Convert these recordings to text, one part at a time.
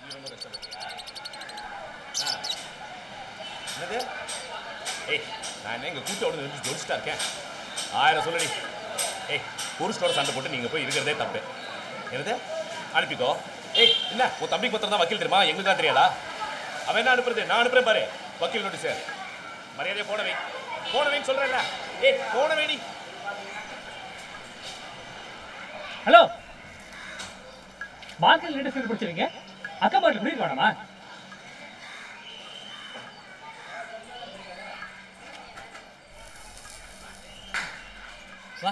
ரொம்ப கஷ்டப்பட்டியா ஆ. என்னது ஏய் நான் என்ன இங்கே கூட்டோட நின்று ஜொலிச்சிட்டா இருக்கேன் ஆயிரம் சொல்லடி ஏய் புருஷனோட சண்டை போட்டு நீங்கள் போய் இருக்கிறதே தப்பு என்னது அனுப்பிக்கோ ஏய் என்ன உன் தம்பிக்கு பத்திரம் தான் வக்கீல் தெரியுமா எங்களுக்கு தான் தெரியாதா அவன் என்ன அனுப்புறது நான் அனுப்புறேன் பாரு வக்கீல் நோட்டீஸ் மரியாதையை போன வை போன வைன்னு சொல்கிறேன்ல ஏய் போன வைடி ஹலோ மார்க்கெட் லேட்டஸ்ட் பிடிச்சிருங்க அக்கம் பாட்டில் குடிக்க வேணாமா வா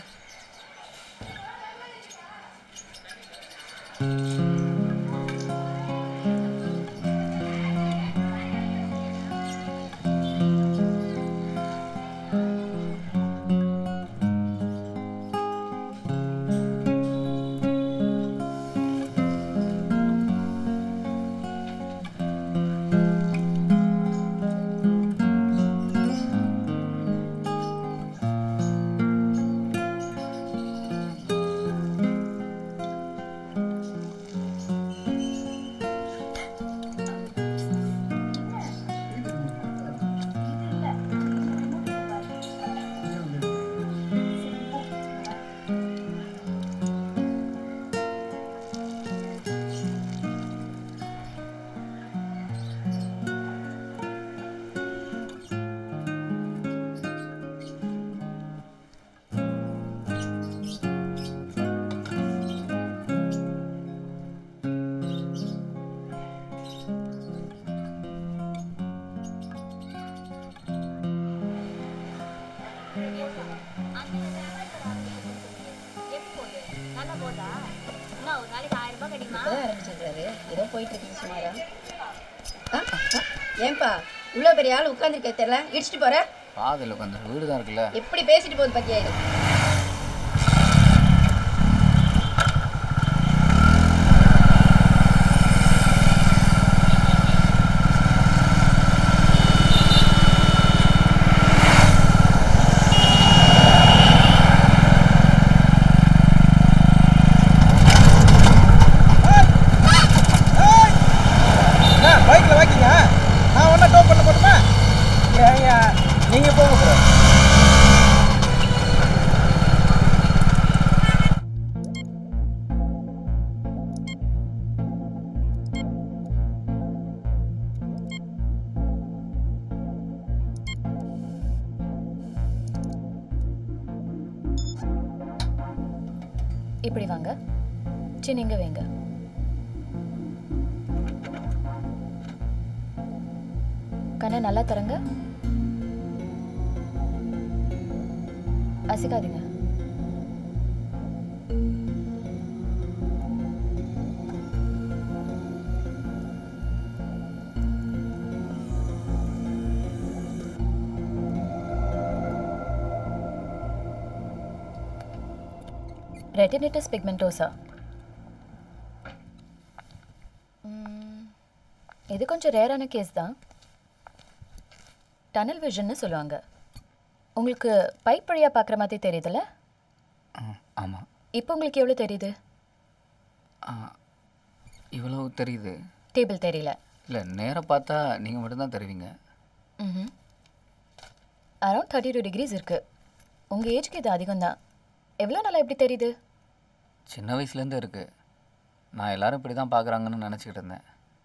இப்பதான் ஆரம்பிச்சிருக்காரு ஏதோ போயிட்டு இருக்கு சுமாரா ஆ, ஆ, ஏன்பா இவ்வளோ பெரிய ஆள் உட்காந்துருக்க தெரியல இடிச்சிட்டு போற பாதையில் உட்காந்து வீடு தான் இருக்குல்ல எப்படி பேசிட்டு போகுது பத்தியா இது என்ன பைக்கில் வாக்கிங்க நான் ஒன்றா டோ பண்ண போட்டுமா ஏங்க நீங்கள் போங்க ப்ரோ இப்படி வாங்க சரி நீங்க வைங்க கண்ணை நல்லா தரங்க அசிக்காதீங்க ரெட்டினிட்டிஸ் பிக்மெண்டோசா இது கொஞ்சம் ரேரான கேஸ் தான் டனல் விஷன்னு சொல்லுவாங்க உங்களுக்கு பைப் வழியாக பார்க்குற மாதிரி தெரியுதுல்ல ஆமாம் இப்போ உங்களுக்கு எவ்வளோ தெரியுது இவ்வளோ தெரியுது டேபிள் தெரியல இல்லை நேராக பார்த்தா நீங்கள் மட்டும்தான் தெரிவிங்க ம் அரௌண்ட் தேர்ட்டி டூ டிகிரிஸ் இருக்குது உங்கள் ஏஜ்க்கு இது அதிகம் தான் எவ்வளோ நாளாக எப்படி தெரியுது சின்ன வயசுலேருந்து இருக்குது நான் எல்லாரும் இப்படி தான் பார்க்குறாங்கன்னு நினச்சிக்கிட்டு இருந்தேன்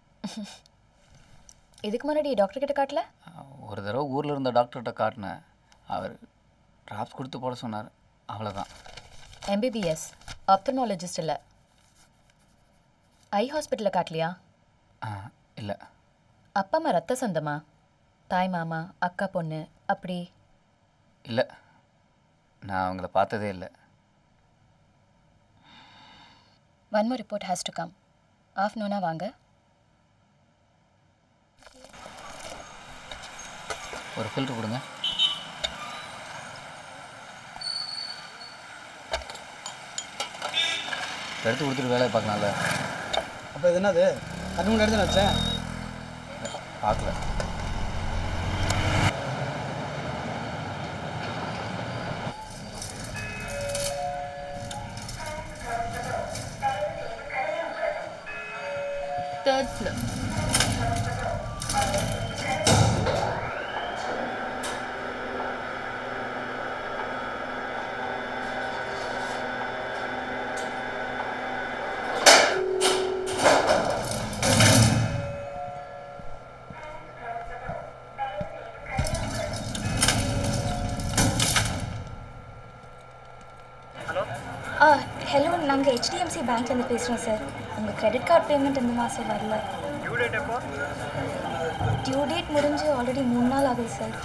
இதுக்கு முன்னாடி டாக்டர் கிட்ட காட்டல ஒரு தடவை ஊரில் இருந்த டாக்டர்கிட்ட காட்டினேன் அவர் ட்ராப்ஸ் கொடுத்து போட சொன்னார் அவ்வளோதான் எம்பிபிஎஸ் ஆப்தமாலஜிஸ்ட் இல்லை ஐ ஹாஸ்பிட்டலில் காட்டலையா இல்லை அப்பா அம்மா ரத்த சொந்தமா தாய் மாமா அக்கா பொண்ணு அப்படி இல்லை நான் அவங்கள பார்த்ததே இல்லை one more report has to come ஆஃப்டர்நூனா வாங்க ஒரு ஃபில்ட்ரு கொடுங்க எடுத்து கொடுத்துட்டு வேலையை பார்க்கலாம்ல அப்போ இது என்னது கண்ணு முன்னாடி தான் வச்சேன் பார்க்கல தேர்ட் ஃப்ளோர் ஆ ஹலோ நாங்கள் ஹெச்டிஎஃப்சி பேங்க்லேருந்து பேசுகிறோம் சார் உங்கள் கிரெடிட் கார்டு பேமெண்ட் இந்த மாதம் வரல டியூ டேட் எப்போ டியூ டேட் முடிஞ்சு ஆல்ரெடி மூணு நாள் ஆகுது sir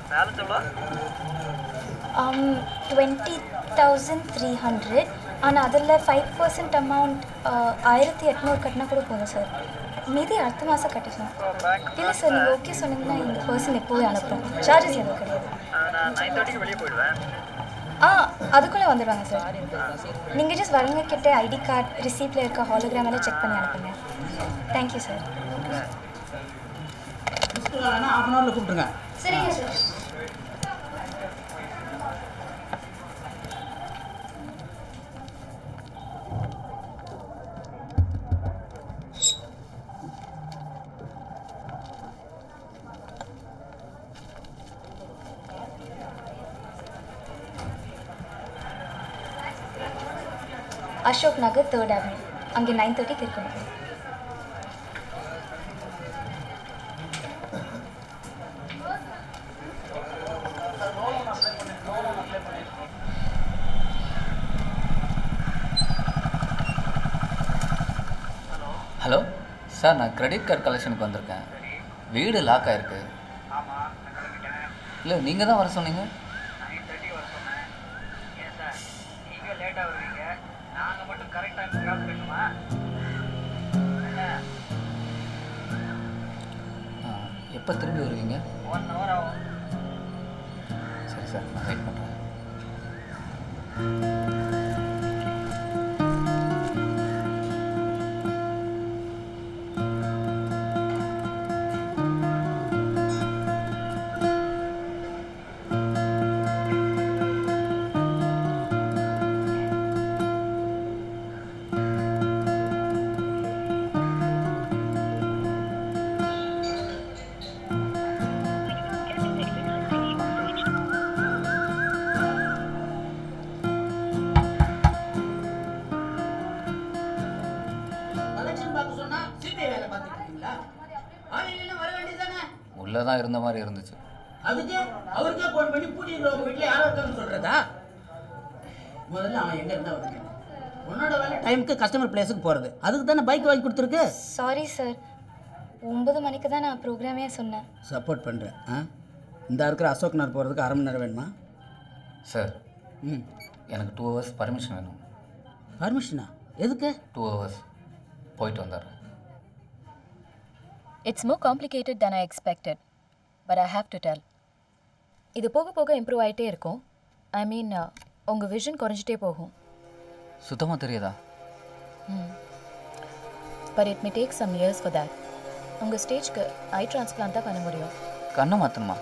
twenty thousand three hundred ஆனால் அதில் ஃபைவ் பர்சன்ட் அமௌண்ட் ஆயிரத்தி எட்நூறு கட்டினா கூட போதும் சார் மீதி அடுத்த மாதம் கட்டிக்கலாம் இல்லை சார் நீங்கள் ஓகே சொன்னீங்கன்னா எங்கள் பர்சன் எப்போவே அனுப்புகிறோம் சார்ஜஸ் எதுவும் கிடையாது ஆ அதுக்குள்ளே வந்துடுவாங்க சார் நீங்கள் ஜஸ்ட் வரவங்க கிட்ட ஐடி கார்டு ரிசீப்டில் இருக்க ஹாலோகிராம் எல்லாம் செக் பண்ணி அனுப்புங்க தேங்க்யூ சார் ஹாஃப் அன் ஹவரில் கூப்பிட்டுருங்க சரிங்க sir Ashok Nagar third avenue அங்கே நைன் தேர்ட்டிக்கு இருக்கணும் ஹலோ சார் நான் கிரெடிட் கார்டு கலெக்ஷனுக்கு வந்திருக்கேன் வீடு லாக் ஆயிருக்கு இல்லை நீங்கள் தான் வர சொன்னீங்க ஆ, எப்போ திரும்பி வருவீங்க சரி சார் நான் வெயிட் பண்ணுறேன் கலெக்ஷன் பார்க்க சொன்னா சிபிஐ வேலை பார்த்துட்டு இருக்கீங்களா ஆன்லைன்ல வர வேண்டியதானே உள்ளே தான் இருந்த மாதிரி இருந்துச்சு அதுக்கு அவருக்கே ஃபோன் பண்ணி பூட்டிட்டு உங்க வீட்டில் யாரோ இருக்காங்கன்னு சொல்றதா முதல்ல அவன் எங்க இருந்தா வருது உன்னோட வேலை டைமுக்கு கஸ்டமர் பிளேஸுக்கு போறது அதுக்கு தானே பைக் வாங்கி கொடுத்துருக்கு சாரி சார் ஒன்பது மணிக்கு தான் நான் ப்ரோக்ராமே சொன்னேன் சப்போர்ட் பண்ணுறேன் ஆ இந்த இருக்கிற அசோக் நகர் போகிறதுக்கு அரை மணி நேரம் வேணுமா சார் ம் எனக்கு டூ ஹவர்ஸ் பர்மிஷன் வேணும் பர்மிஷனா எதுக்கு டூ ஹவர்ஸ் போயிட்டு வந்துடுறேன் it's more complicated than I expected but I have to tell இது போக போக இம்ப்ரூவ் ஆகிட்டே இருக்கும் ஐ மீன் உங்கள் விஷன் குறைஞ்சிட்டே போகும் சுத்தமாக தெரியாதா but it may take some years for that உங்கள் ஸ்டேஜ்க்கு ஐ டிரான்ஸ்பிளான்ட் தான் பண்ண முடியும் கண்ணை மாற்றணுமா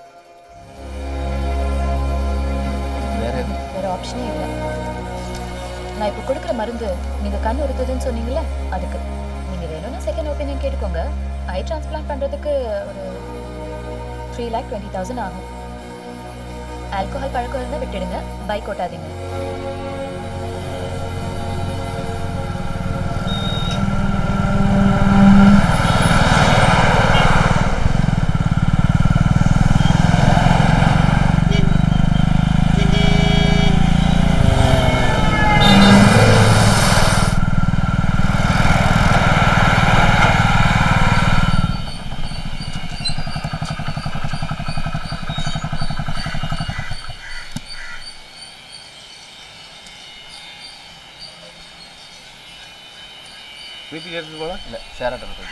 வேற எதுவும் வேறு ஆப்ஷனே இல்லை நான் இப்போ கொடுக்குற மருந்து நீங்கள் கண் உறுத்துதுன்னு சொன்னீங்கல்ல அதுக்கு நீங்கள் வேணும்னா செகண்ட் ஒப்பீனியன் கேட்டுக்கோங்க ஐ டிரான்ஸ்பிளான்ட் பண்ணுறதுக்கு ஒரு த்ரீ லேக் டுவெண்ட்டி தௌசண்ட் ஆகும் ஆல்கோஹால் பழக்கம் இருந்தால் விட்டுடுங்க பைக் ஓட்டாதீங்க வீட்டுக்கு எடுத்துட்டு போகலாம் இல்லை சேராட்டம் இருக்குது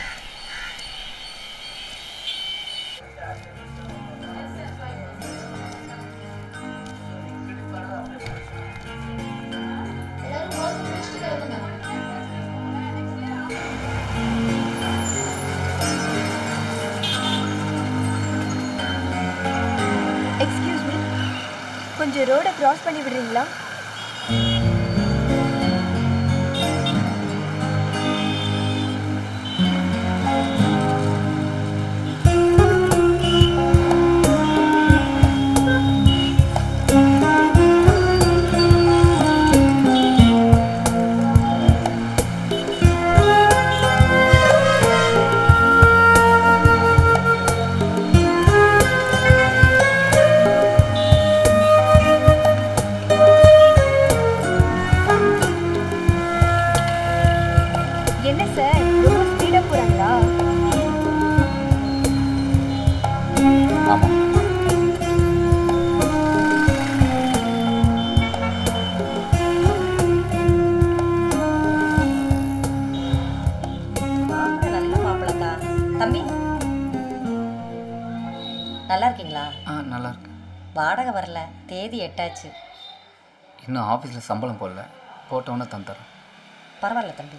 எக்ஸ்கியூஸ் மீ கொஞ்சம் ரோடை கிராஸ் பண்ணி விடுறீங்களா தம்பி நல்லா இருக்கீங்களா ஆ நல்லா இருக்கு வாடகை வரல தேதி எட்டாச்சு இன்னும் ஆஃபீஸில் சம்பளம் போடல போட்டோன்னே தந்துடுறேன் பரவாயில்ல தம்பி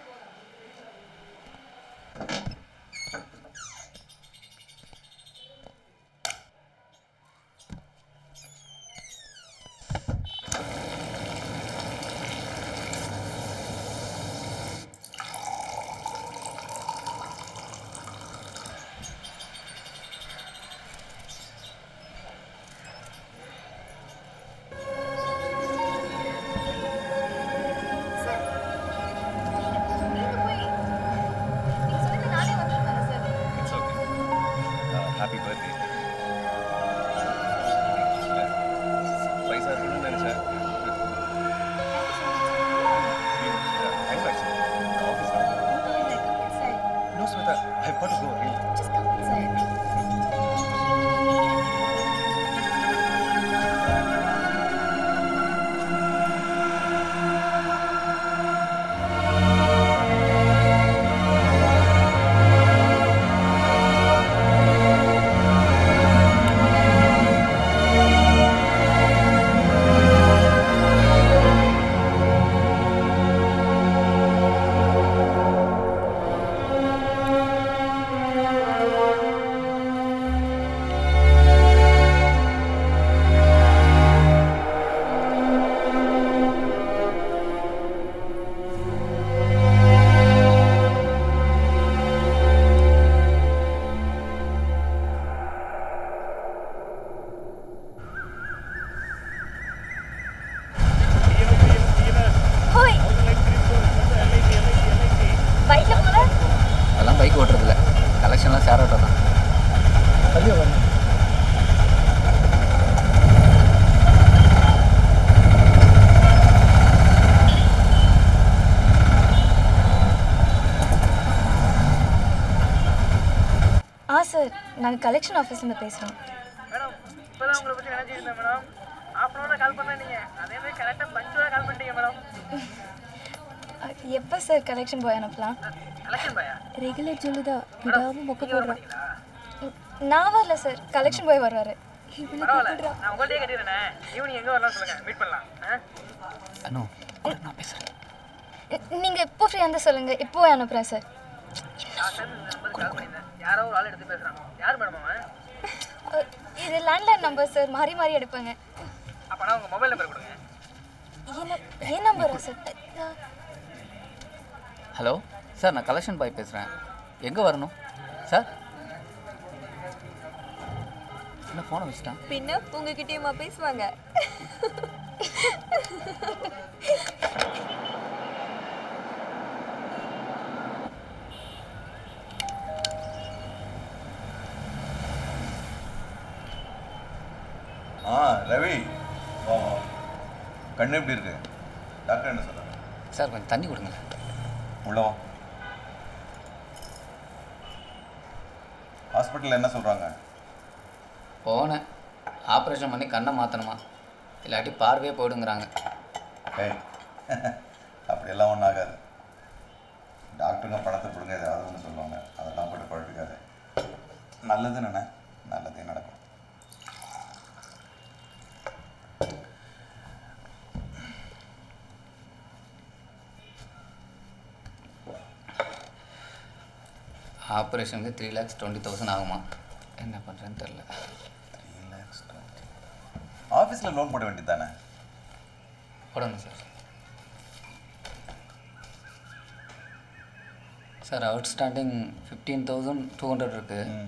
இட்ஸ் ஓகே ஹாப்பி பர்த்டே பைசா இருக்கணும்னு நினச்சேன் டைம் ஆச்சு office no Smitha I want to go really ஹோய் பைக்ல போல அதெல்லாம் பைக் ஓட்டுறதில்ல கலெக்ஷன்லாம் ஷேர் ஆட்டோ தான் ஆ சார் நாங்கள் கலெக்ஷன் ஆஃபீஸ்லேருந்து பேசுகிறோம் மேடம் இப்போதான் உங்களை பற்றி நினச்சிருந்தேன் மேடம் ஹாஃப் அன் ஹவரில் கால் பண்ணேன் நீங்கள் அதே மாதிரி கரெக்டாக பஞ்சுவலாக கால் பண்ணிட்டீங்க மேடம் எப்போ சார் கலெக்ஷன் போய் அனுப்பலாம் கலெக்ஷன் பாயா ரெகுலர் சொல்லுதா விடாமல் மொக்க போடுறான் நான் வரல சார் கலெக்ஷன் போய் வருவார் பரவாயில்ல நான் உங்கள்கிட்டயே கட்டிடுறேனே ஈவினிங் எங்கே வரலாம் சொல்லுங்கள் மீட் பண்ணலாம் ஆ அனு நான் பேசுகிறேன் நீங்கள் எப்போ ஃப்ரீயாக இருந்தால் சொல்லுங்கள் இப்போ போய் அனுப்புகிறேன் சார் நான் சேர்ந்து இந்த நம்பருக்கு கால் பண்ணியிருந்தேன் யாரோ ஒரு ஆள் எடுத்து பேசுகிறான் யார் மேடம் அவன் அ, இது லேண்ட்லைன் நம்பர் சார் மாறி மாறி எடுப்பாங்க அப்போனா உங்கள் மொபைல் நம்பர் கொடுங்க என்ன என் நம்பரா சார் அ, ஹலோ சார் நான் கலெக்ஷன் பாய் பேசுகிறேன் எங்கே வரணும் சார் என்ன ஃபோனை வச்சுட்டான் பின்ன உங்ககிட்டயுமா பேசுவாங்க ஆ ரவி வா வா கண்ணு எப்படி இருக்கு டாக்டர் என்ன சொல்றாங்க சார் கொஞ்சம் தண்ணி கொடுங்க உள்ள வா ஹாஸ்பிட்டலில் என்ன சொல்கிறாங்க போனேன் ஆப்ரேஷன் பண்ணி கண்ணை மாற்றணுமா இல்லாட்டி பார்வையே போயிடுங்கிறாங்க ஏய் அப்படியெல்லாம் ஒன்றும் ஆகாது டாக்டருங்க பணத்தை கொடுங்க ஏதாவது ஒன்று சொல்லுவாங்க அதெல்லாம் போட்டு குழப்பிக்காது நல்லது நினை நல்லதே நடக்கும் ஆப்ரேஷனுக்கு த்ரீ லேக்ஸ் டுவெண்ட்டி தௌசண்ட் ஆகுமா என்ன பண்ணுறேன்னு தெரில த்ரீ லேக்ஸ் டுவெண்ட்டி ஆஃபீஸில் லோன் போட வேண்டியது தானே போடணும் sir sir outstanding fifteen thousand two hundred இருக்குது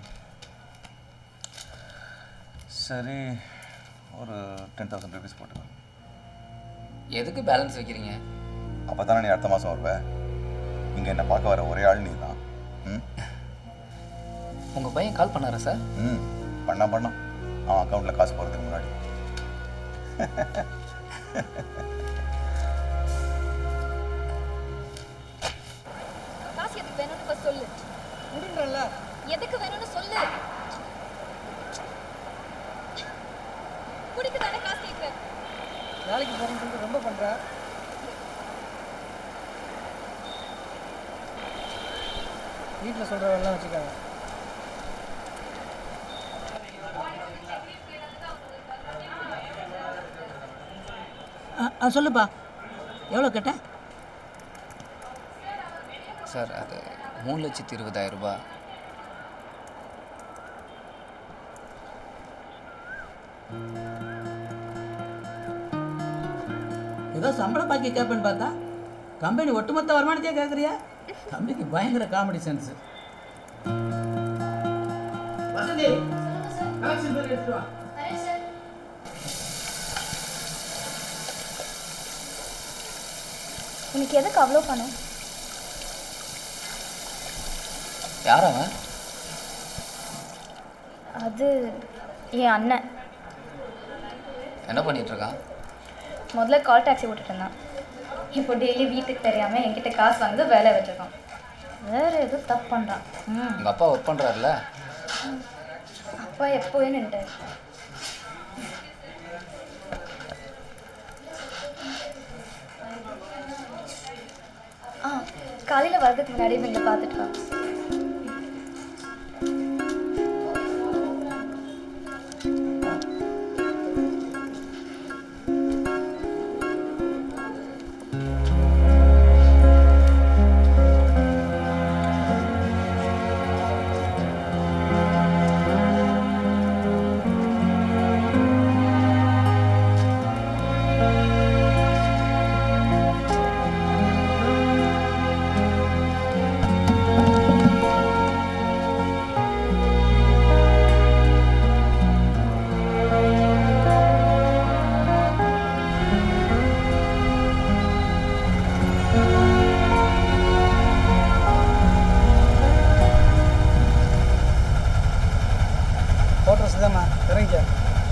சரி ஒரு டென் தௌசண்ட் ருபீஸ் போட்டுக்கோ எதுக்கு பேலன்ஸ் வைக்கிறீங்க அப்போ தானே நீ அடுத்த மாதம் வருவ இங்கே என்னை பார்க்க வர ஒரே ஆள் நீ தான் ம் உங்கள் பையன் கால் பண்ணாரா சார் ம் பண்ணா பண்ணான் அவன் அக்கௌண்ட்டில் காசு போகிறதுக்கு முன்னாடி காசு எதுக்கு வேணும்னு first சொல்லு முடின்றல எதுக்கு வேணும்னு சொல்லு குடிக்க தானே காசு கேட்குறேன் வேலைக்கு போகிறேன்னு சொல்லிட்டு ரொம்ப பண்ணுற வீட்டில் சொல்கிற வேலைலாம் வச்சுக்காங்க ஆ, ஆ சொல்லுப்பா எவ்வளோ கேட்ட சார் அது மூணு லட்சத்தி இருபதாயிரம் ரூபாய் ஏதோ சம்பள பாக்கி கேட்பேன்னு பார்த்தா கம்பெனி ஒட்டுமொத்த வருமானத்தையே கேட்குறியா தம்பிக்கு பயங்கர comedy sense Vasanthi collection bill எடுத்துட்டு வா உனக்கு எதுக்கு அவ்வளோ பணம் யார் அவன் அது என் அண்ணன் என்ன பண்ணிட்டு இருக்கான் முதல்ல கால் டாக்ஸி ஓட்டிட்டு இருந்தான் இப்போ டெய்லி வீட்டுக்கு தெரியாமல் என்கிட்ட காசு வாங்கி வேலை வச்சிருக்கான் வேற ஏதோ தப்பு பண்ணுறான் ம் உங்கள் அப்பா ஒர்க் பண்ணுறாருல அப்பா எப்போவே நின்ட்டார் ஆ காலையில் வர்றதுக்கு முன்னாடி இவங்களை பார்த்துட்டு வா கோட்ரஸ் தான்மா இறங்கிக்க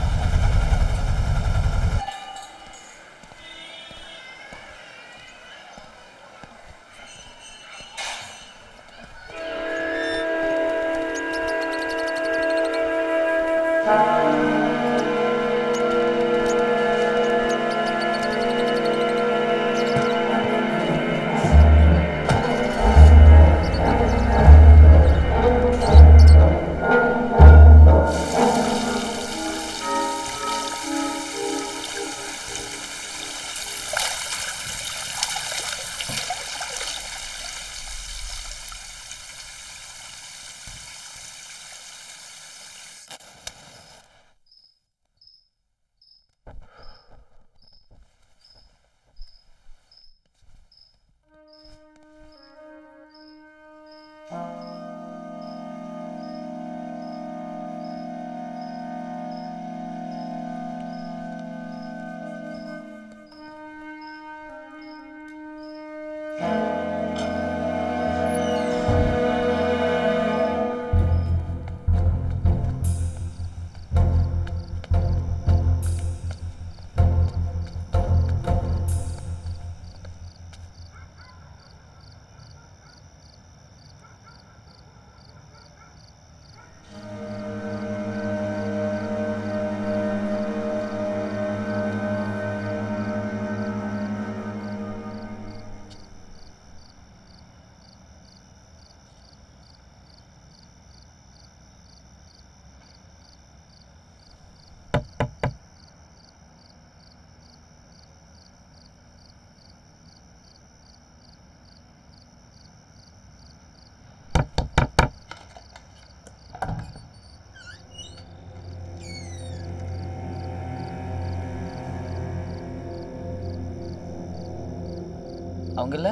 அவங்க இல்லை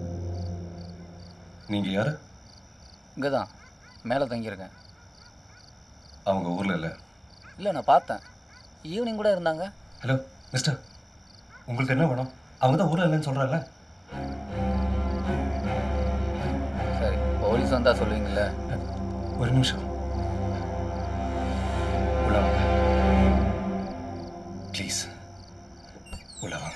நீங்கள் யார் இங்கே தான் மேலே தங்கியிருக்கேன் அவங்க ஊரில் இல்லை இல்லை நான் பார்த்தேன் ஈவினிங் கூட இருந்தாங்க ஹலோ மிஸ்டர் உங்களுக்கு என்ன வேணும் அவங்க தான் ஊரில் இல்லைன்னு சொல்கிறாங்களே சரி போலீஸ் வந்தால் சொல்லுவீங்கள்ல ஒரு நிமிஷம் உள்ள வாங்க ப்ளீஸ் உள்ள வாங்க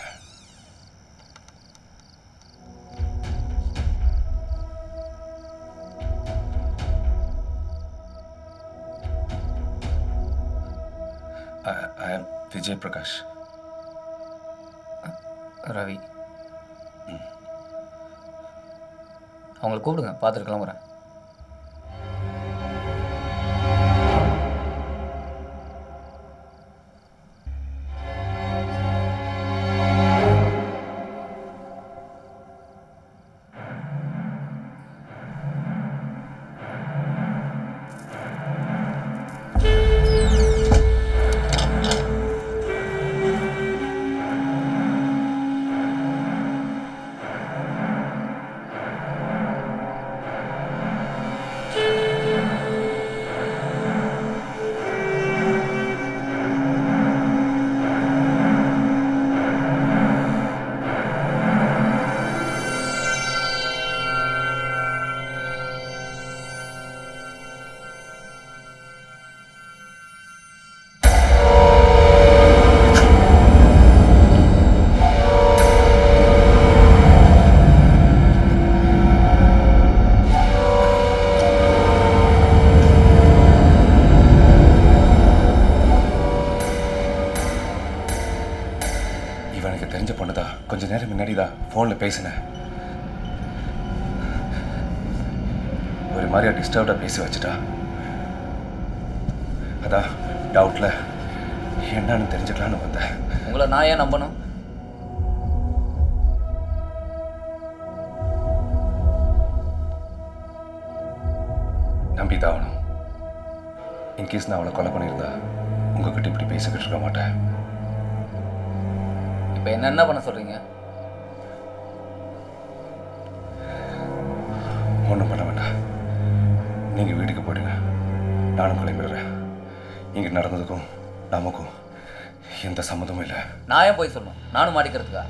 ஐ ஆம் விஜய் பிரகாஷ் ரவி அவங்கள கூப்பிடுங்க பார்த்துட்டு கிளம்புறேன் ஃபோனில் பேசினேன் ஒரு மாதிரியா டிஸ்டர்ப்டாக பேசி வச்சுட்டா அதான் டவுட்டில் என்னன்னு தெரிஞ்சுக்கலான்னு வந்தேன் உங்களை நான் ஏன் நம்பணும் நம்பி தான் ஆகணும் இன்கேஸ் நான் அவளை கொலை பண்ணியிருந்தா உங்ககிட்ட இப்படி பேசிக்கிட்டு இருக்க மாட்டேன் இப்போ என்ன என்ன பண்ண சொல்கிறீங்க ஒன்றும் பண்ண வேண்டாம் நீங்கள் வீட்டுக்கு போயிடுங்க நானும் கிளம்பிடுறேன் இங்கே நடந்ததுக்கும் நமக்கும் எந்த சம்மந்தமும் இல்லை நான் ஏன் போய் சொல்லணும் நானும் மாட்டிக்கிறதுக்கா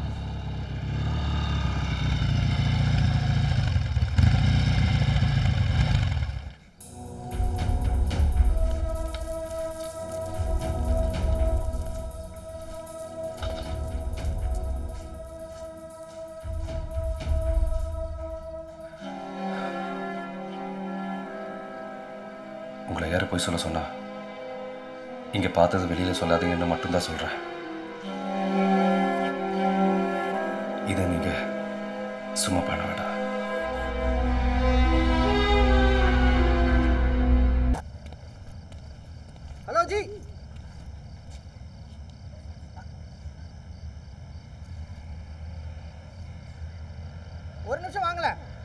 உங்களை யார் போய் சொல்ல சொன்னா இங்கே பார்த்தது வெளியில் சொல்லாதீங்கன்னு மட்டும்தான் சொல்கிறேன் இதை நீங்கள் சும்மா பண்ண வேண்டாம் ஹலோ ஜி ஒரு நிமிஷம் வாங்கல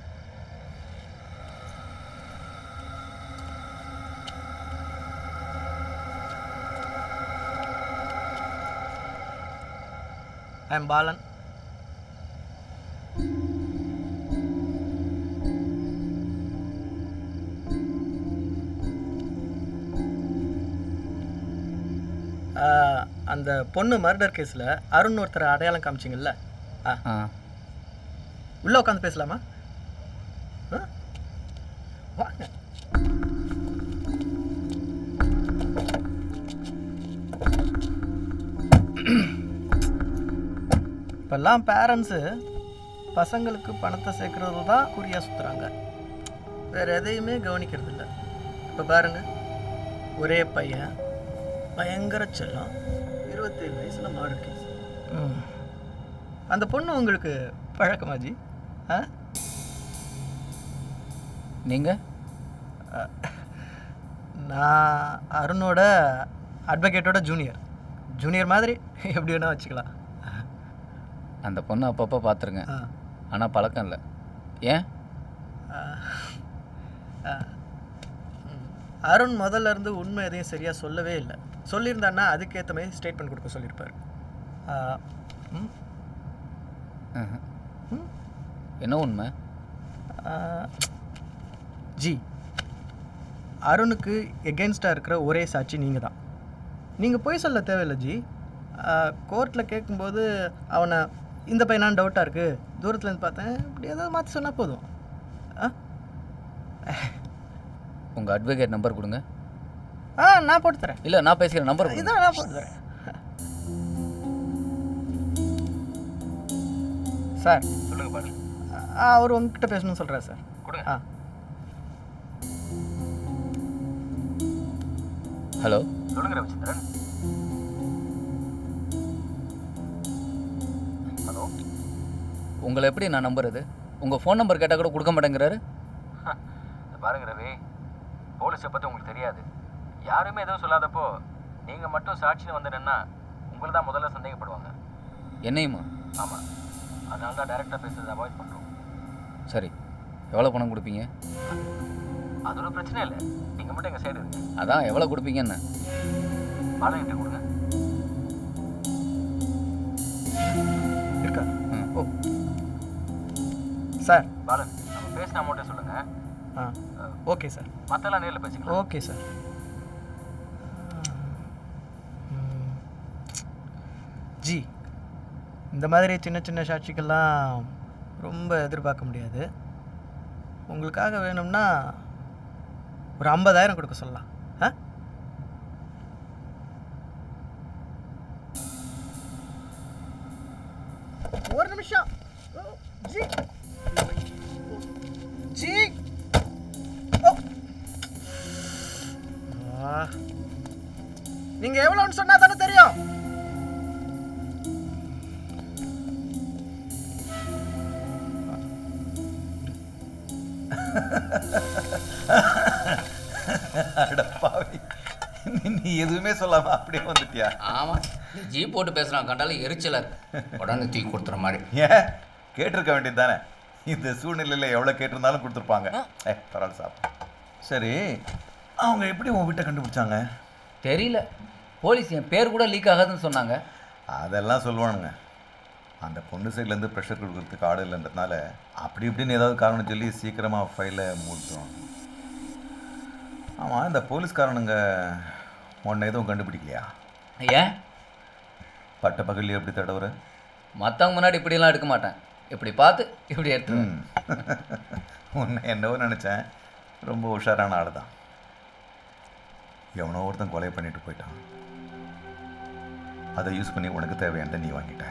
ஐ எம் பாலன் ஆஹ், அந்த பொண்ணு மர்டர் கேஸில் அருண் ஒருத்தர் அடையாளம் காமிச்சிங்கல்ல ஆ ஆ உள்ளே உட்காந்து பேசலாமா ஆ? வாங்க இப்போல்லாம் பேரண்ட்ஸு பசங்களுக்கு பணத்தை சேர்க்கறது தான் குறியாக சுற்றுறாங்க வேறு எதையுமே கவனிக்கிறது இல்லை இப்போ பாருங்க ஒரே பையன் பயங்கர செல்லம் இருபத்தேழு வயசில் மாடு கேஸ் அந்த பொண்ணு உங்களுக்கு பழக்கமா ஜி ஆ நீங்கள் நான் அருணோட அட்வொகேட்டோட ஜூனியர் ஜூனியர் மாதிரி எப்படி வேணால் வச்சுக்கலாம் அந்த பொண்ணு அப்பப்போ பார்த்துருங்க ஆ. ஆனால் பழக்கம் இல்லை ஏன் ஆ, ஆ, ம். அருண் முதல்ல இருந்து உண்மை எதையும் சரியாக சொல்லவே இல்லை சொல்லியிருந்தான்னா அதுக்கேற்ற மாதிரி ஸ்டேட்மெண்ட் கொடுக்க சொல்லியிருப்பார் ஆ, ம், ம்ஹும். என்ன உண்மை ஆ, ஜி அருணுக்கு எகென்ஸ்டாக இருக்கிற ஒரே சாட்சி நீங்கள் தான் நீங்கள் போய் சொல்ல தேவையில்லை ஜி கோர்ட்டில் கேட்கும்போது அவனை இந்த பையனான்னு டவுட்டாக இருக்குது தூரத்துலேருந்து பார்த்தேன் இப்படி ஏதாவது மாற்றி சொன்னால் போதும் ஆ உங்கள் அட்வொகேட் நம்பர் கொடுங்க ஆ நான் போட்டு தரேன் இல்லை நான் பேசிக்கிறேன் நம்பர் கொடுங்க இதான் நான் போட்டு தரேன் சார் சொல்லுங்க பாரு ஆ அவர் உங்ககிட்ட பேசணும்னு சொல்கிறார் சார் கொடுங்க. ஆ ஹலோ சொல்லுங்க ரவிச்சந்திரன் ஹலோ உங்களை எப்படி நான் நம்புறது உங்கள் ஃபோன் நம்பர் கேட்டால் கூட கொடுக்க மாட்டேங்கிறாரு பாருங்க ரவி போலீஸை பற்றி உங்களுக்கு தெரியாது யாருமே எதுவும் சொல்லாதப்போ நீங்கள் மட்டும் சாட்சின்னு வந்து நின்னா உங்களை தான் முதல்ல சந்தேகப்படுவாங்க என்னையுமா ஆமாம் அதனால தான் டைரெக்டாக பேசுறதை அவாய்ட் பண்ணுறோம் சரி எவ்வளோ பணம் கொடுப்பீங்க அது ஒரு பிரச்சனை இல்லை நீங்கள் மட்டும் எங்கள் சைடு இருங்க அதான் எவ்வளோ கொடுப்பீங்கன்னு பாலகிட்ட கொடுங்க இருக்கா ஓ சார் பாலன் நம்ம பேசின அமௌண்ட்டே சொல்லுங்கள் ஆ ஓகே சார் மற்றெல்லாம் நேரில் பேசிக்கலாம் ஓகே சார் ம். ஜி இந்த மாதிரி சின்ன சின்ன சாட்சிக்கெல்லாம் ரொம்ப எதிர்பார்க்க முடியாது உங்களுக்காக வேணும்னா ஒரு ஐம்பதாயிரம் கொடுக்க சொல்லலாம் ஆ ஒரு நிமிஷம் ஓ, ஜி ஜி ஓ ஆ. நீங்க எவ்வளவுன்னு சொன்னா தானே தெரியும் அட பாவி நீ- நீ எதுவுமே சொல்லாம அப்படியே வந்துட்டியா ஆமாம் ஜீப் போட்டு பேசுகிறான் கண்டாலும் எரிச்சலாக இருக்கு உடனே தூக்கி கொடுத்துற மாதிரி ஏன் கேட்டிருக்க வேண்டியது தானே இந்த சூழ்நிலையில் எவ்வளோ கேட்டிருந்தாலும் கொடுத்துருப்பாங்க ஏ பரவாயில்ல சாப்பிடு சரி அவங்க எப்படி உன் வீட்டை கண்டுபிடிச்சாங்க தெரியல போலீஸ் என் பேர் கூட லீக் ஆகாதுன்னு சொன்னாங்க அதெல்லாம் சொல்லுவானுங்க அந்த பொண்ணு சைட்லேருந்து ப்ரெஷர் கொடுக்கறதுக்கு ஆடு இல்லைன்றதுனால அப்படி இப்படின்னு ஏதாவது காரணம் சொல்லி சீக்கிரமாக ஃபைலை மூடிட்டோம் ஆமாம் இந்த போலீஸ்காரனுங்க உன்னை எதுவும் கண்டுபிடிக்கலையா ஏன் பட்ட பகல்லையே எப்படி தடவுற மற்றவங்க முன்னாடி இப்படிலாம் எடுக்க மாட்டேன் இப்படி பார்த்து இப்படி எடுத்து ம். உன்னை என்னவோ நினச்சேன் ரொம்ப உஷாரான ஆள் தான் எவனோ ஒருத்தன் கொலை பண்ணிட்டு போயிட்டான் அதை யூஸ் பண்ணி உனக்கு தேவையானதை நீ வாங்கிட்ட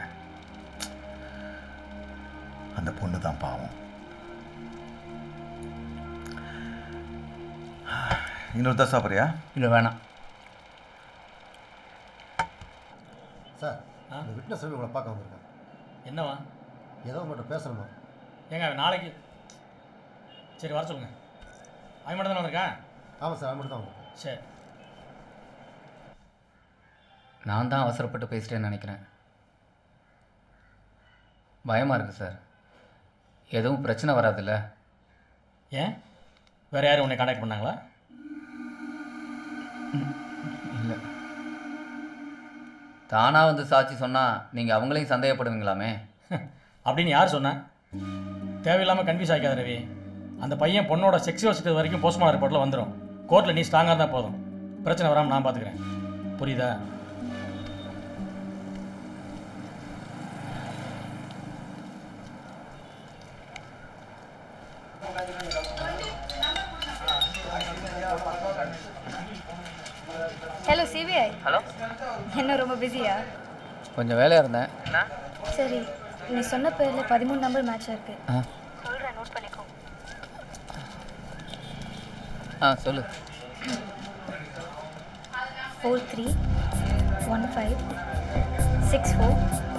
அந்த பொண்ணு தான் பாவம் இன்னொரு தான் சாப்பிட்றியா இல்லை வேணாம் சார் இந்த விட்னஸ் சொல்லி உங்களை பார்க்க வந்திருக்கேன் என்னவா ஏதோ உங்கள்கிட்ட பேசணுமா ஏங்க நாளைக்கு சரி வர சொல்லுங்க அவன் மட்டும் தானே வந்திருக்கேன் ஆமாம் சார் மட்டும் தான் வந்திருக்கேன் சரி நான் தான் அவசரப்பட்டு பேசிட்டேன்னு நினைக்கிறேன் பயமாக இருக்குது சார் எதுவும் பிரச்சனை வராதுல்ல ஏன் வேறு யாரும் உன்னை காண்டாக்ட் பண்ணாங்களா இல்லை தானாக வந்து சாட்சி சொன்னால் நீங்கள் அவங்களையும் சந்தேகப்படுவீங்களாமே அப்படின்னு யார் சொன்னா தேவையில்லாமல் கன்ஃபியூஸ் ஆகிக்காத ரவி அந்த பையன் பொண்ணோட செக்ஸுவல் சிக்கிறது வரைக்கும் போஸ்ட்மார்ட்டம் ரிப்போர்ட்டில் வந்துடும் கோர்ட்டில் நீ ஸ்ட்ராங்காக தான் போதும் பிரச்சனை வராமல் நான் பார்த்துக்கிறேன் புரியுதா ஹலோ சிபிஐ ஹலோ என்ன ரொம்ப பிஸியா கொஞ்சம் வேலையாக இருந்தேன் சரி நீ சொன்ன பேரில் பதிமூணு நம்பர் மேட்ச் இருக்கு ஆ சொல்கிறேன் நோட் பண்ணிக்கோ ஆ சொல்லு four three one five six four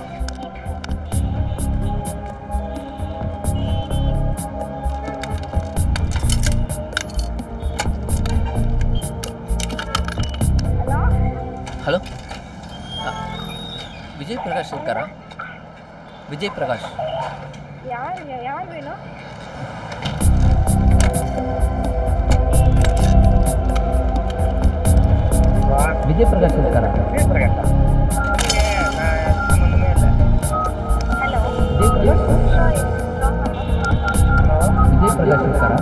hello ஆ, விஜய் பிரகாஷ் இருக்காரா விஜய் பிரகாஷ் யார் யார் வேணும் விஜய் பிரகாஷ் இருக்காரா விஜய் பிரகாஷ் விஜய் பிரகாஷ் இருக்காரா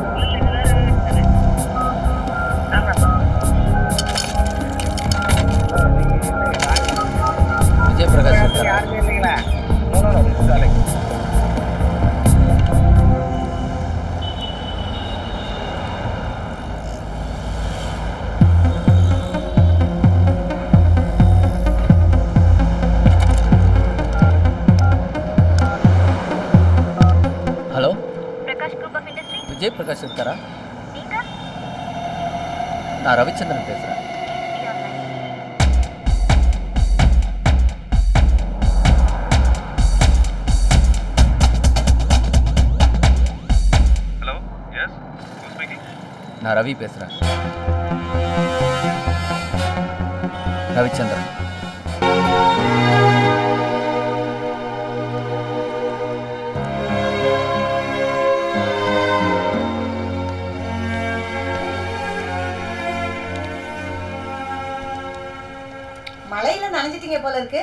விஜய் பிரகாஷ் இருக்காரா hello Prakash group of industry Vijay Prakash இருக்காரா நீங்க நான் ரவிச்சந்திரன் பேசுகிறேன் ஹலோ எஸ் ஸ்பீக்கிங் நான் ரவி பேசுகிறேன் ரவிச்சந்திரன் மழையில நனைஞ்சிட்டீங்க போல இருக்கு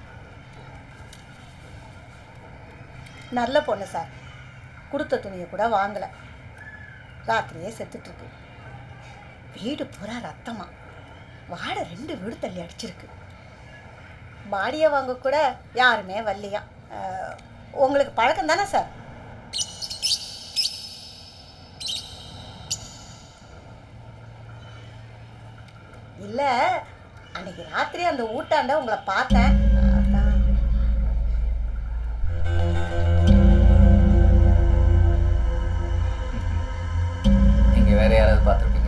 நல்ல பொண்ணு சார் கொடுத்த துணியை கூட வாங்கலை ராத்திரியே செத்துட்ருக்கு வீடு பூரா ரத்தமா வாடை ரெண்டு வீடு தள்ளி அடிச்சிருக்கு பாடியை வாங்க கூட யாருமே வரலையா அஹ், உங்களுக்கு பழக்கம் தானே சார் இல்லை அன்னைக்கு ராத்திரி அந்த ஊட்டாண்ட உங்களை பார்த்தேன் அதான் நீங்கள் வேற யாராவது பார்த்துருப்பீங்க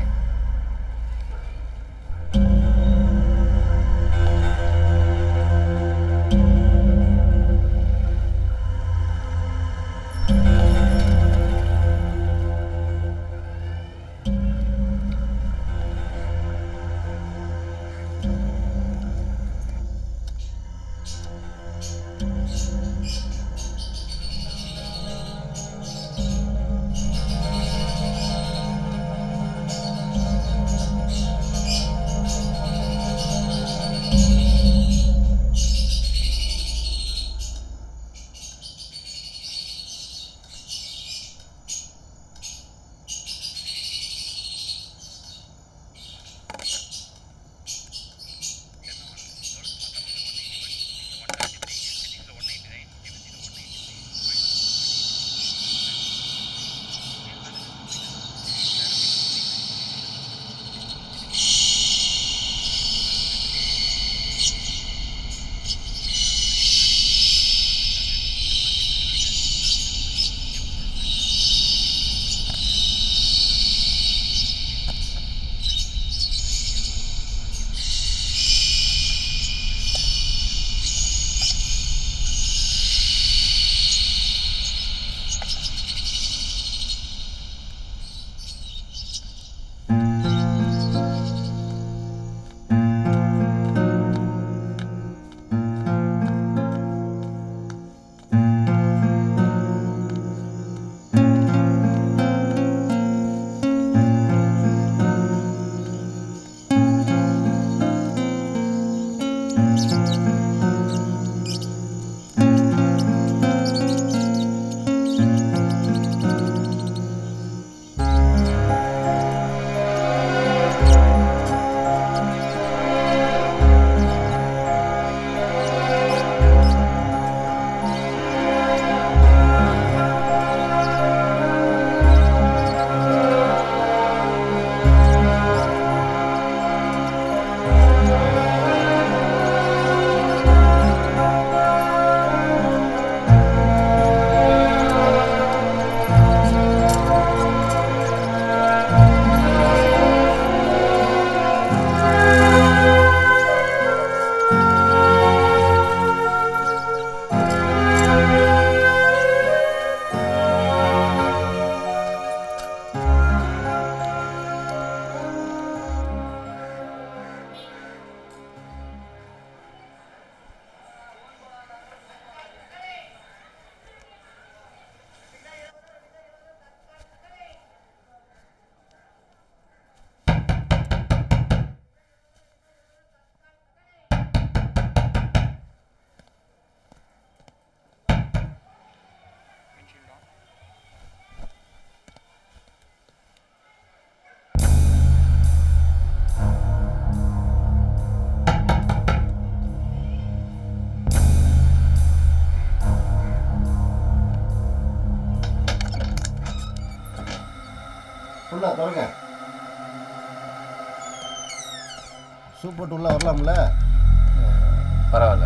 ஷூ போட்டு உள்ளே வரலாம்ல பரவாயில்ல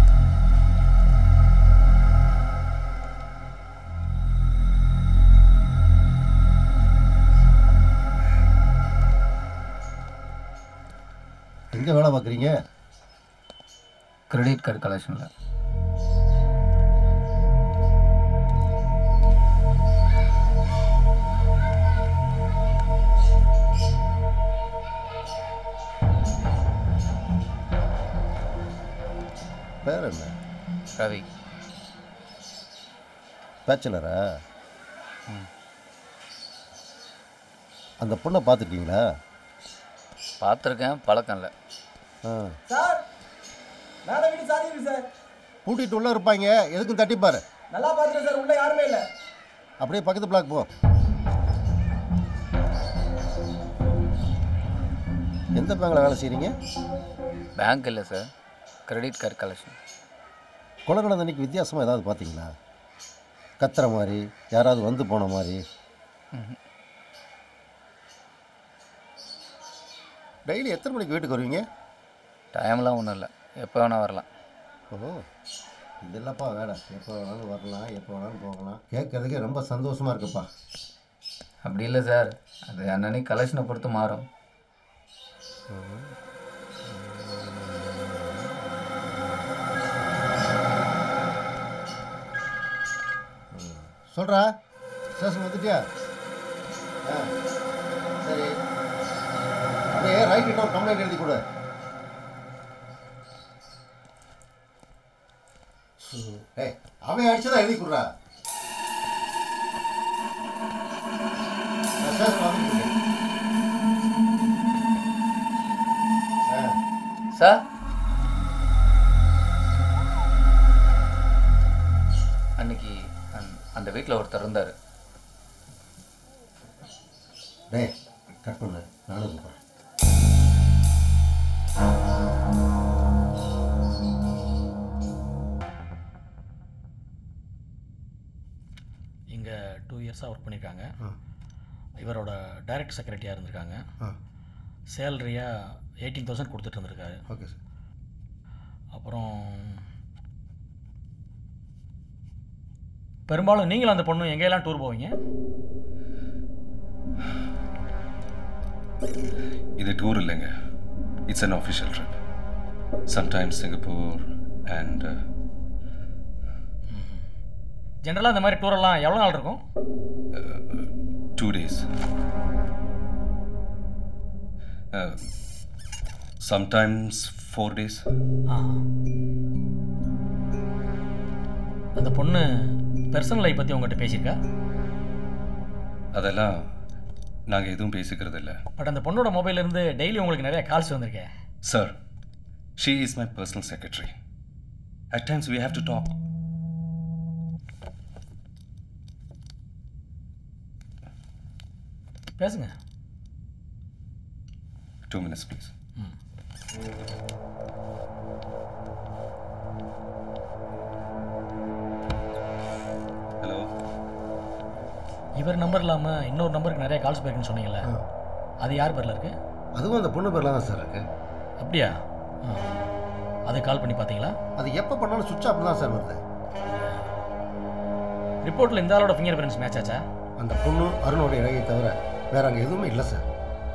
எங்கே வேலை பார்க்குறீங்க கிரெடிட் கார்டு கலெக்ஷனில் பேர் என்ன ரவி பேச்சலரா அந்த பொண்ணை பார்த்துருக்கீங்களா பார்த்துருக்கேன் பழக்கம் இல்லை ஆ சார் மேலே வீடு சாதி இருக்கு சார் பூட்டிட்டு உள்ளே இருப்பாங்க எதுக்கும் தட்டிப்பாரு நல்லா பார்த்துட்டேன் சார் உள்ள யாருமே இல்லை அப்படியே பக்கத்து பிளாக் போ எந்த பேங்கில் வேலை செய்கிறீங்க பேங்க் இல்லை சார் கிரெடிட் கார்டு கலெக்ஷன் கொலை நடந்த அன்னைக்கு வித்தியாசமாக ஏதாவது பார்த்தீங்களா கத்துற மாதிரி யாராவது வந்து போன மாதிரி டெய்லி எத்தனை மணிக்கு வீட்டுக்கு வருவீங்க டைம்லாம் ஒன்றும் இல்லை எப்போ வேணால் வரலாம் ஓ இதெல்லாம்ப்பா வேலை எப்போ வேணாலும் வரலாம் எப்போ வேணாலும் போகலாம் கேட்கறதுக்கே ரொம்ப சந்தோஷமாக இருக்குப்பா அப்படி இல்லை சார் அது அன்னன்னைக்கு கலெக்ஷனை பொறுத்து மாறும் சொல்கிறா ஸ்டேஷன் வந்துட்டியா ஆ சரி அப்படியே ரைட் கிட்ட ஒரு கம்ப்ளைண்ட் எழுதி கொடு ஏய் அவன் அடிச்சதா எழுதி கொடுறா நான் ஸ்டேஷன் வந்துட்டு இருக்கேன் ஆ சார் அன்னைக்கு அந்- அந்த வீட்டில் ஒருத்தர் இருந்தார் டேய் கட் பண்ணு நானும் கூப்பிட்றேன் இங்கே டூ இயர்ஸாக ஒர்க் பண்ணியிருக்காங்க இவரோட டைரக்ட் செக்ரட்டரியாக இருந்திருக்காங்க ஆ. சேலரியாக எயிட்டீன் தௌசண்ட் கொடுத்துட்டு இருந்திருக்காரு ஓகே சார் அப்புறம் பெரும்பாலும் நீங்களும் அந்த பொண்ணு எங்கெல்லாம் டூர் போவீங்க இது டூர் இல்லைங்க it's an official trip sometimes Singapore and ஜென்ரலாக இந்த மாதிரி டூரெல்லாம் எவ்வளோ நாள் இருக்கும் two days sometimes four days ஆ அந்த பொண்ணு பர்சனல் லைஃப் பற்றி உங்கள்கிட்ட பேசியிருக்கா அதெல்லாம் நாங்கள் எதுவும் பேசிக்கிறது இல்லை பட் அந்த பொண்ணோட மொபைல்ல இருந்து டெய்லி உங்களுக்கு நிறைய கால்ஸ் வந்திருக்கேன் sir she is my personal secretary at times we have to talk பேசுங்க டூ மினிட்ஸ் ப்ளீஸ் ஹலோ இவர் நம்பர் இல்லாமல் இன்னொரு நம்பருக்கு நிறைய கால்ஸ் போயிருக்குன்னு சொன்னீங்கல்ல அது யார் பேரில் இருக்கு அதுவும் அந்த பொண்ணு பேரில் தான் சார் இருக்கு அப்படியா ஆ. அது கால் பண்ணி பார்த்தீங்களா அது எப்போ பண்ணாலும் சுவிட்ச் ஆஃப் தான் சார் வருது ரிப்போர்ட்டில் இந்த ஆளோட ஃபிங்கர் பிரிண்ட்ஸ் மேட்ச் ஆச்சா அந்த பொண்ணு அருணோட இடையை தவிர வேற அங்கே எதுவுமே இல்லை சார்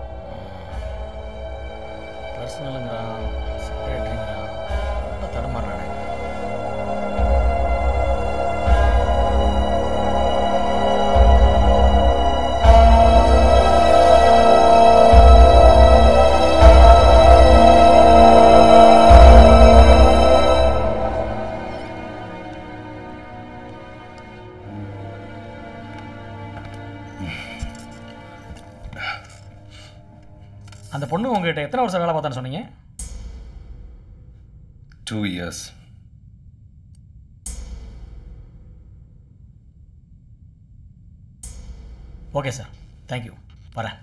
பர்சனலுங்கிறான் செக்ரட்டரிங்கிறான் ரொம்ப தடமாறானே அந்த பொண்ணு உங்ககிட்ட எத்தனை வருஷம் வேலை பார்த்தான்னு சொன்னீங்க two years okay sir thank you வரேன்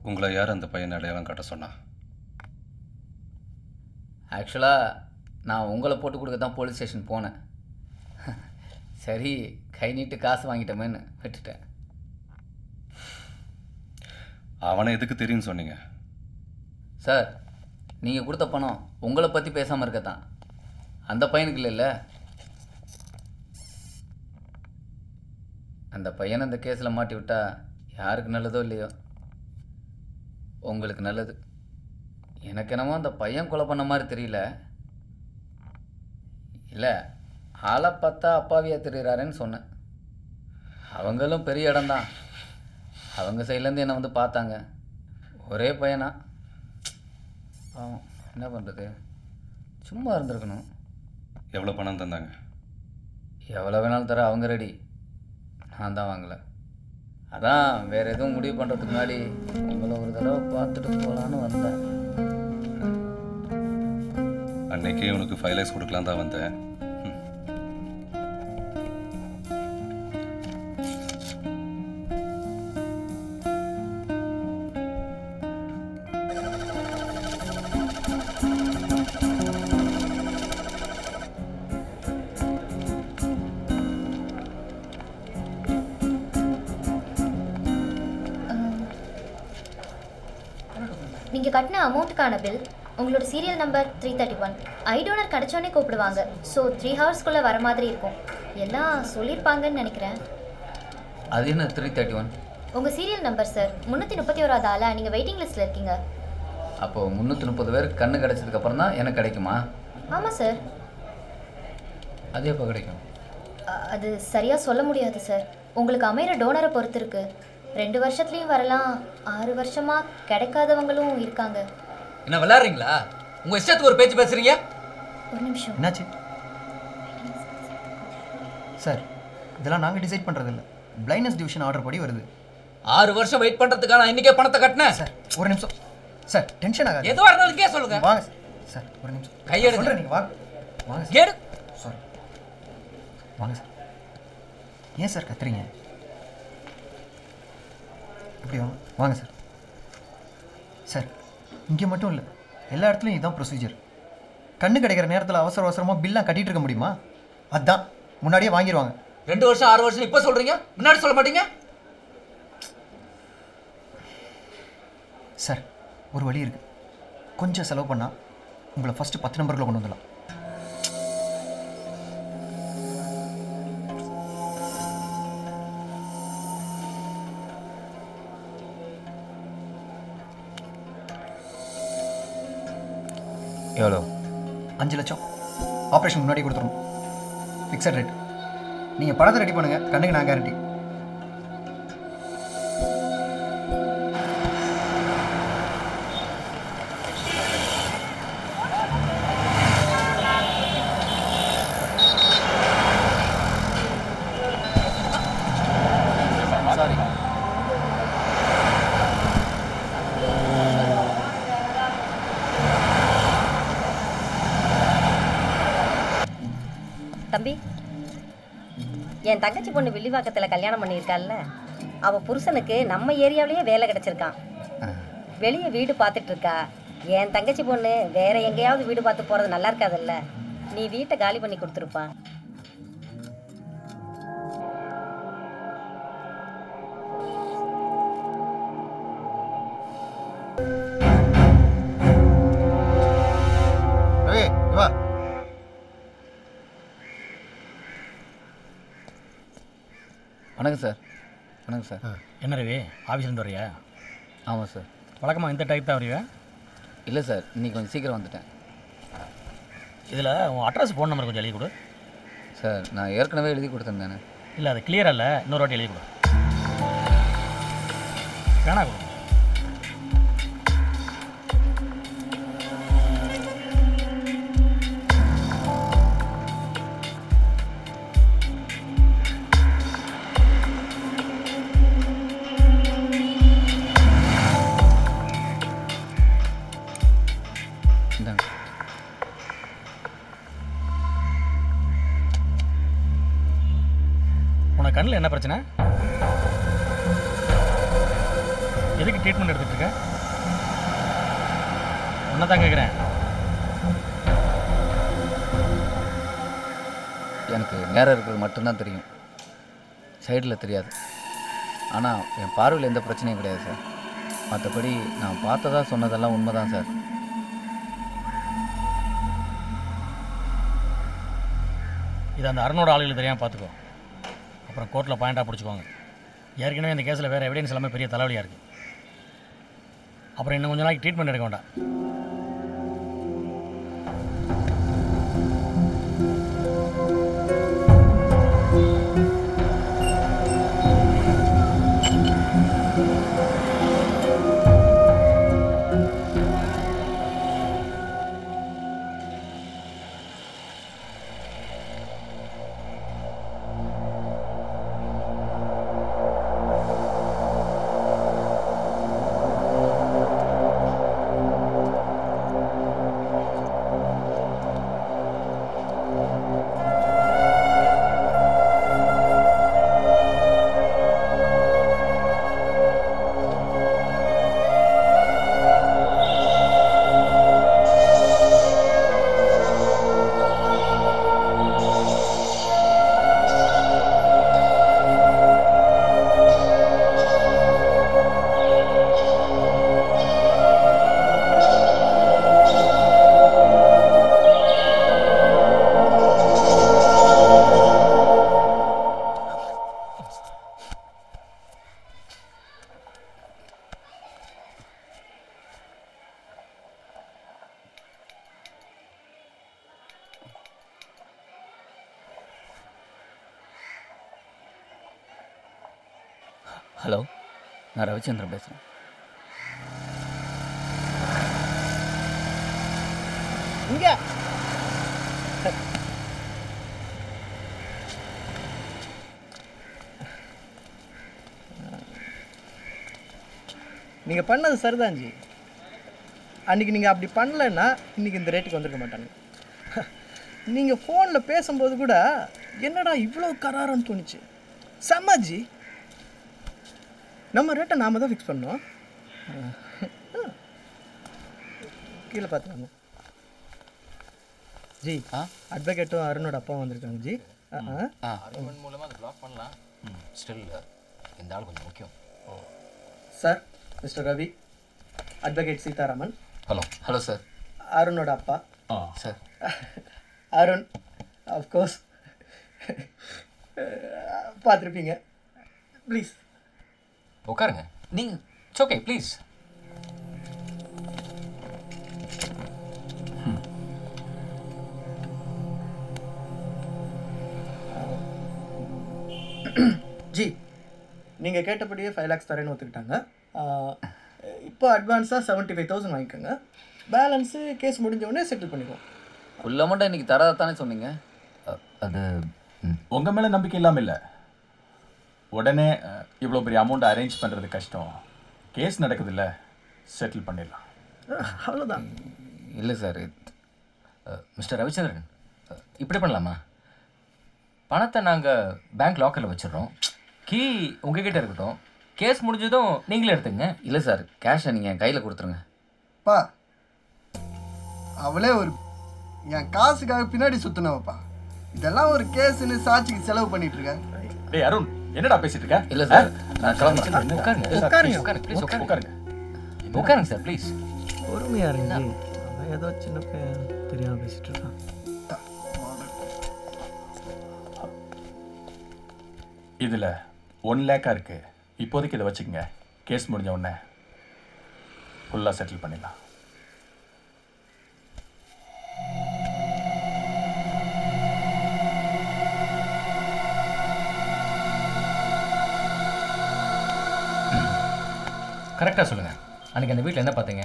உங்களை யார் அந்த பையனை அடையாளம் காட்ட சொன்னா ஆக்சுவலாக நான் உங்களை போட்டு கொடுக்க தான் போலீஸ் ஸ்டேஷன் போனேன் சரி கை நீட்டு காசு வாங்கிட்டோமேன்னு விட்டுட்டேன் அவனை எதுக்கு தெரியும்னு சொன்னீங்க சார் நீங்கள் கொடுத்த பணம் உங்களை பற்றி பேசாமல் இருக்க தான் அந்த பையனுக்கு இல்லைல்ல அந்த பையனை இந்த கேஸில் மாட்டி விட்டா யாருக்கு நல்லதோ இல்லையோ உங்களுக்கு நல்லது எனக்கு என்னமோ அந்த பையன் கொலை பண்ண மாதிரி தெரியல இல்லை ஆளை பார்த்தா அப்பாவியாக தெரியுறாருன்னு சொன்னேன் அவங்களும் பெரிய இடம்தான் அவங்க சைட்லேருந்து என்னை வந்து பார்த்தாங்க ஒரே பையனா பாவம் என்ன பண்ணுறது சும்மா இருந்திருக்கணும் எவ்வளோ பணம் தந்தாங்க எவ்வளோ வேணாலும் தர அவங்க ரெடி நான் தான் வாங்கலை அதான் வேறு எதுவும் முடிவு பண்ணுறதுக்கு முன்னாடி உங்களை ஒரு தடவை பார்த்துட்டு போகலான்னு வந்தேன் அன்னைக்கே உனக்கு ஃபைவ் லேக்ஸ் கொடுக்கலாம் தான் வந்தேன் ம். நீங்கள் கட்டின அமௌண்ட்டுக்கான பில் உங்களோட serial number three thirty one eye donor கிடச்சோன்னே கூப்பிடுவாங்க ஸோ த்ரீ ஹவர்ஸ்க்குள்ளே வர மாதிரி இருக்கும் எல்லாம் சொல்லியிருப்பாங்கன்னு நினைக்கிறேன் அது என்ன த்ரீ தேர்ட்டி ஒன் உங்கள் சீரியல் நம்பர் சார் முந்நூற்றி முப்பத்தி ஓராவது ஆளா நீங்கள் வெயிட்டிங் லிஸ்ட்டில் இருக்கீங்க அப்போது முந்நூற்றி முப்பது பேருக்கு கண்ணு கிடச்சதுக்கப்புறம் தான் எனக்கு கிடைக்குமா ஆமாம் சார் அது எப்போ கிடைக்கும் அ- அது சரியாக சொல்ல முடியாது சார் உங்களுக்கு அமைகிற டோனரை பொறுத்து இருக்கு ரெண்டு வருஷத்துலேயும் வரலாம் ஆறு வருஷமாக கிடைக்காதவங்களும் இருக்காங்க என்ன விளையாடுறீங்களா உங்க இஷ்டத்துக்கு ஒரு பேச்சு பேசுறீங்க ஒரு நிமிஷம் என்னாச்சு சார் இதெல்லாம் நாங்கள் டிசைட் பண்ணுறதில்ல பிளைண்ட்னஸ் டிவிஷன் ஆர்டர் படி வருது ஆறு வருஷம் வெயிட் பண்றதுக்காக நான் இன்னைக்கே பணத்தை கட்டினேன் சார் ஒரு நிமிஷம் சார் டென்ஷன் ஆகாது எதுவா இருந்தாலும் இங்கே சொல்லுங்க வாங்க சார் ஒரு நிமிஷம் கையெடுங்க. சொல்கிறேன் நீங்கள் வாங்க வாங்க எடு சாரி வாங்க சார் ஏன் சார் கத்துறீங்க இப்படி வாங்க வாங்க சார் சார் இங்கே மட்டும் இல்லை எல்லா இடத்துலையும் இதுதான் ப்ரொசீஜர் கண்ணு கிடைக்கிற நேரத்தில் அவசர அவசரமாக பில்லாம் கட்டிட்டு இருக்க முடியுமா அதான் முன்னாடியே வாங்கிடுவாங்க ரெண்டு வருஷம் ஆறு வருஷம் இப்ப சொல்றீங்க முன்னாடி சொல்ல மாட்டீங்க சார் ஒரு வழி இருக்கு கொஞ்சம் செலவு பண்ணால் உங்களை ஃபஸ்ட்டு பத்து நம்பருக்குள்ள கொண்டு வந்துடலாம் எவ்வளோ அஞ்சு லட்சம் ஆப்ரேஷன் முன்னாடி கொடுத்துருணும் ஃபிக்ஸட் ரேட் நீங்கள் பணத்தை ரெடி பண்ணுங்கள் கண்ணுக்கு நான் கேரண்டி சாரி தம்பி என் தங்கச்சி பொண்ணு வில்லிவாக்கத்தில் கல்யாணம் பண்ணியிருக்காள்ல அவள் புருஷனுக்கு நம்ம ஏரியாவிலேயே வேலை கிடச்சிருக்கான் வெளியே வீடு பார்த்துட்டு இருக்கா என் தங்கச்சி பொண்ணு வேற எங்கேயாவது வீடு பார்த்து போகிறது நல்லா இருக்காதுல்ல நீ வீட்டை காலி பண்ணி கொடுத்துருப்பா ரவி வா வணக்கம் சார் வணக்கம் சார் என்ன ரவி ஆஃபீஸ்லேருந்து வரியா ஆமாம் சார் வழக்கமாக இந்த டைப் தான் வருவியா இல்லை சார் இன்னைக்கு கொஞ்சம் சீக்கிரம் வந்துட்டேன் இதில் உன் அட்ரஸ் ஃபோன் நம்பர் கொஞ்சம் எழுதி கொடு சார் நான் ஏற்கனவே எழுதி கொடுத்துருந்தேனே இல்லை அது கிளியராக இல்லை இன்னொரு வாட்டி எழுதி கொடு வேணா கொடு இந்தாங்க உனக்கு கண்ணில் என்ன பிரச்சனை எது எதுக்கு ட்ரீட்மெண்ட் எடுத்துட்டு இருக்க என்ன தான் கேட்குறேன் எனக்கு நேரம் இருக்கிறது மட்டும்தான் தெரியும் சைடில் தெரியாது ஆனால் என் பார்வையில் எந்த பிரச்சனையும் கிடையாது சார் மற்றபடி நான் பார்த்ததா சொன்னதெல்லாம் உண்மை தான் சார் இது அந்த அருணோட ஆளுகளுக்கு தெரியாமல் பார்த்துக்கோ அப்புறம் கோர்ட்டில் பாயிண்டாக பிடிச்சிக்குவாங்க ஏற்கனவே இந்த கேஸில் வேறு எவிடன்ஸ் எல்லாமே பெரிய தலைவலியாக இருக்குது அப்புறம் இன்னும் கொஞ்ச நாளைக்கு ட்ரீட்மெண்ட் எடுக்க வேண்டாம் ஹலோ நான் ரவிச்சந்திரன் பேசுகிறேன் இங்க நீங்க பண்ணது சரிதான் ஜி அன்னைக்கு நீங்க அப்படி பண்ணலைன்னா இன்னைக்கு இந்த ரேட்டுக்கு வந்திருக்க மாட்டாங்க நீங்க ஃபோனில் பேசும்போது கூட என்னடா இவ்வளோ கராரன்னு தோணுச்சு செம்ம ஜி நம்ம ரேட்டை நாம தான் ஃபிக்ஸ் பண்ணோம் கீழே பார்த்துக்கோங்க ஜி அட்வொகேட்டும் அருணோட அப்பாவும் வந்திருக்காங்க ஜி ஆ, ஆ. ஆர்குமெண்ட் மூலமாக அதை பிளாக் பண்ணலாம் ஸ்டில் இந்த ஆள் கொஞ்சம் முக்கியம் sir mister Ravi advocate Sitaraman hello hello sir அருணோட அப்பா சார் அருண் அஃப்கோர்ஸ் பார்த்துருப்பீங்க ப்ளீஸ் உட்காருங்க நீங்கள் இட்ஸ் ஓகே ப்ளீஸ் ஜி நீங்கள் கேட்டபடியே ஃபைவ் லேக்ஸ் தரேன்னு ஒத்துக்கிட்டாங்க இப்போ அட்வான்ஸாக செவன்ட்டி ஃபைவ் தௌசண்ட் வாங்கிக்கோங்க பேலன்ஸு கேஸ் முடிஞ்ச உடனே செட்டில் பண்ணிக்குவோம் ஃபுல் அமௌண்ட்டை இன்றைக்கி தரதானே சொன்னீங்க அது உங்கள் மேலே நம்பிக்கை இல்லாமல் இல்லை உடனே அஹ், இவ்வளோ பெரிய அமௌண்ட் அரேஞ்ச் பண்ணுறது கஷ்டம் கேஸ் நடக்குதுல்ல செட்டில் பண்ணிடலாம் அவ்வளோதான் இல்லை சார் மிஸ்டர் ரவிச்சந்திரன் அஹ், இப்படி பண்ணலாமா பணத்தை நாங்கள் பேங்க் லாக்கரில் வச்சிடுறோம் கீ உங்ககிட்ட இருக்கட்டும் கேஸ் முடிஞ்சதும் நீங்களே எடுத்துங்க இல்லை சார் கேஷை நீங்கள் என் கையில் கொடுத்துருங்க பா அவளே ஒரு என் காசுக்காக பின்னாடி சுத்தினவப்பா இதெல்லாம் ஒரு கேஸ்னு சாட்சிக்கு செலவு பண்ணிட்டு இருக்கேன் டேய் அருண் என்னடா பேசிட்டு இருக்க இல்லை சார் நான் கிளம்புறேன் உட்காருங்க உட்காருங்க. உட்காருங்க ப்ளீஸ் உட்காருங்க. உட்காருங்க உட்காருங்க சார் ப்ளீஸ் பொறுமையாக இருங்க ஜி அவன் ஏதோ சின்ன பையன் தெரியாமல் பேசிட்டு இருக்கான் இதில் ஒன் லேக்காக இருக்குது இப்போதைக்கு இதை வச்சுக்கோங்க கேஸ் முடிஞ்ச உடனே ஃபுல்லாக செட்டில் பண்ணிடலாம் கரெக்டாக சொல்லுங்கள் அன்றைக்கி அந்த வீட்டில் என்ன பார்த்தீங்க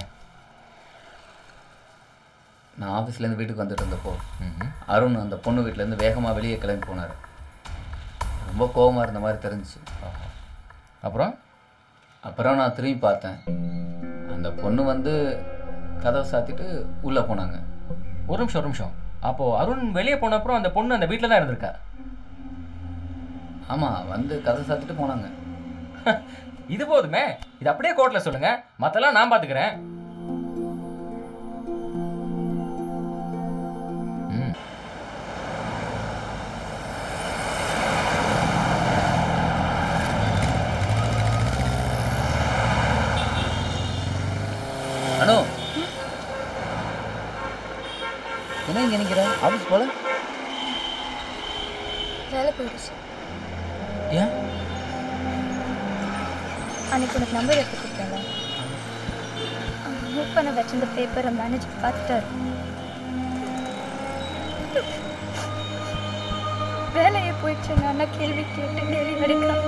நான் ஆஃபீஸ்லேருந்து வீட்டுக்கு வந்துட்டு இருந்தப்போ அருண் அந்த பொண்ணு வீட்டிலேருந்து வேகமாக வெளியே கிளம்பி போனார் ரொம்ப கோவமாக இருந்த மாதிரி தெரிஞ்சுச்சு அப்புறம் அப்புறம் நான் திரும்பி பார்த்தேன் அந்த பொண்ணு வந்து கதவை சாத்திட்டு உள்ளே போனாங்க ஒரு நிமிஷம் ஒரு நிமிஷம் அப்போது அருண் வெளியே போன அப்புறம் அந்த பொண்ணு அந்த வீட்டில் தான் இருந்திருக்கா ஆமாம் வந்து கதவை சாத்திட்டு போனாங்க இது போதுமே இது அப்படியே கோர்ட்டில் சொல்லுங்க மற்றெல்லாம் நான் பார்த்துக்கிறேன் ம் அனு என்ன இங்கே நிற்கிற ஆஃபீஸ் போல வேலை போயிடுச்சு ஏன் அன்னைக்கு உனக்கு நம்பர் எடுத்து கொடுத்தேன்ல மூவ் பண்ண வச்சிருந்த பேப்பரை மேனேஜர் பார்த்துட்டாரு வேலையை போயிடுச்சு நான் கேள்வி கேட்டு டெய்லி எடுக்கலாம்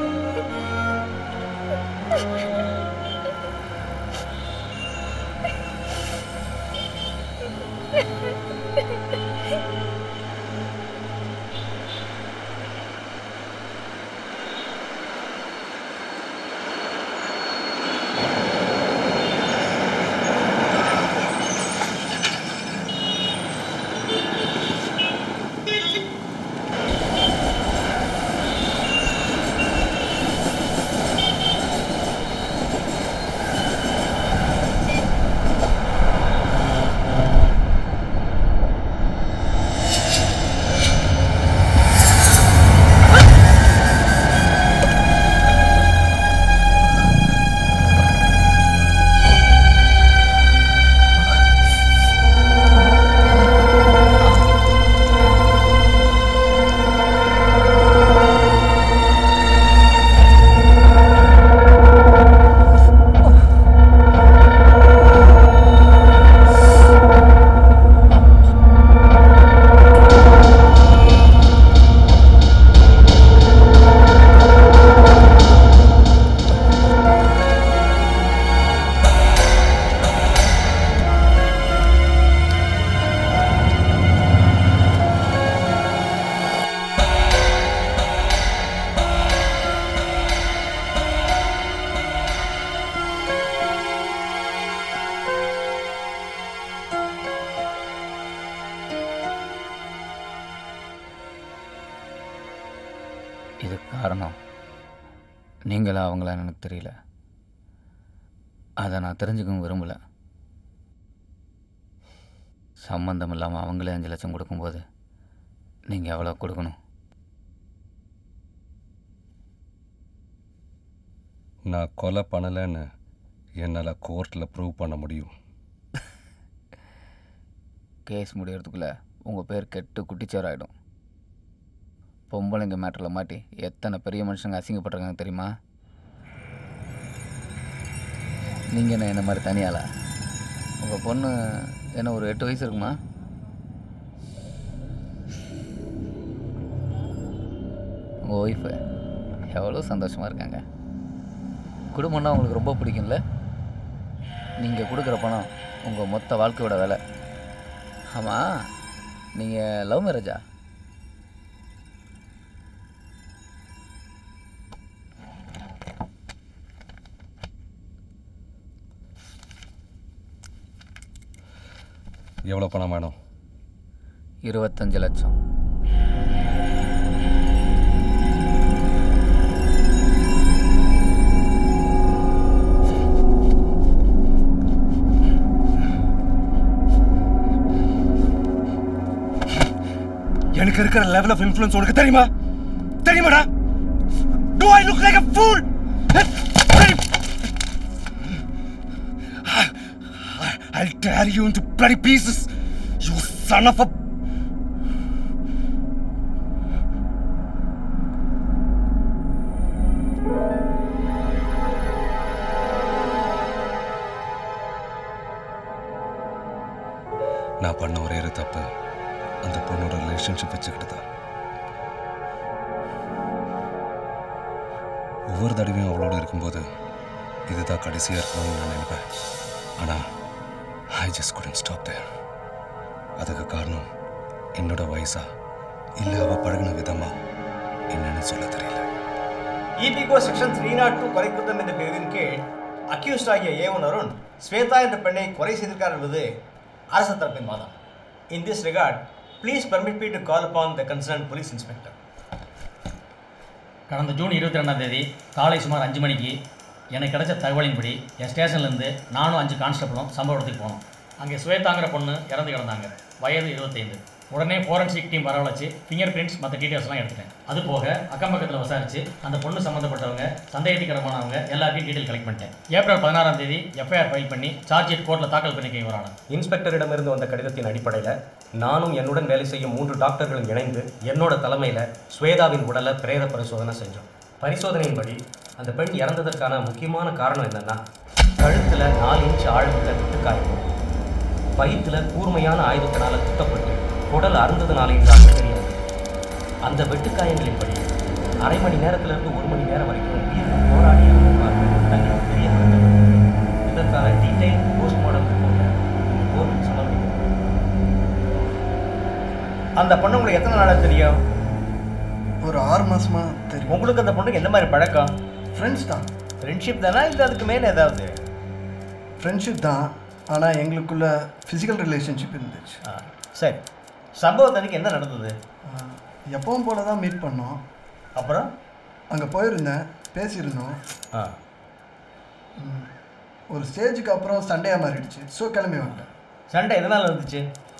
இதுக்கு காரணம் நீங்களா அவங்களா எனக்கு தெரியல அதை நான் தெரிஞ்சுக்கவும் விரும்பலை சம்மந்தம் இல்லாமல் அவங்களே அஞ்சு லட்சம் கொடுக்கும்போது நீங்கள் எவ்வளோ கொடுக்கணும் நான் கொலை பண்ணலைன்னு என்னால் கோர்ட்டில் ப்ரூவ் பண்ண முடியும் கேஸ் முடியறதுக்குள்ளே உங்கள் பேர் கெட்டு குட்டிச்சோராயிடும் பொம்பளைங்க மேட்டரில் மாட்டி எத்தனை பெரிய மனுஷங்க அசிங்கப்பட்டிருக்காங்க தெரியுமா நீங்கள் என்ன என்ன மாதிரி தனியாளா உங்கள் பொண்ணு என்ன ஒரு எட்டு வயசு இருக்குமா உங்கள் ஒய்ஃபு எவ்வளோ சந்தோஷமாக இருக்காங்க குடும்பம்னா உங்களுக்கு ரொம்ப பிடிக்கும்ல நீங்கள் கொடுக்குற பணம் உங்கள் மொத்த வாழ்க்கையோட விலை ஆமாம் நீங்கள் லவ் மேரேஜா எவ்வளோ பணம் வேணும் இருபத்தஞ்சு லட்சம் எனக்கு இருக்கிற லெவல் ஆஃப் இன்ஃப்ளூயன்ஸ் உனக்கு தெரியுமா தெரியுமாடா do I look like a fool I'll tear you into bloody pieces you son of a நான் பண்ண ஒரே ஒரு தப்பு அந்த பொண்ணோட ரிலேஷன்ஷிப் வச்சுக்கிட்டு ஒவ்வொரு தடவையும் அவளோட இருக்கும்போது இதுதான் கடைசியாக இருக்கணும்னு நான் நினைப்பேன் ஆனால் I just couldn't stop there அதுக்கு காரணம் என்னோட வயசா இல்லை அவள் பழகின விதமா என்னன்னு சொல்ல தெரியல இபிகோ செக்ஷன் த்ரீ நாட் டூ கொலை குற்றம் என்ற பிரிவின் கீழ் அக்யூஸ்ட் ஆகிய ஏவன் அருண் ஸ்வேதா என்ற பெண்ணை கொலை செய்திருக்கார் என்பது அரசு தரப்பின் வாதம் in this regard please permit me to call upon the concern police inspector கடந்த ஜூன் இருபத்தி ரெண்டாம் தேதி காலை சுமார் அஞ்சு மணிக்கு எனக்கு கிடைச்ச தகவலின்படி என் ஸ்டேஷன்லேருந்து நானும் அஞ்சு கான்ஸ்டபிளும் சம்பவ இடத்துக்கு போனோம் அங்கே ஸ்வேதாங்கிற பொண்ணு இறந்து கிடந்தாங்க வயது இருபத்தைந்து உடனே ஃபோரன்சிக் டீம் வரவழைச்சு ஃபிங்கர் பிரிண்ட்ஸ் மற்ற டீட்டெயில்ஸ்லாம் எடுத்துட்டேன் அது போக அக்கம் பக்கத்தில் விசாரிச்சு அந்த பொண்ணு சம்மந்தப்பட்டவங்க சந்தேகத்துக்கிடமானவங்க எல்லாத்தையும் டீட்டெயில் கலெக்ட் பண்ணிட்டேன் ஏப்ரல் பதினாறாம் தேதி எஃப்ஐஆர் ஃபைல் பண்ணி சார்ஜ் ஷீட் கோர்ட்டில் தாக்கல் பண்ணிக்க வரான இன்ஸ்பெக்டரிடமிருந்து வந்த கடிதத்தின் அடிப்படையில் நானும் என்னுடன் வேலை செய்யும் மூன்று டாக்டர்களும் இணைந்து என்னோட தலைமையில் ஸ்வேதாவின் உடலை பிரேத பரிசோதனை செஞ்சோம் பரிசோதனையின்படி அந்த பெண் இறந்ததற்கான முக்கியமான காரணம் என்னன்னா கழுத்தில் நாலு இன்ச் ஆழமுள்ள வெட்டுக்காயமும் வயிற்றுல கூர்மையான ஆயுதத்தினால குத்தப்பட்டு குடல் அருந்ததுனால இருந்தாங்க தெரியாது அந்த வெட்டுக்காயங்களின்படி அரை மணி நேரத்திலிருந்து ஒரு மணி நேரம் வரைக்கும் உயிருக்கு போராடி இருந்திருப்பார்கள் தங்களுக்கு தெரிய வந்தது இதற்கான டீடைல் போஸ்ட்மார்டம் ரிப்போர்ட்டை கோர்ட்டுக்கு சமர்ப்பிக்கும் அந்த பொண்ணு உங்களுக்கு எத்தனை நாளாக தெரியும் ஒரு ஆறு மாசமா தெரியும் உங்களுக்கு அந்த பொண்ணுக்கு எந்த மாதிரி பழக்கம் ஃப்ரெண்ட்ஸ் தான் ஃப்ரெண்ட்ஷிப் தானா இல்லை அதுக்கு மேலே ஏதாவது ஃப்ரெண்ட்ஷிப் தான் ஆனால் எங்களுக்குள்ள ஃபிசிக்கல் ரிலேஷன்ஷிப் இருந்துச்சு சரி சம்பவத்தன்னைக்கு என்ன நடந்தது எப்பவும் போல தான் மீட் பண்ணோம் அப்புறம் அங்கே போயிருந்தேன் பேசியிருந்தோம் ஆ ம், ஒரு ஸ்டேஜுக்கு அப்புறம் சண்டையாக மாறிடுச்சு ஸோ கிளம்பி வந்துட்டேன் சண்டை எதனால் வந்துச்சு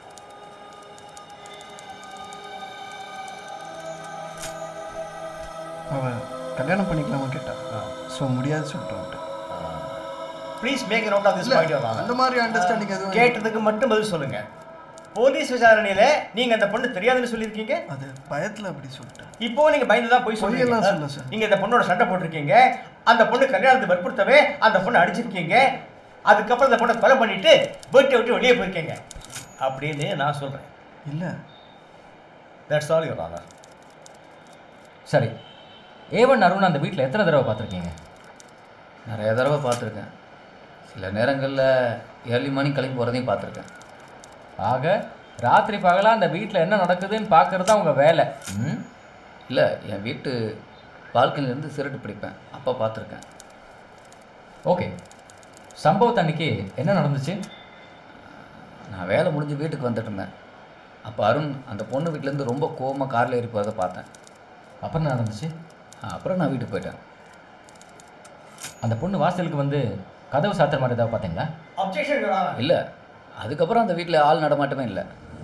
அவன் கல்யாணம் பண்ணிக்கலாமா கேட்டா ஸோ முடியாது சொல்லிட்டு வந்துட்டேன் please make note of this இல்ல, பாயிண்ட் அந்த மாதிரி understanding எதுவும் கேட்டதுக்கு மட்டும் பதில் சொல்லுங்க போலீஸ் விசாரணையில நீங்க அந்த பொண்ணு தெரியாதுன்னு சொல்லியிருக்கீங்க அது பயத்தில் அப்படி சொல்லிட்டேன் இப்போ நீங்க பயந்து தான் போய் பொய்யெல்லாம் சொல்லுங்க சொல்ல சார். நீங்க இந்த பொண்ணோட சண்டை போட்டிருக்கீங்க அந்த பொண்ணு கல்யாணத்தை வற்புறுத்தவே அந்த பொண்ணை அடிச்சிருக்கீங்க அதுக்கப்புறம் அந்த பொண்ணை கொலை பண்ணிட்டு வீட்டை விட்டு வெளியே போயிருக்கீங்க அப்படின்னு நான் சொல்றேன் இல்லை தட்ஸ் ஆல் யுவர் ஆனர் சரி ஏவன் அருண் அந்த வீட்டில் எத்தனை தடவை பார்த்துருக்கீங்க நிறைய தடவை பார்த்துருக்கேன் சில நேரங்களில் ஏர்லி மார்னிங் கிளம்பி போகிறதையும் பார்த்துருக்கேன் ஆக ராத்திரி பகலாக அந்த வீட்டில் என்ன நடக்குதுன்னு பார்க்கறது தான் உங்கள் வேலை ம் இல்லை என் வீட்டு பால்கனிலேருந்து சிரட்டு பிடிப்பேன் அப்போ பார்த்துருக்கேன் ஓகே சம்பவத்து அன்னைக்கு என்ன நடந்துச்சு நான் வேலை முடிஞ்சு வீட்டுக்கு வந்துட்டு இருந்தேன் அப்போ அருண் அந்த பொண்ணு வீட்டிலேருந்து ரொம்ப கோவமாக காரில் ஏறி போகிறத பார்த்தேன் அப்புறம் என்ன நடந்துச்சு அப்புறம் நான் வீட்டுக்கு போயிட்டேன் அந்த பொண்ணு வாசலுக்கு வந்து கதவு சாத்துற மாதிரி ஏதாவது பார்த்தீங்களா அப்ஜெக்ஷன் யுவர் ஆனர் இல்லை அதுக்கப்புறம் அந்த வீட்டில் ஆள் நடமாட்டமே இல்லை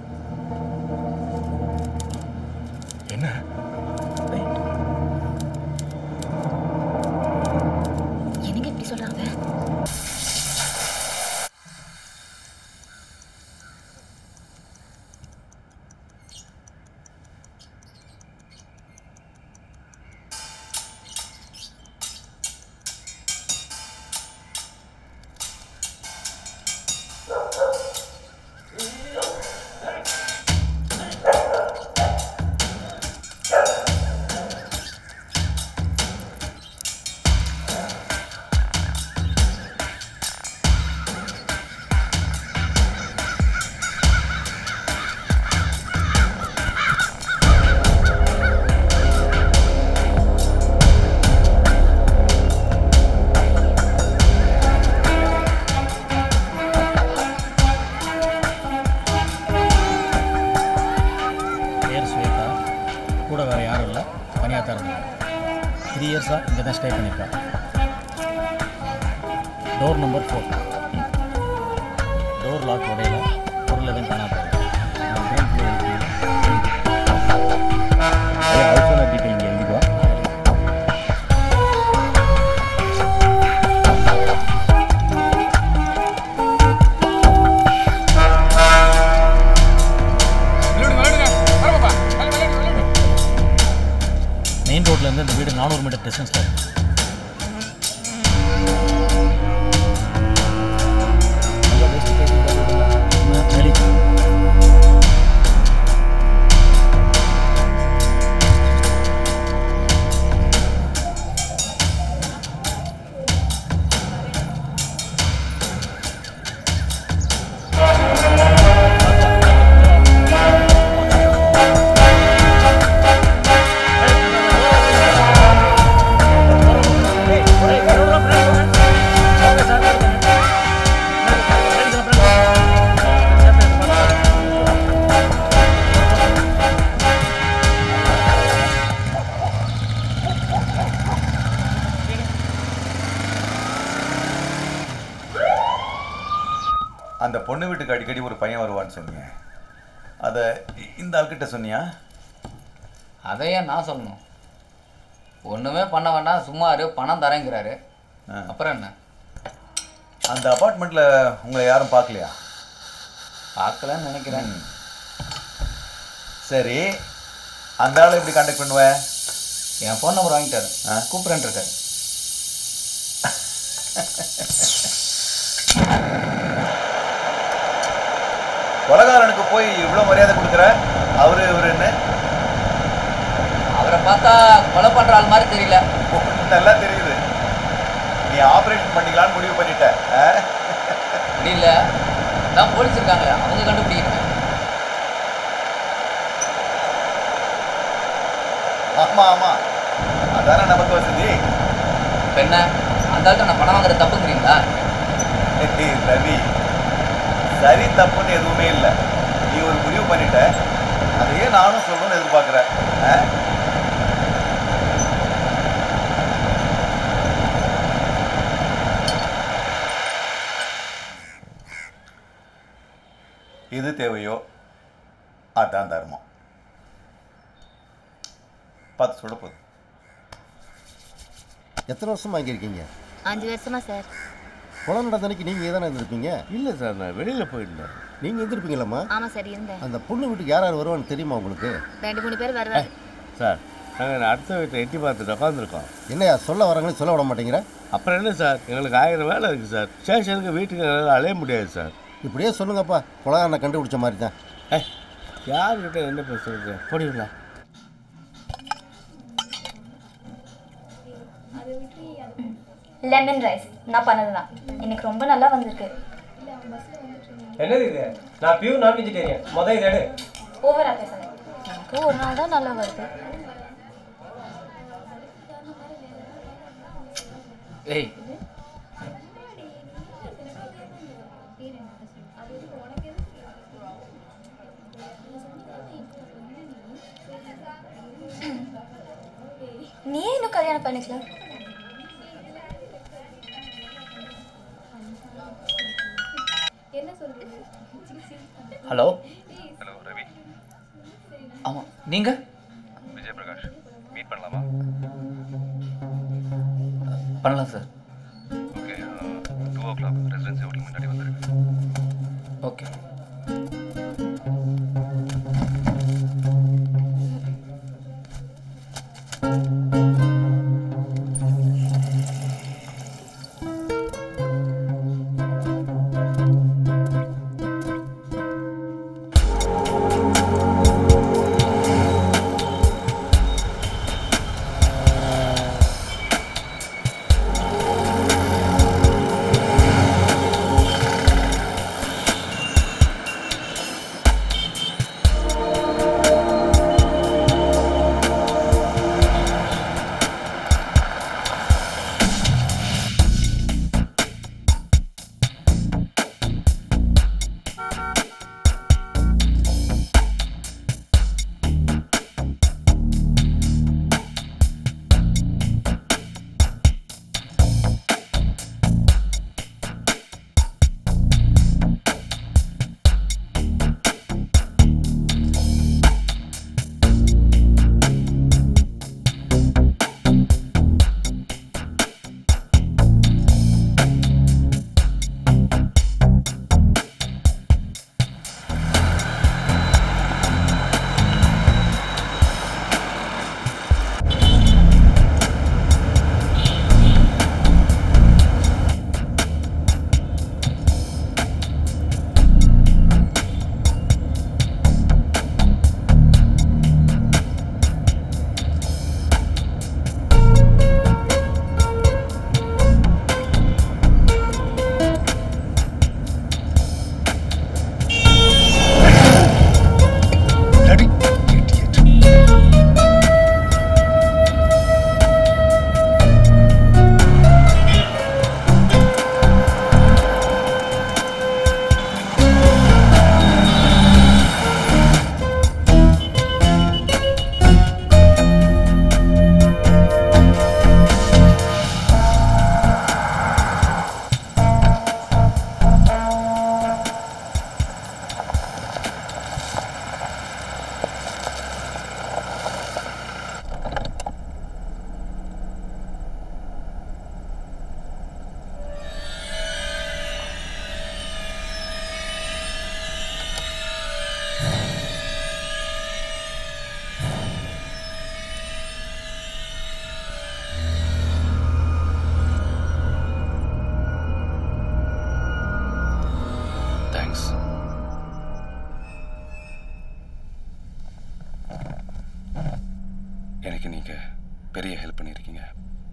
என்ன என்னங்க இப்படி சொல்றாங்க பேர் ஸ்வேதா கூட வேறு யாரும் இல்லை தனியாக தான் இருந்தாங்க த்ரீ இயர்ஸாக இங்கே தான் ஸ்டே பண்ணியிருக்கேன் door number four door lock உடையில பொருள் எதுவும் காணாம ஹவுஸ் டீட்டெயில் இங்கே எழுதிக்குவா மெயின் ரோட்லேருந்து இந்த வீடு நானூறு மீட்டர் டிஸ்டன்ஸில் இருக்கு வெளியே அந்த பொண்ணு வீட்டுக்கு அடிக்கடி ஒரு பையன் வருவான்னு சொன்னீங்க அதை இந்த ஆள்கிட்ட சொன்னியா அதை ஏன் நான் சொல்லணும் ஒன்றுமே பண்ண வேண்டாம் சும்மா இரு பணம் தரேங்கிறாரு அப்புறம் என்ன அந்த அப்பார்ட்மெண்ட்டில் உங்களை யாரும் பார்க்கலையா பார்க்கலன்னு நினைக்கிறேன் சரி அந்த ஆளை எப்படி காண்டாக்ட் பண்ணுவ என் ஃபோன் நம்பர் வாங்கிட்டாரு கூப்பிட்றேன் இருக்காரு கொலகாரனுக்கு போய் இவ்வளோ மரியாதை கொடுக்குற அவரு இவருன்னு அவரை பார்த்தா கொலை பண்ணுற ஆள் மாதிரி தெரியல நல்லா தெரியுது நீ ஆப்ரேஷன் பண்ணிக்கலாம்னு முடிவு பண்ணிட்ட ஆ? அப்படி இல்லை தான் போலீஸ் இருக்காங்களே அவங்க கண்டுபிடிக்கணும் ஆமா ஆமா அதானே நமக்கு வசதி இப்ப என்ன அந்த ஆள்கிட்ட நான் பணம் வாங்குறது தப்புங்கிறீங்களா ஏய், ரவி சரி தப்புன்னு எதுவுமே இல்லை நீ ஒரு முடிவு பண்ணிட்ட அதையே நானும் சொல்லணும்னு எதிர்பார்க்குறேன் ஆ? எது தேவையோ அதான் தர்மம் பார்த்து சொல்ல போதும் எத்தனை வருஷமா இங்கே இருக்கீங்க அஞ்சு வருஷமா சார் கொலை நடந்த அன்னைக்கு நீங்கள் தானே இருந்திருப்பீங்க இல்லை சார் நான் வெளியில் போயிருந்தேன் நீங்கள் இருந்திருப்பீங்களாம்மா ஆமா சார் இருந்தேன் அந்த பொண்ணு வீட்டுக்கு யார் யார் வருவான்னு தெரியுமா உங்களுக்கு ரெண்டு மூணு பேர் வருவாங்க சார் நாங்கள் அடுத்த வீட்டை எட்டி பார்த்துட்டு உட்காந்துருக்கோம் என்னையா சொல்ல வராங்கன்னு சொல்ல விட மாட்டேங்கிற அப்புறம் என்ன சார் எங்களுக்கு ஆயிரம் வேலை இருக்குது சார் ஸ்டேஷனுக்கு வீட்டுக்கு எங்களால் அலைய முடியாது சார் இப்படியே சொல்லுங்கப்பா கொலகாரனை கண்டுபிடிச்ச மாதிரி தான் ஏ யார்கிட்ட என்ன பேசுறது போடுவீங்களா லெமன் ரைஸ் நான் பண்ணது தான் இன்னைக்கு ரொம்ப நல்லா வந்திருக்கு என்னது இது நான் பியூர் நான் வெஜிடேரியன் மொதல் இது எடு ஓவரா பேசுங்க எனக்கு ஒரு நாள் தான் நல்லா வருது ஏய் நீ ஏன் இன்னும் கல்யாணம் பண்ணிக்கல ஹலோ ஹலோ ரவி ஆமாம் நீங்கள் விஜய் பிரகாஷ் மீட் பண்ணலாமா பண்ணலாம் sir okay two o'clock residency hotel முன்னாடி வந்துருக்கு ஓகே தேங்க்ஸ் எனக்கு நீங்க பெரிய ஹெல்ப் பண்ணியிருக்கீங்க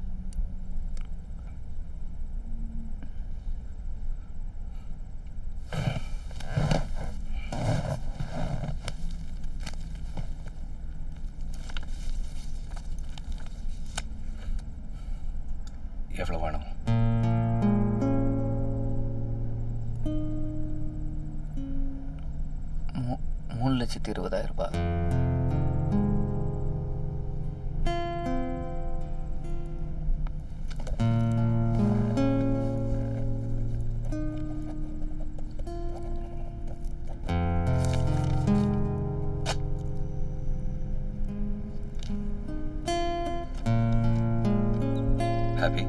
எவ்வளோ வேணும் மூ- மூணு லட்சத்தி இருபதாயிரம் ரூபாய் ஹாப்பி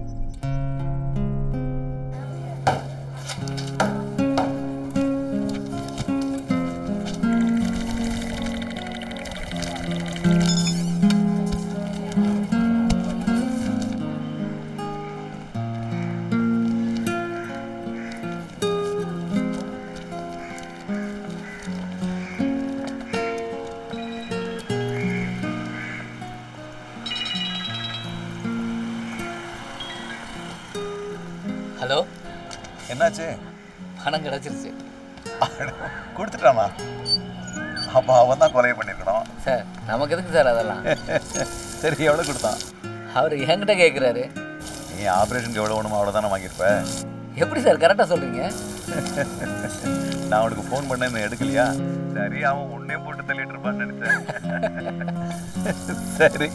ஹலோ என்னாச்சு பணம் கிடச்சிருச்சு கொடுத்துட்டானா அப்போ அவன் தான் கொலை பண்ணியிருக்கணும் சார் நமக்கு எதுக்கு சார் அதெல்லாம் சரி எவ்வளோ கொடுத்தான் அவர் என்கிட்ட கேட்குறாரு நீ ஆப்ரேஷனுக்கு எவ்வளோ வேணுமோ அவ்வளோ தானே வாங்கியிருப்ப எப்படி சார் கரெக்டாக சொல்கிறீங்க நான் அவனுக்கு ஃபோன் பண்ண இன்னும் எடுக்கலையா சரி அவன் உன்னையும் போட்டு தள்ளிட்டு இருப்பான்னு நினைச்சேன் சரி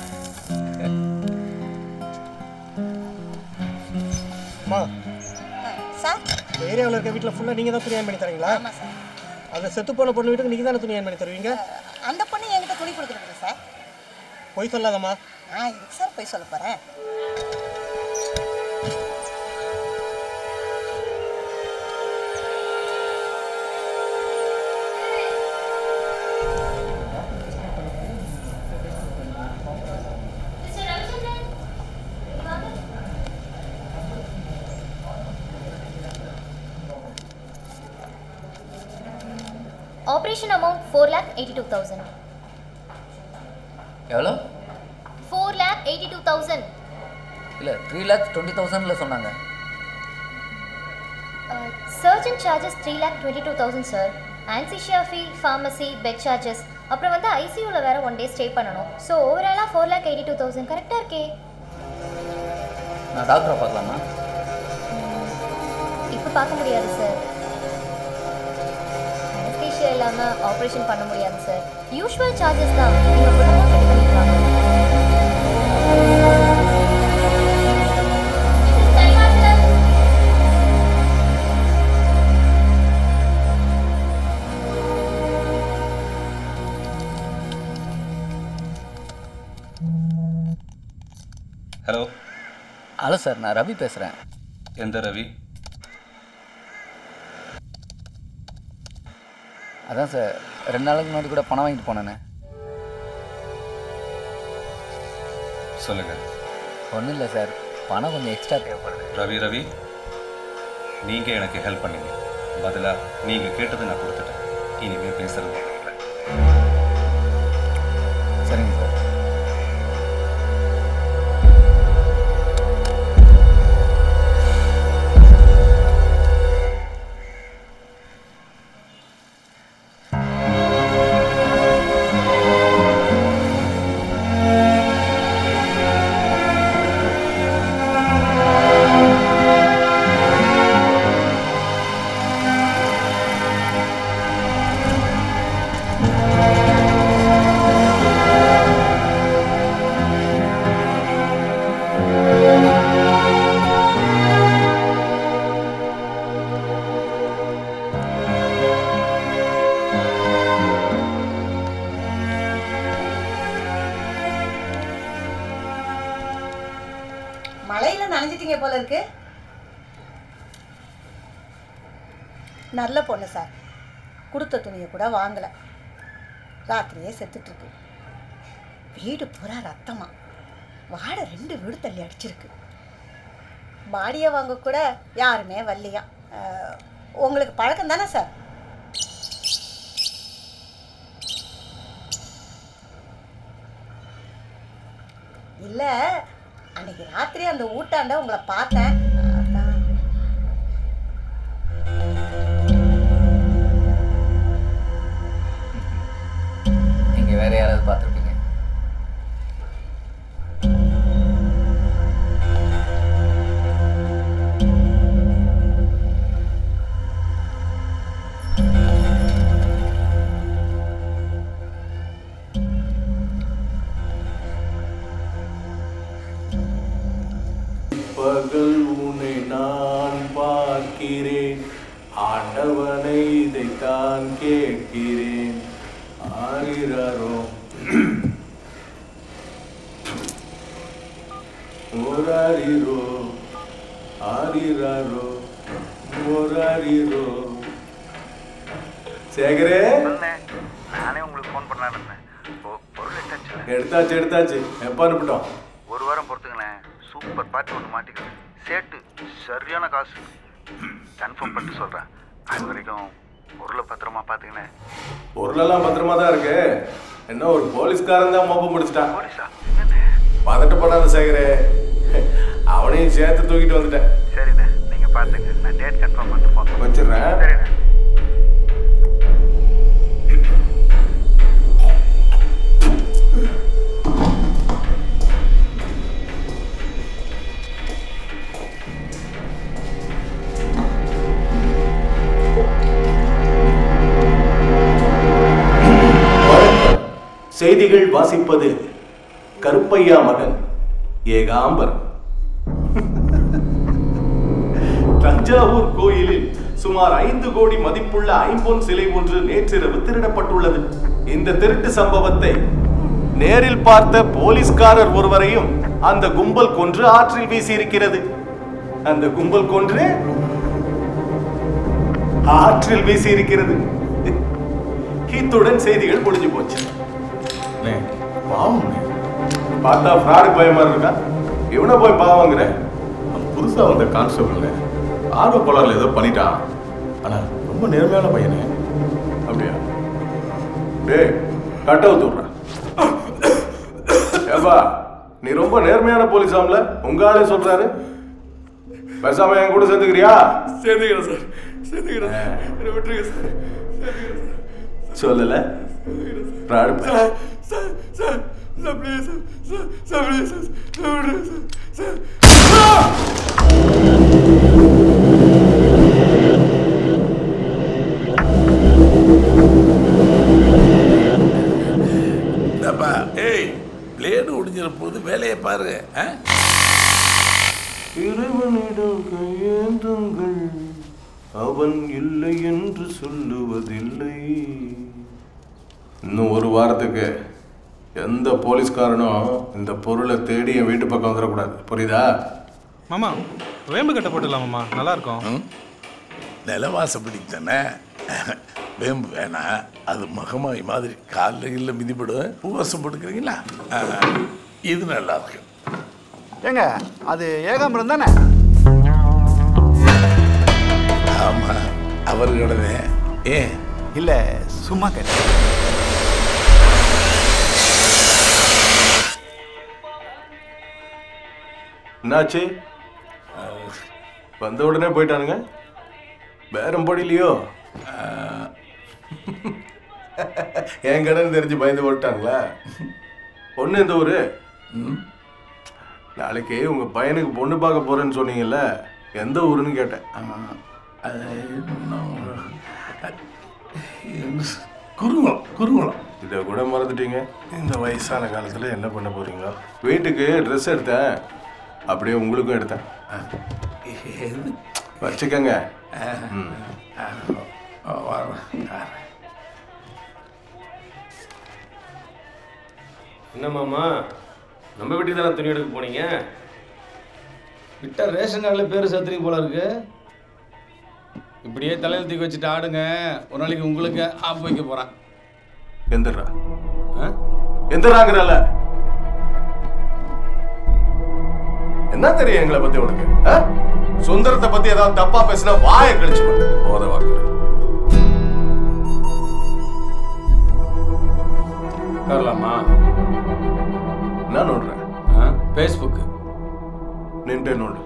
அம்மா சார் இந்த ஏரியாவில் இருக்க வீட்டில் ஃபுல்லாக நீங்கள் தான் துணி அயன் பண்ணி தரீங்களா அந்த செத்து போன பொண்ணு வீட்டுக்கு நீங்கள் தானே துணி அயன் பண்ணி தருவீங்க அந்த பொண்ணு என்கிட்ட துணி கொடுக்குறது சார் பொய் சொல்லாதம்மா நான் இதுக்கு சார் போய் சொல்ல போகிறேன் operation amount four lakh eighty two thousand எவ்வளோ four lakh eighty two thousand இல்லை த்ரீ லேக்ஸ் டுவெண்ட்டி தௌசண்டில் சொன்னாங்க surgeon charges three lakh twenty two thousand sir anaesthesia fee pharmacy bed charges அப்புறம் வந்து ஐசியூவில் வேறு ஒன் டே ஸ்டே பண்ணணும் ஸோ ஓவராலாக four lakh eighty two thousand கரெக்டாக இருக்கே நான் டாக்டரை பார்க்கலாமா இப்போ பார்க்க முடியாது சார் அனஸ்தீஷியா இல்லாமல் ஆப்ரேஷன் பண்ண முடியாது சார் யூஷுவல் சார்ஜஸ் தான் நீங்கள் ஃபுல் அமௌண்ட் ரெடி பண்ணிக்கலாம் ஹலோ ஹலோ சார் நான் ரவி பேசுகிறேன் எந்த ரவி அதான் சார் ரெண்டு நாளைக்கு முன்னாடி கூட பணம் வாங்கிட்டு போனேனே சொல்லுங்க ஒன்றும் இல்லை சார் பணம் கொஞ்சம் எக்ஸ்ட்ரா தேவைப்படுது ரவி ரவி நீங்க எனக்கு ஹெல்ப் பண்ணீங்க பதிலா நீங்க கேட்டதை நான் கொடுத்துட்டேன் இனிமே பேசுறது ஒண்ணும் இல்லை. சரிங்க சார் மழையில நனைஞ்சிட்டீங்க போல இருக்கு நல்ல பொண்ணு சார் கொடுத்த துணியை கூட வாங்கலை ராத்திரியே செத்துட்டு இருக்கு வீடு பூரா ரத்தமா வாடை ரெண்டு வீடு தள்ளி அடிச்சிருக்கு பாடியை வாங்க கூட யாருமே வரலையா அஹ், உங்களுக்கு பழக்கம் தானே சார் இல்லை அன்னைக்கு ராத்திரி அந்த ஊட்டாண்ட உங்களை பார்த்தேன் அதான் நீங்கள் வேற யாராவது பார்த்துருப்பீங்க பகல் உன்னை நான் பார்க்கிறேன் ஆண்டவனை இதைத்தான் கேட்கிறேன் ஆரிரரோ ஓராரிரோ ஆரிரரோ ஓராரிரோ சேகரே நானே உங்களுக்கு ஃபோன் பண்ணலான்னு இருந்தேன் பொ- பொருள் எடுத்தாச்சு எடுத்தாச்சு எடுத்தாச்சு எப்போ அனுப்பிட்டோம் ஒரு வாரம் பொறுத்துங்களேன் சூப்பர் பார்ட்டி ஒன்று மாட்டிக்கிறேன் சேட்டு சரியான காசு கன்ஃபார்ம் பண்ணிட்டு சொல்கிறேன் அது வரைக்கும் பொருளை பத்திரமா பார்த்துக்கினேன் பொருளெல்லாம் பத்திரமா தான் இருக்கு என்ன ஒரு போலீஸ்காரன் தான் மோப்பம் முடிச்சிட்டான் பதட்டப்படாத சேகரே அவனையும் சேர்த்து தூக்கிட்டு வந்துட்டேன் சரிண்ணே நீங்கள் பார்த்துங்க நான் டேட் கன்ஃபார்ம் பண்ணிட்டு போகிறேன் வச்சிடுறேன் சரிண்ணே செய்திகள் வாசிப்பது கருப்பையா மகன் ஏகாம்பரம் தஞ்சாவூர் கோயிலில் சுமார் ஐந்து கோடி மதிப்புள்ள ஐம்பொன் சிலை ஒன்று நேற்றிரவு திருடப்பட்டுள்ளது இந்த திருட்டு சம்பவத்தை நேரில் பார்த்த போலீஸ்காரர் ஒருவரையும் அந்த கும்பல் கொன்று ஆற்றில் வீசியிருக்கிறது அந்த கும்பல் கொன்று ஆற்றில் வீசியிருக்கிறது இத்துடன் செய்திகள் முடிஞ்சு போச்சு பாவம் பார்த்தா ஃப்ராடு பயமா இருக்கா இவனை போய் பாவங்கிற புதுசா வந்த கான்ஸ்டபிள் ஆர்வ கோளாறுல ஏதோ பண்ணிட்டான் ஆனா ரொம்ப நேர்மையான பையனே அப்படியா டேய் கட்ட ஊத்துடுறா ஏப்பா நீ ரொம்ப நேர்மையான போலீஸ் ஆம்ல உங்க ஆளே சொல்றாரு பேசாம என் கூட சேர்ந்துக்கிறியா சேர்ந்துக்கிறேன் சார் சேர்ந்துக்கிறேன் என்னை விட்டுருங்க சார் சொல்லல fraud sir sir sir sir please sir sir please sir sir விட்டுருங்க சார் சார் இந்தப்பா ஏய் பிளேடு ஒடிஞ்சிட போது வேலையை பாரு ஆ? இறைவனிடம் கையேந்துங்கள் அவன் இல்லை என்று சொல்லுவதில்லை இன்னும் ஒரு வாரத்துக்கு எந்த போலீஸ்காரனும் இந்த பொருளை தேடி என் வீட்டு பக்கம் வந்துடக்கூடாது புரியுதா மாமா வேம்பு கட்ட போட்டுடலாமாம்மா நல்லா இருக்கும் நிலவாசப்படி தானே வேம்பு வேணாம் அது மகமாய் மாதிரி காலில் இல்லை மிதிப்படும் பூவாசம் போட்டுக்கிறீங்களா ஆ, இது நல்லா இருக்கு ஏங்க அது ஏகாம்பரம் தானே ஆமா அவர்களோடவே ஏன் இல்லை சும்மா கேட்டேன் என்னாச்சு வந்த உடனே போயிட்டானுங்க பேரம் படிலையோ என் கடன் தெரிஞ்சு பயந்து போட்டாங்களா பொண்ணு இந்த ஊரு நாளைக்கு உங்க பையனுக்கு பொண்ணு பார்க்க போறேன்னு சொன்னீங்கல்ல எந்த ஊருன்னு கேட்டேன் குருகுலம் குருகுலம் இதை கூட மறந்துட்டீங்க இந்த வயசான காலத்துல என்ன பண்ண போறீங்களோ வீட்டுக்கு ட்ரெஸ் எடுத்தேன் அப்படியே உங்களுக்கும் எடுத்தேன் வச்சுக்கங்க ம். என்ன மாமா நம்ம வீட்டுக்கு தானே துணி எடுக்க போனீங்க விட்ட ரேஷன் கார்டில் பேர் சேர்த்துறீங்க போல இருக்கு இப்படியே தலையில் தூக்கி வச்சுட்டு ஆடுங்க ஒரு நாளைக்கு உங்களுக்கு ஆப் வைக்க போகிறேன் எந்திரா எந்திராங்கிறல்ல என்ன தெரியும் எங்களை பத்தி உனக்கு ஆ? சுந்தரத்தை பத்தி ஏதாவது தப்பா பேசினா வாயை கழிச்சு போத வாக்குறேன் வரலாமா என்ன நோடுறேன் ஃபேஸ்புக்கு நின்று நோடு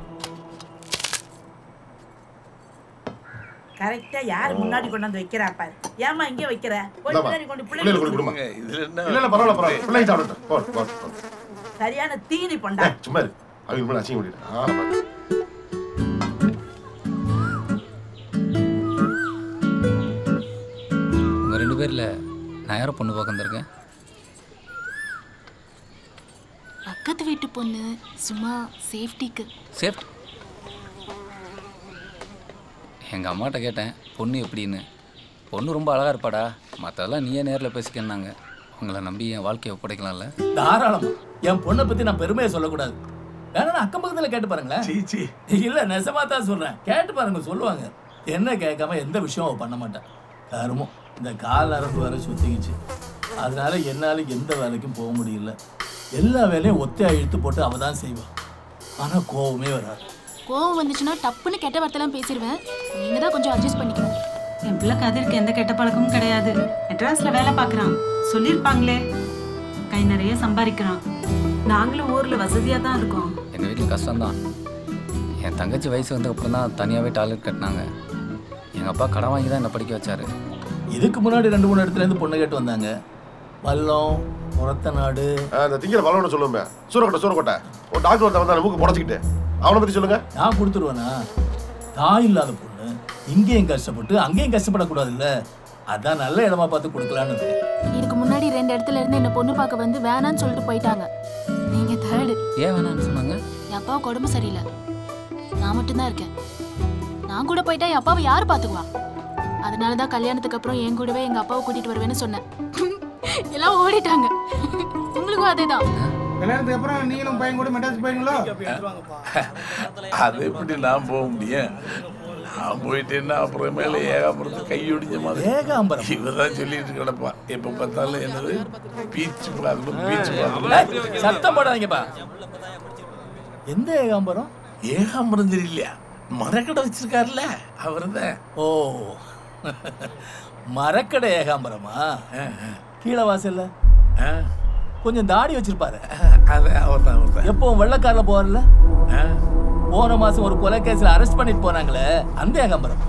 கரெக்டா யார் முன்னாடி கொண்டாந்து வைக்கிறா பாரு ஏமா இங்கே வைக்கிற போய் இந்தாம்மா, பின்னாடி கொண்டு பிள்ளைகளுக்கு பிள்ளைங்களுக்கு கொடுமா. கொடு. இதுல என்ன இல்ல இல்ல பரவாயில்ல பரவாயில்ல பிள்ளைங்க சாப்பிடட்டும் போ போ போ. சரியான தீனி பொண்டா ஏய், சும்மா இரு அவங்க முன்னாடி அசிங்க முடியல ஆளை பாரு. உங்கள் ரெண்டு பேரில் நான் யாரை பொண்ணு பார்க்க வந்திருக்கேன் பக்கத்து வீட்டு பொண்ணு சும்மா சேஃப்டிக்கு சேஃப்ட் எங்கள் அம்மாட்ட கேட்டேன் பொண்ணு எப்படின்னு பொண்ணு ரொம்ப அழகாக இருப்பாடா மற்றதெல்லாம் நீயே நேரில் பேசிக்கன்னாங்க உங்களை நம்பி என் வாழ்க்கையை ஒப்படைக்கலாம்ல தாராளமா என் பொண்ணை பத்தி நான் பெருமையை சொல்லக்கூடாது வேணா அக்கம் பக்கத்துல கேட்டு பாருங்களேன் இல்ல நெசமா தான் சொல்றேன் கேட்டு பாருங்க சொல்லுவாங்க என்ன கேட்காம எந்த விஷயம் அவ பண்ண மாட்டான் கருமம் இந்த கால் நரம்பு வேற சுத்திக்கிச்சு அதனால என்னால எந்த வேலைக்கும் போக முடியல எல்லா வேலையும் ஒத்தையா இழுத்து போட்டு அவ தான் செய்வா ஆனா கோவமே வராது கோவம் வந்துச்சுன்னா டப்புன்னு கெட்ட வார்த்தைலாம் பேசிடுவேன் நீங்க தான் கொஞ்சம் அட்ஜஸ்ட் பண்ணிக்கணும் என் பிள்ளை கதிருக்கு எந்த கெட்ட பழக்கமும் கிடையாது மெட்ராஸ்ல வேலை பார்க்குறான் சொல்லியிருப்பாங்களே கை நிறைய சம்பாதிக்கிறான் நாங்களும் ஊர்ல வசதியா தான் இருக்கோம் எங்கள் வீட்டில் கஷ்டம்தான் என் தங்கச்சி வயசு வந்த அப்புறம் தான் தனியாகவே டாய்லெட் கட்டினாங்க எங்கள் அப்பா கடன் வாங்கி தான் என்னை படிக்க வச்சாரு இதுக்கு முன்னாடி ரெண்டு மூணு இடத்துல இருந்து பொண்ணு கேட்டு வந்தாங்க வல்லம் முரத்த நாடு அந்த திங்கிற பலவன சொல்லுமே சூரக்கோட்டை சூரக்கோட்டை ஒரு டாக்டர் ஒருத்தன் வந்தான் மூக்கு புடச்சிக்கிட்டு அவனை பத்தி சொல்லுங்க நான் கொடுத்துருவேனா தாய் இல்லாத பொண்ணு இங்கேயும் கஷ்டப்பட்டு அங்கேயும் கஷ்டப்படக்கூடாது இல்ல அதான் நல்ல இடமா பார்த்து கொடுக்கலான்னு இருக்கேன் இதுக்கு முன்னாடி ரெண்டு இடத்துல இருந்து என்ன பொண்ணு பார்க்க வந்து வேணான்னு சொல்லிட்டு போயிட்டாங்க நீங்க தேர்டு ஏன் வேணாம்னு சொன்னாங்க என் அப்பாவுக்கு உடம்பு சரியில்லை நான் மட்டும்தான் இருக்கேன் நான் கூட போயிட்டா என் அப்பாவை யார் பார்த்துக்குவா அதனால தான் கல்யாணத்துக்கு அப்புறம் என் கூடவே எங்க அப்பாவை கூட்டிட்டு வருவேன்னு சொன்னேன் எல்லாம் ஓடிட்டாங்க உங்களுக்கும் அதே தான் கல்யாணத்துக்கு அப்புறம் நீங்களும் பையன் கூட மெட்ராஸ் போயிருங்களோ அது எப்படி நான் போக முடியும் நான் போயிட்டேன்னா அப்புறமேல ஏகாம்பரத்து கை ஒடிஞ்ச மாதிரி ஏகாம்பரம் இவ தான் சொல்லிட்டு கிடப்பான் எப்ப பார்த்தாலும் என்னது பீச் பார்க்கணும் பீச் ஏய், பார்க்கணும் சத்தம் போடாதீங்கப்பா எந்த ஏகாம்பரம் ஏகாம்பரம் தெரியலையா மரக்கடை வச்சிருக்காருல்ல அவர்தான் ஓ மரக்கடை ஏகாம்பரமா கீழே வாசல்ல கொஞ்சம் தாடி வச்சிருப்பாரு அது அவர் தான் அவர் தான் எப்பவும் வெள்ளக்காரில் போவார்ல போன மாசம் ஒரு கொலை கேஸ்ல அரெஸ்ட் பண்ணிட்டு போனாங்களே அந்த ஏகாம்பரம்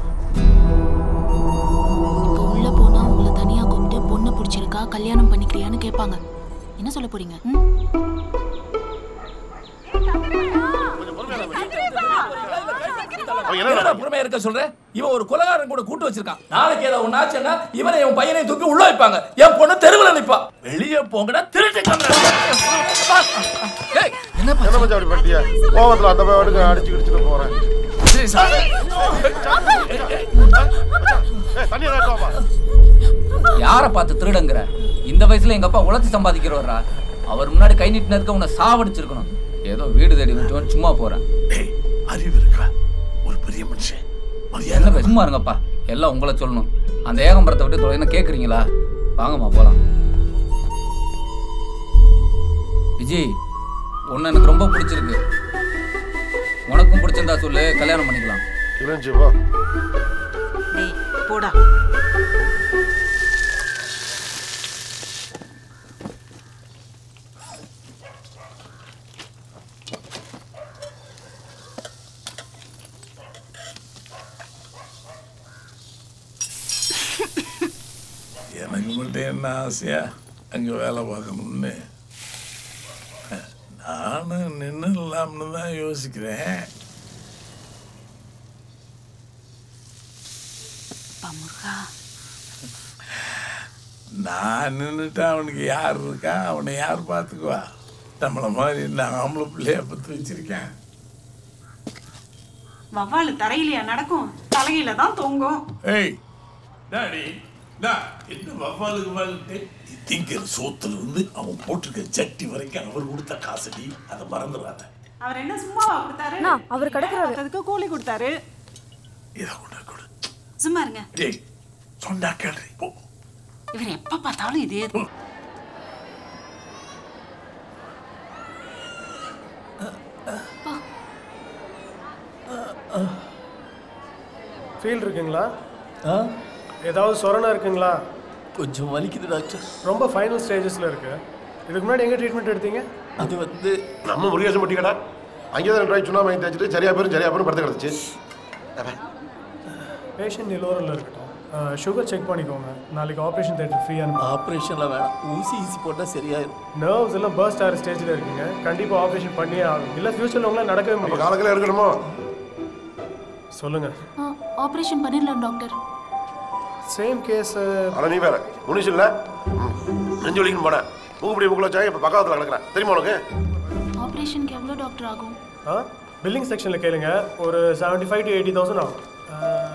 இப்போ உள்ள போனா உங்களை தனியா கூப்பிட்டு பொண்ணு பிடிச்சிருக்கா கல்யாணம் பண்ணிக்கிறியான்னு கேட்பாங்க என்ன சொல்ல போறீங்க ம்? என்னடா பொறுமையா இருக்க சொல்ற இவன் ஒரு கொலகாரன் கூட கூட்டு வச்சிருக்கான் நாளைக்கு ஏதாவது ஒண்ணு ஆச்சுன்னா இவனை இவன் பையனை தூக்கி உள்ள வைப்பாங்க என் பொண்ணு தெருவுல நிப்பா வெளியே போங்கடா திருட்டு என்ன மச்சான் அப்படி பண்ணிட்டியா கோவத்துல அந்த பையன் அடிச்சு கிடிச்சிட்டு போறேன் தண்ணி ஏதாச்சும் யாரை பார்த்து திருடங்கிற இந்த வயசுல எங்க அப்பா உழைச்சி சம்பாதிக்கிறவரா அவர் முன்னாடி கை நீட்டின இருக்க உன்னை சாவடிச்சிருக்கணும் ஏதோ வீடு தேடி வந்துட்டு சும்மா போறேன் அறிவு இருக்கா ஒரு பெரிய மனுஷன் என்ன பே- சும்மா இருங்கப்பா எல்லாம் உங்களை சொல்லணும் அந்த ஏகம்பரத்தை விட்டு தொலைனா கேக்குறீங்களா வாங்கம்மா போலாம் விஜய் உன்னை எனக்கு ரொம்ப பிடிச்சிருக்கு உனக்கும் பிடிச்சிருந்தா சொல்லு கல்யாணம் பண்ணிக்கலாம் கிழிஞ்சு வா டேய் போடா எனக்கு மட்டும் என்ன ஆசையா அங்கே வேலை பார்க்கணும்னு நானும் நின்றுலாம்னு தான் யோசிக்கிறேன் பமுருகா நான் நின்றுட்டு அவனுக்கு யார் இருக்கா அவனை யார் பார்த்துக்குவா நம்மளை மாதிரி நான் ஆம்பளை பிள்ளைய பத்து வச்சிருக்கேன் வவ்வாலு தரையிலையா நடக்கும் தலையில தான் தொங்கும் ஏய் டாடி டா என்ன வவ்வாலுக்கு வாழ்ட்டு திங்கிற சோத்துல இருந்து அவன் போட்டிருக்க சட்டி வரைக்கும் அவர் கொடுத்த காசடி அதை மறந்துடாத அவர் என்ன சும்மாவா கொடுத்தாரு அவர் கிடக்குறாரு அதுக்கு கூலி கொடுத்தாரு இதை கொண்டு கொடு சும்மா இருங்க டேய் சொன்னா கேள்றி போ இவர் எப்ப பார்த்தாலும் இதே ஃபீல் இருக்குங்களா ஆ ஏதாவது சொரணம் இருக்குங்களா கொஞ்சம் வலிக்குது டாக்டர் ரொம்ப ஃபைனல் ஸ்டேஜஸில் இருக்கு இதுக்கு முன்னாடி எங்கே ட்ரீட்மெண்ட் எடுத்தீங்க அது வந்து நம்ம முருகேசன் பட்டிக்கடா அங்கே தான் ரெண்டு ரூபாய் சுண்ணா வாங்கி தேய்ச்சிட்டு சரியா பேரும் சரியா பேரும் படுத்து கிடந்துச்சு பேஷண்ட் நிலோரில் இருக்கட்டும் சுகர் செக் பண்ணிக்கோங்க நாளைக்கு ஆப்ரேஷன் தேட்டர் ஃப்ரீயாக ஆப்ரேஷன்லாம் வேணாம் ஊசி ஈசி போட்டால் சரியாயிரும் நர்வ்ஸ் எல்லாம் பர்ஸ்ட் ஆகிற ஸ்டேஜில் இருக்கீங்க கண்டிப்பாக ஆப்ரேஷன் பண்ணியே ஆகும் இல்லை ஃபியூச்சரில் உங்களால் நடக்கவே முடியும் காலக்கில் இருக்கணுமோ சொல்லுங்கள் ஆப்ரேஷன் பண்ணிடலாம் டாக்டர் சேம் கேஸ் ஆனா நீ வேற முனிஷ் இல்ல ம். நெஞ்சு வலிக்குன்னு போனேன் மூக்குப்படி மூக்கில் வச்சா இப்போ பக்கத்தில் கிடக்குறேன் தெரியுமா உனக்கு ஆப்ரேஷனுக்கு எவ்வளோ டாக்டர் ஆகும் ஆ பில்லிங் செக்ஷனில் கேளுங்க ஒரு seventy five to eighty thousand ஆகும் ஆ,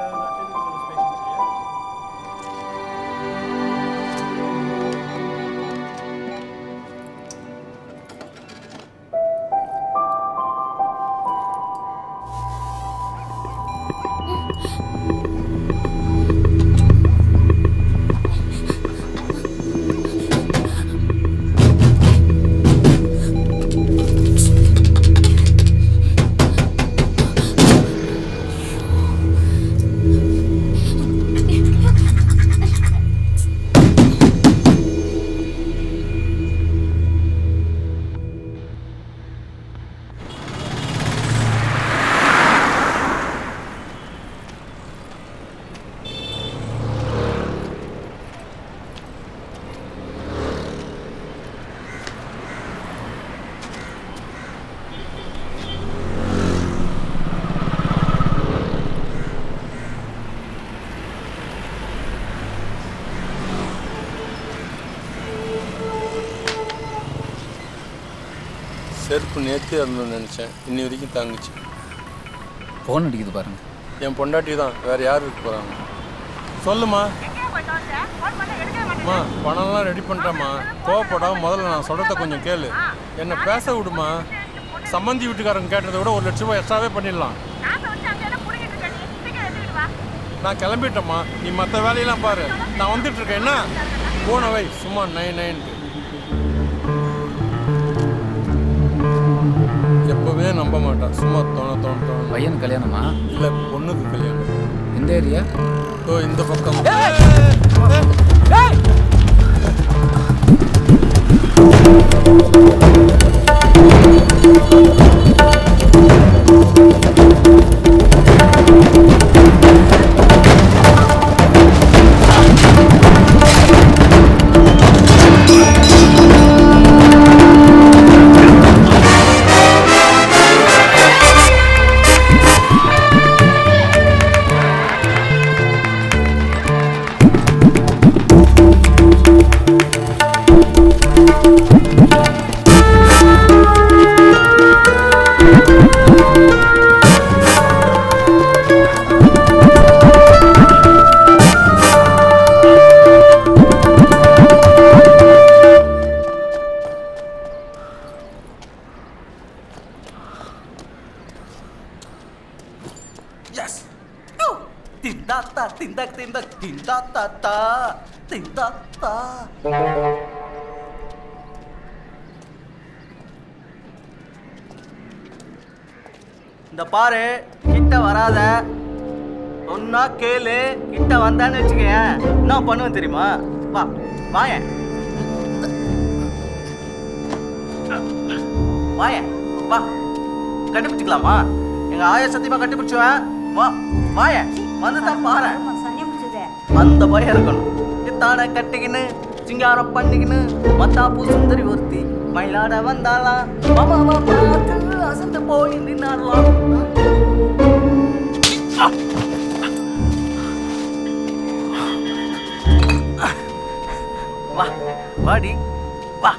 செருப்பு நேற்று இருந்தேன்னு நினச்சேன் இன்னி வரைக்கும் தாங்குச்சு ஃபோன் அடிக்குது பாருங்க என் பொண்டாட்டி தான் வேறு யார் இருக்க போகிறாங்க சொல்லுமா அம்மா பணம்லாம் ரெடி பண்ணிட்டேம்மா கோவப்படாம முதல்ல நான் சொல்கிறத கொஞ்சம் கேளு என்னை பேச விடுமா சம்மந்தி வீட்டுக்காரங்க கேட்டதை விட ஒரு லட்ச ரூபாய் எக்ஸ்ட்ராவே பண்ணிடலாம் நான் கிளம்பிட்டேம்மா நீ மற்ற வேலையெல்லாம் பாரு நான் வந்துட்டு இருக்கேன் என்ன போன வை சும்மா நைன் நைன்ட்டு எப்பவே நம்ப மாட்டான் சும்மா தோண தோண தோண பையன் கல்யாணமா இல்லை பொண்ணுக்கு கல்யாணம் எந்த ஏரியா ஓ இந்த பக்கம் Yes. Tindata, tindak, tindak, tindata, ta, tindata. இந்த பாரு கிட்ட வராத ஒன்னா கேளு கிட்ட வந்தான்னு வச்சுக்கேன் என்ன பண்ணுவேன் தெரியுமா வா வாயேன் வாயேன் வா கண்டுபிடிச்சிக்கலாமா எங்க ஆயா சத்தியமா கண்டுபிடிச்சுவேன் வா வாயேன் வந்து தான் பாரு அந்த பயம் இருக்கணும் இத்தான கட்டிக்கின்னு சிங்காரம் பண்ணிக்கின்னு மத்தாப்பு சுந்தரி ஒருத்தி மயிலாட வந்தாலாம் மாமாவா பார்த்து அசந்து போய் நின்னாடலாம் வா வாடி வா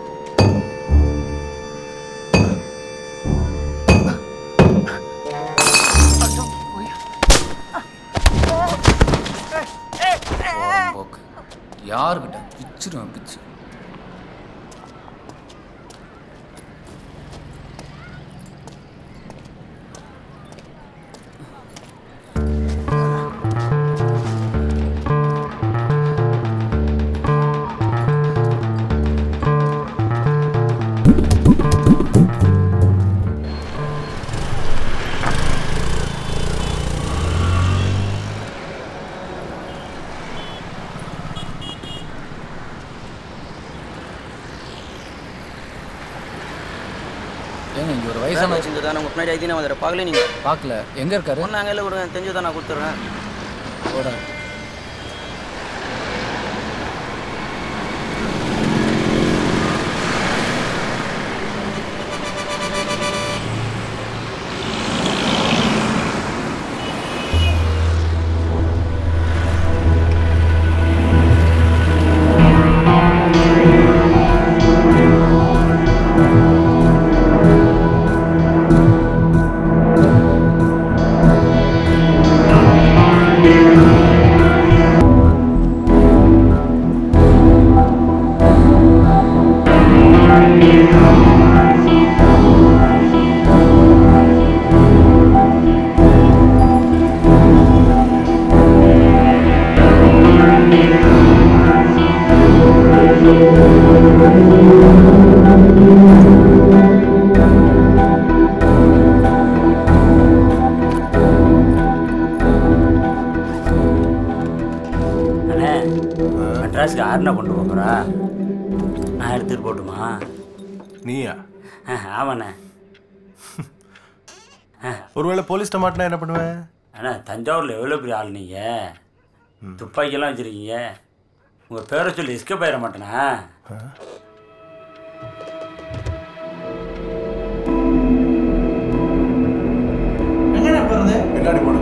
போக்கு யாருக்கிட்ட பிச்சிருவேன் பிச்சு இல்லாமல் வச்சிருந்ததா உங்கள் பின்னாடி ஐதினா வந்துடுற பார்க்கல நீங்கள் பார்க்கல எங்கே இருக்காரு ஒன்று அங்கே கொடுங்க தெரிஞ்சதான் நான் கொடுத்துட்றேன் போடா அண்ணே மெட்ராஸ்க்கு ஆறுனா கொண்டு போகிறா நான் எடுத்துகிட்டு போட்டுமா நீயா ஆ, ஆமாண்ணே ஒருவேளை போலீஸ்ட்ட மாட்டினா என்ன பண்ணுவேன் அண்ணா தஞ்சாவூரில் எவ்வளோ பெரிய ஆள் நீங்கள் துப்பாக்கியெல்லாம் வச்சுருக்கீங்க உங்கள் பேரை சொல்லி எஸ்கேப் ஆயிட மாட்டேனா எங்கண்ணே போகிறது பின்னாடி போடு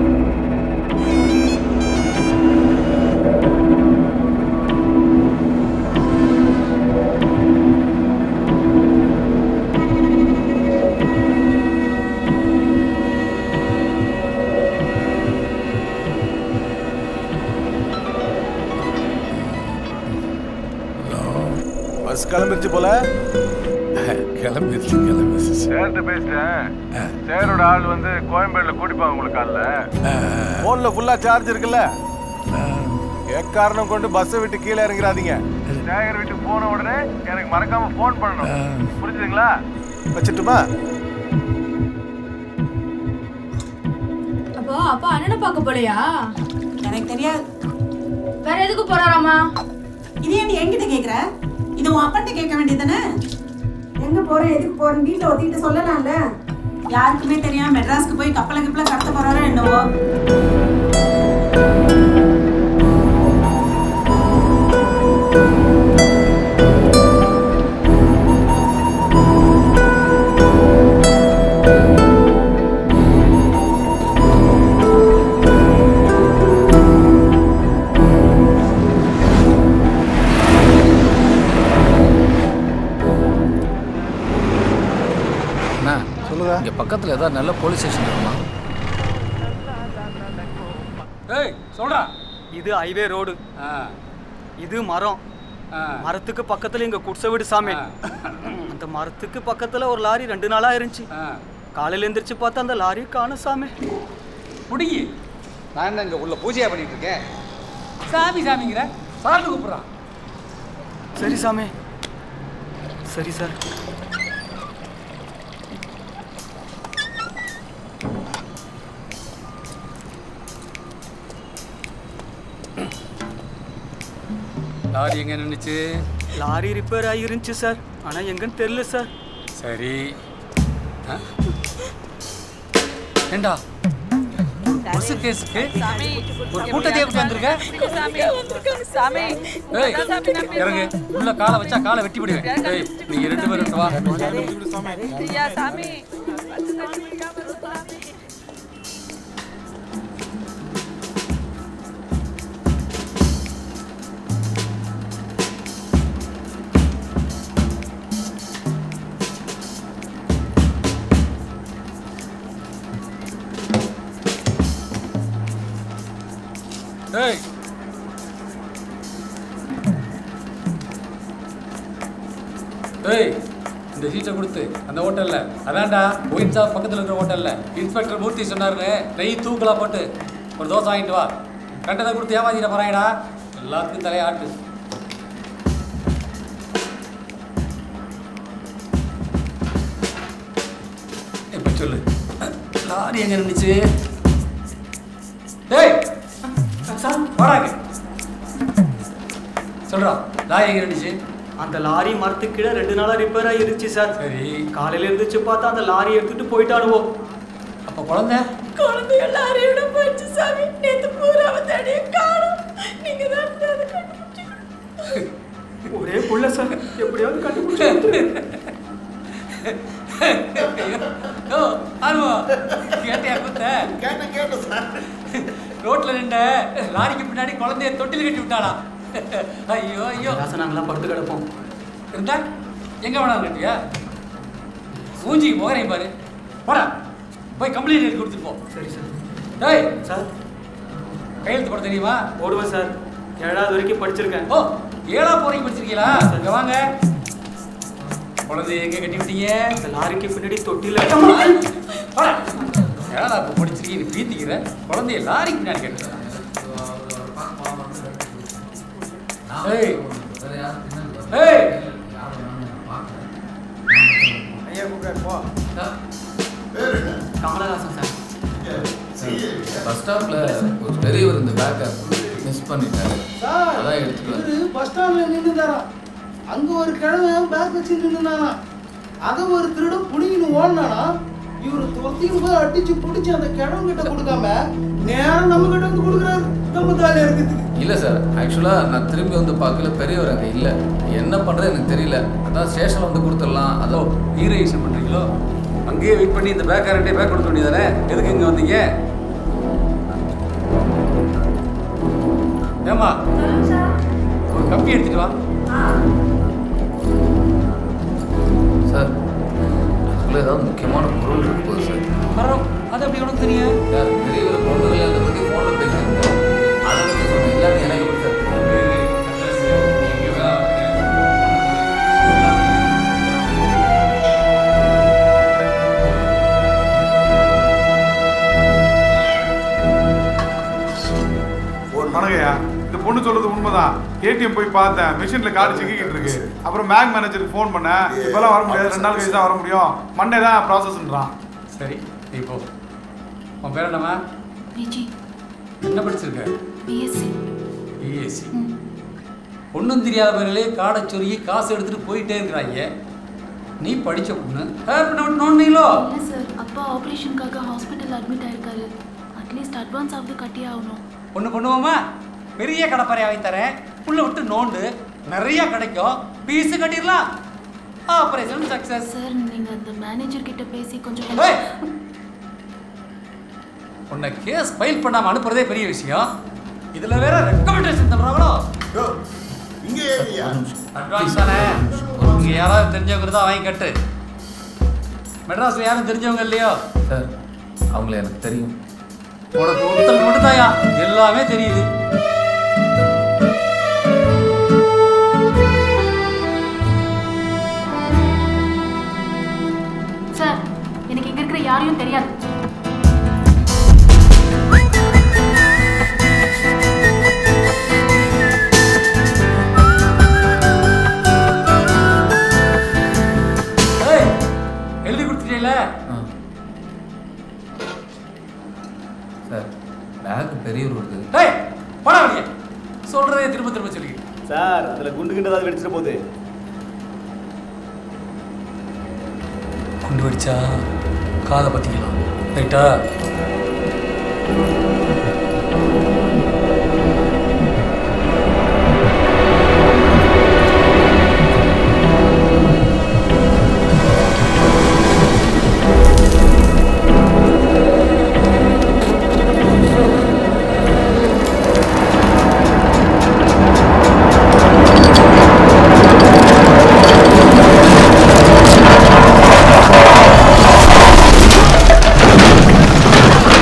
பஸ் கிளம்பிருச்சு போல கிளம்பிடுச்சு கிளம்பிடுச்சு சேர்த்து பேசிட்டேன் சேரோட ஆள் வந்து கோயம்பேடுல கூட்டிப்பாங்க உங்களுக்கு காலைல போன்ல ஃபுல்லா சார்ஜ் இருக்குல்ல எக்காரணம் கொண்டு பஸ்ஸை விட்டு கீழே இறங்கிறாதீங்க சேகர் வீட்டுக்கு போன உடனே எனக்கு மறக்காம ஃபோன் பண்ணணும் புரிஞ்சுதுங்களா வச்சுட்டுமா அப்போ அப்பா அண்ணனை பார்க்க போலையா எனக்கு தெரியாது வேற எதுக்கு போறாராமா இது ஏன் நீ என்கிட்ட கேக்குற இது உன் அப்பன்ட்ட கேட்க வேண்டியதானே எங்க போற எதுக்கு போறேன்னு வீட்டுல ஒத்திக்கிட்டு சொல்லலாம்ல யாருக்குமே தெரியாம மெட்ராஸ்க்கு போய் கப்பல கப்பல கடத்த போறாரோ என்னவோ அண்ணா சொல்லுங்க இங்கே பக்கத்தில் ஏதாவது நல்ல போலீஸ் ஸ்டேஷன் இருக்குமா ஏய் சொல்றா இது ஹைவே ரோடு இது மரம் மரத்துக்கு பக்கத்துல எங்க குடிசை வீடு சாமி அந்த மரத்துக்கு பக்கத்துல ஒரு லாரி ரெண்டு நாளா இருந்துச்சு காலையில எந்திரிச்சு பார்த்தா அந்த லாரி காணும் சாமி புடிங்கி நான் என்ன இங்க உள்ள பூஜையா பண்ணிட்டு இருக்கேன் சாமி சாமிங்கிற சாமி கூப்பிடுறான் சரி சாமி சரி சார் லாரி எங்க நின்னுச்சு லாரி ரிப்பேர் ஆகி இருந்துச்சு சார் ஆனா எங்கன்னு தெரியல சார் சரி ஆ? ஏண்டா பஸ் கேஸுக்கு ஒரு கூட்டத்தையே விட்டு வந்திருக்க ஏய் இறங்கு உள்ள காலை வச்சா காலை வெட்டி விடுவேன் ஏய் நீங்க ரெண்டு பேரும் இங்க வா ஏய் ஏய் இந்த சீட்டை கொடுத்து அந்த ஹோட்டல்ல அதான்டா ஒயின் ஷாப் பக்கத்துல இருக்கிற ஹோட்டல்ல இன்ஸ்பெக்டர் மூர்த்தி சொன்னாருன்னு நெய் தூக்கலா போட்டு ஒரு தோசை வாங்கிட்டு வா கண்டதை கொடுத்து ஏமாத்திட போறாங்கடா எல்லாத்துக்கும் தலையாட்டு இப்ப சொல்லு லாரி எங்க இருந்துச்சு டேய் சார் வாடாங்க சொல்றா லாரி எங்க இருந்துச்சு அந்த லாரி மரத்துக்கு கீழே ரெண்டு நாளா ரிப்பேர் ஆயிருச்சு சார் சரி காலையில இருந்துச்சு பார்த்தா அந்த லாரி எடுத்துட்டு போயிட்டானுவோம் அப்ப குழந்தை குழந்தைங்க லாரியோட போயிடுச்சு சாமி நேத்து பூரா தேடிய காணும் நீங்க தான் அதை கண்டுபிடிச்சிக்கணும். ஒரே புள்ள சார் எப்படியாவது கண்டுபிடிச்சு ஓ ஆர்வா கேட்டியா குத்த கேட்டேன் கேட்டேன் சார் ரோட்ல நின்ற லாரிக்கு பின்னாடி குழந்தைய தொட்டில் கட்டி விட்டாளா ஐயோ ஐயோ நாங்களாம் படுத்து கிடப்போம் இருந்தா எங்க வேணாலும் கட்டியா மூஞ்சிக்கு முகரையும் பாரு போடா போய் கம்ப்ளைண்ட் எழுதி கொடுத்துட்டு போ சரி சார் டேய் சார் கையெழுத்து போட தெரியுமா போடுவேன் சார் ஏழாவது வரைக்கும் படிச்சிருக்கேன் ஓ ஏழா போறீங்க படிச்சிருக்கீங்களா இங்க வாங்க குழந்தைய எங்க கட்டி விட்டீங்க அந்த லாரிக்கு பின்னாடி தொட்டில போடா ஏழா இப்போ படிச்சிருக்கீங்க நீ பீத்திக்கிற குழந்தைய லாரிக்கு பின்னாடி கட்டுறா ஏய் ஏய் ஐயா கூப்பிட்டாரு போ கமலஹாசன் சார் பஸ் ஸ்டாப்ல ஒரு பெரியவர் இந்த பேக்கை மிஸ் பண்ணிட்டாரு சார் அதான் எடுத்துட்டு வந்தேன். இவரு பஸ் ஸ்டாண்ட்ல நின்னுதாரா அங்க ஒரு கிழமை பேக் வச்சு நின்னுனானா அத ஒரு திருடன் புடிங்கின்னு ஓடினானா இவரு துரத்தின்னு போய் அடிச்சு புடிச்சு அந்த கிழவன் கிட்ட கொடுக்காம நேரம் நம்ம கிட்ட வந்து கொடுக்குறாரு நம்ம தாலியா இருக்கிறதுக்கு இல்லை சார் ஆக்சுவலாக நான் திரும்பி வந்து பார்க்கல பெரியவர் அங்கே இல்லை என்ன பண்ணுறது எனக்கு தெரியல அதான் ஸ்டேஷனில் வந்து கொடுத்துடலாம் அதோ ஹீரோயிஷன் பண்றீங்களோ அங்கேயே வெயிட் பண்ணி இந்த பேக் ரெண்டே பேக் கொடுக்க வேண்டியதானே எதுக்கு இங்க வந்தீங்க ஏமா ஒரு கம்பி எடுத்துட்டு வா சார் அதுக்குள்ளே ஏதாவது முக்கியமான பொருள் இருக்கு போகுது சார் மரம் அது அப்படி உனக்கு தெரியும் சார் பெரியவர் பொண்ணு கல்யாணத்தை பற்றி ஃபோனில் பேசியிருந்தேன் அதை பற்றி சொன்னேன் இல்லாட்டி எனக்கு எப்படி சார் தெரியும்? வணக்கம்யா இந்த பொண்ணு சொல்றது உண்மைதான் ஏடிஎம் போய் பார்த்தேன் மிஷின்ல கார்டு சிக்கிக்கிட்டு இருக்கு அப்புறம் பேங்க் மேனேஜருக்கு ஃபோன் பண்ணேன் இப்பெல்லாம் வர முடியாது ரெண்டு நாள் கழிச்சு தான் வர முடியும் மண்டே தான் ப்ராசஸ்ன்றான் சரி நீ போ உன் பேர் என்னம்மா விஜி என்ன படிச்சிருக்க பிஎஸ்சி பிஎஸ்சி ஒன்றும் தெரியாதவர்களே காடை சொருகி காசு எடுத்துட்டு போயிட்டே இருக்கிறாங்க நீ படிச்ச பொண்ணு நோண்டீங்களோ இல்லை சார் அப்பா ஆப்ரேஷனுக்காக ஹாஸ்பிட்டல் அட்மிட் ஆயிருக்காரு அட்லீஸ்ட் அட்வான்ஸ் ஆகுது கட்டியே ஆகணும் ஒன்று பண்ணுவோமா பெரிய கடப்பாறை வாங்கி தரேன் உள்ள விட்டு நோண்டு நிறைய கிடைக்கும் பீஸு கட்டிடலாம் ஆப்ரேஷன் சக்ஸஸ் சார் நீங்கள் அந்த மேனேஜர் கிட்ட பேசி கொஞ்சம் ஏய்! உன்னை கேஸ் ஃபைல் பண்ணாம அனுப்புறதே பெரிய விஷயம் இதுல வேற ரெக்கமெண்டேஷன் தர்றாங்களோ இங்கே ஏறியா அட்வான்ஸ் தானே இங்க யாராவது தெரிஞ்சவங்க தான் வாங்கி கட்டு மெட்ராஸ்ல யாரும் தெரிஞ்சவங்க இல்லையோ சார் அவங்கள எனக்கு தெரியும் உனக்கு ஒருத்தர் மட்டும்தாயா எல்லாமே தெரியுது சார் எனக்கு இங்க இருக்கிற யாரையும் தெரியாது ஏய் எழுதி கொடுத்துட்டீங்கள சார் பேக் பெரியவர் வருது ஏய் படம் வெளியே சொல்றதே திரும்ப திரும்ப சொல்லி சார் அதில் குண்டு கிண்டு ஏதாவது வெடிச்சிட போகுது குண்டு வெடிச்சா காதை பத்திக்கலாம் ரைட்டா ஆ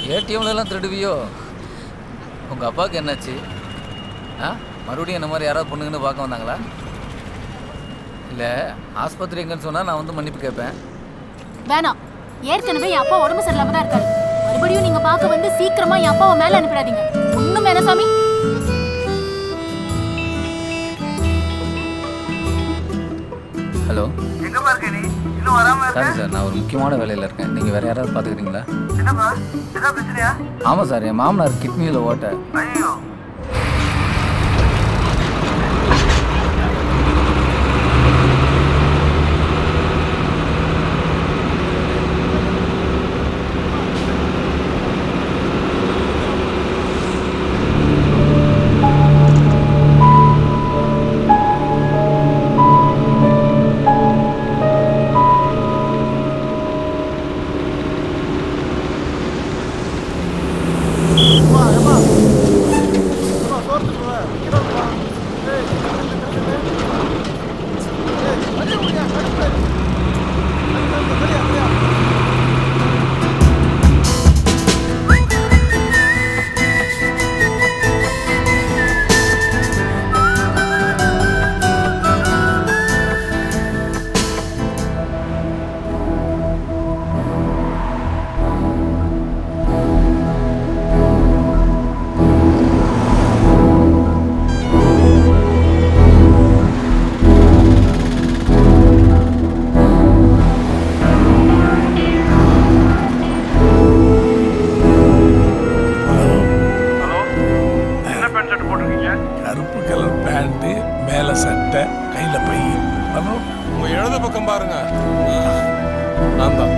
ஏடிஎம்லலாம் திருடுவியோ உங்கள் அப்பாவுக்கு என்னாச்சு ஆ மறுபடியும் என்ன மாதிரி யாராவது பொண்ணுங்கன்னு பார்க்க வந்தாங்களா இல்லை ஆஸ்பத்திரி எங்கன்னு சொன்னால் நான் வந்து மன்னிப்பு கேட்பேன் வேணாம் ஏற்கனவே என் அப்பா உடம்பு சரியில்லாம தான் இருக்காரு மறுபடியும் நீங்க பார்க்க வந்து சீக்கிரமா என் அப்பாவை மேல அனுப்பிடாதீங்க ஒண்ணும் வேணாம் சாமி ஹலோ எங்கப்பா இருக்க நீ இன்னும் வராம இருக்க சாரி சார் நான் ஒரு முக்கியமான வேலையில் இருக்கேன் நீங்கள் வேறு யாராவது பார்த்துக்கிறீங்களா என்னப்பா ஏதாவது பிரச்சனையா ஆமாம் சார் என் மாமனார் கிட்னியில் ஓட்ட ஐயோ என்ன பேண்ட் ஷர்ட் போட்டிருக்கீங்க கருப்பு கலர் பேண்ட்டு மேலே சட்டை கையில் பை ஹலோ உங்க இடது பக்கம் பாருங்க நான் தான்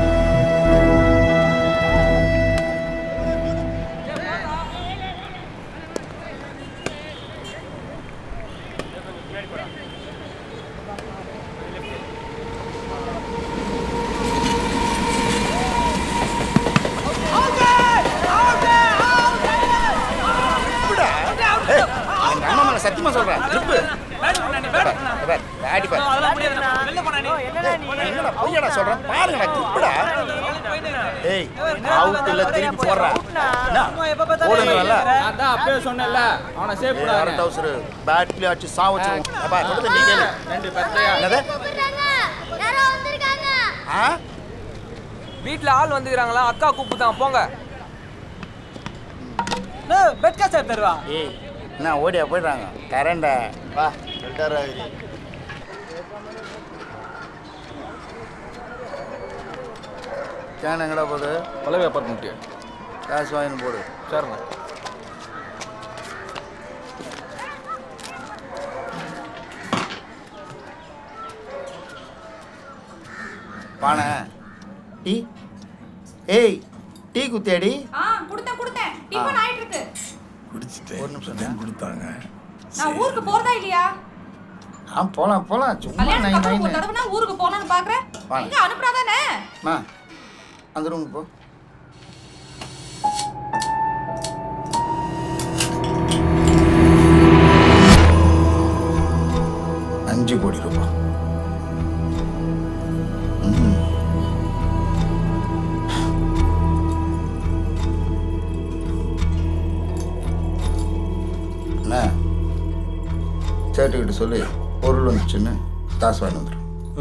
சத்தியமா சொல்றேன் ட்ரிப்பு ஆடி பாரு என்னடா பொய்யடா சொல்றேன் பாருங்கடா ட்ரிப்புடா ஏய் அவுட் இல்ல திருப்பி போடுறேன் போடுங்கல்ல நான் தான் அப்பவே சொன்னேன்ல அவனை சேஃப் ஏய் அரை டவுசர் பேட்ல அடிச்சு சாவச்சிரும் அப்பா சொல்றது நீ கேளு ரெண்டு பெத்தையா என்னது ஆ வீட்ல ஆள் வந்துக்கிறாங்களா அக்கா கூப்பிட்டான் போங்க பெட் காசு தருவா ஏய் என்ன ஓடியா போயிடுறாங்க கரண்ட வா ரெண்டாயிரம் ஆகுது கேன் எங்கடா போகுது பல்லவி அப்பார்ட்மெண்ட் காசு வாங்கின்னு போடு சரிண்ணா பானை டீ ஏய் டீ குத்தியாடி ஆ கொடுத்தேன் கொடுத்தேன் டிஃபன் ஆயிட்டு இருக்கு குடிச்சிட்டு ஒரு நிமிஷம் கொடுத்தாங்க நான் ஊருக்கு போறதா இல்லையா ஆ போலாம் போலாம் சும்மா நை கல்யாணத்துக்கு அப்புறம் நைன்னு ஒரு தடவை நான் ஊருக்கு போகலான்னு பாக்குறேன் வாங்க. எங்க அனுப்புறாதானே மா அந்த ரூமுக்கு போ அஞ்சு கோடி ரூபாய் ம். என்ன சேட்டுக்கிட்ட சொல்லி பொருள் வந்துச்சுன்னு காசு வாங்கி வந்துடும்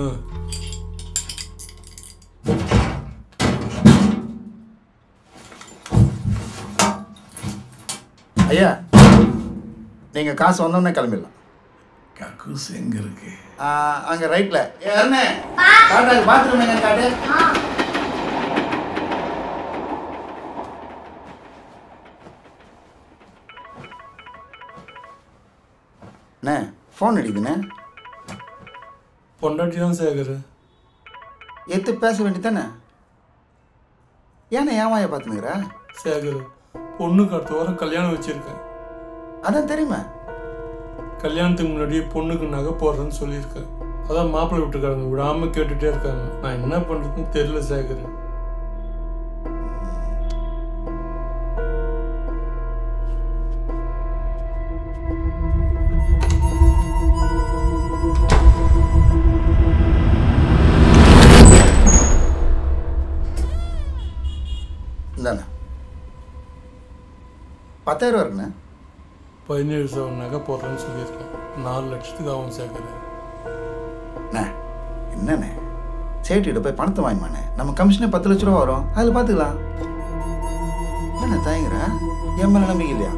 ஐயா நீங்க காசு வந்தோடனே கிளம்பிடலாம் கக்கூஸ் எங்க இருக்கு ஆ, அங்க ரைட்ல என்ன காட்டு பாத்ரூம் எங்க காட்டு அண்ணே ஃபோன் அடிக்குதுண்ணே பொண்டாட்டி தான் சேகர் எடுத்து பேச வேண்டியதானே ஏண்ணே ஏமாய பார்த்துனுக்குற சேகர் பொண்ணுக்கு அடுத்த வாரம் கல்யாணம் வச்சிருக்கேன் அதான் தெரியுமா கல்யாணத்துக்கு முன்னாடியே பொண்ணுக்கு நகை போடுறேன்னு சொல்லியிருக்கேன் அதான் மாப்பிள்ளை விட்டுருக்காங்க விடாம கேட்டுட்டே இருக்காங்க நான் என்ன பண்றதுன்னு தெரியல சேகர் இந்தாண்ணே பத்தாயிரம் ரூபா இருக்குண்ணே பதினேழு சவன் நகை போடுறேன்னு சொல்லியிருக்கேன் நாலு லட்சத்துக்கு அவன் சேர்க்குறேன் அண்ணே என்னண்ணே சேட்டிகிட்ட போய் பணத்தை வாங்கிமாண்ணே நம்ம கமிஷனே பத்து லட்ச ரூபா வரும் அதில் பார்த்துக்கலாம் என்ன தயங்குற என் மேலே நம்பிக்கை இல்லையா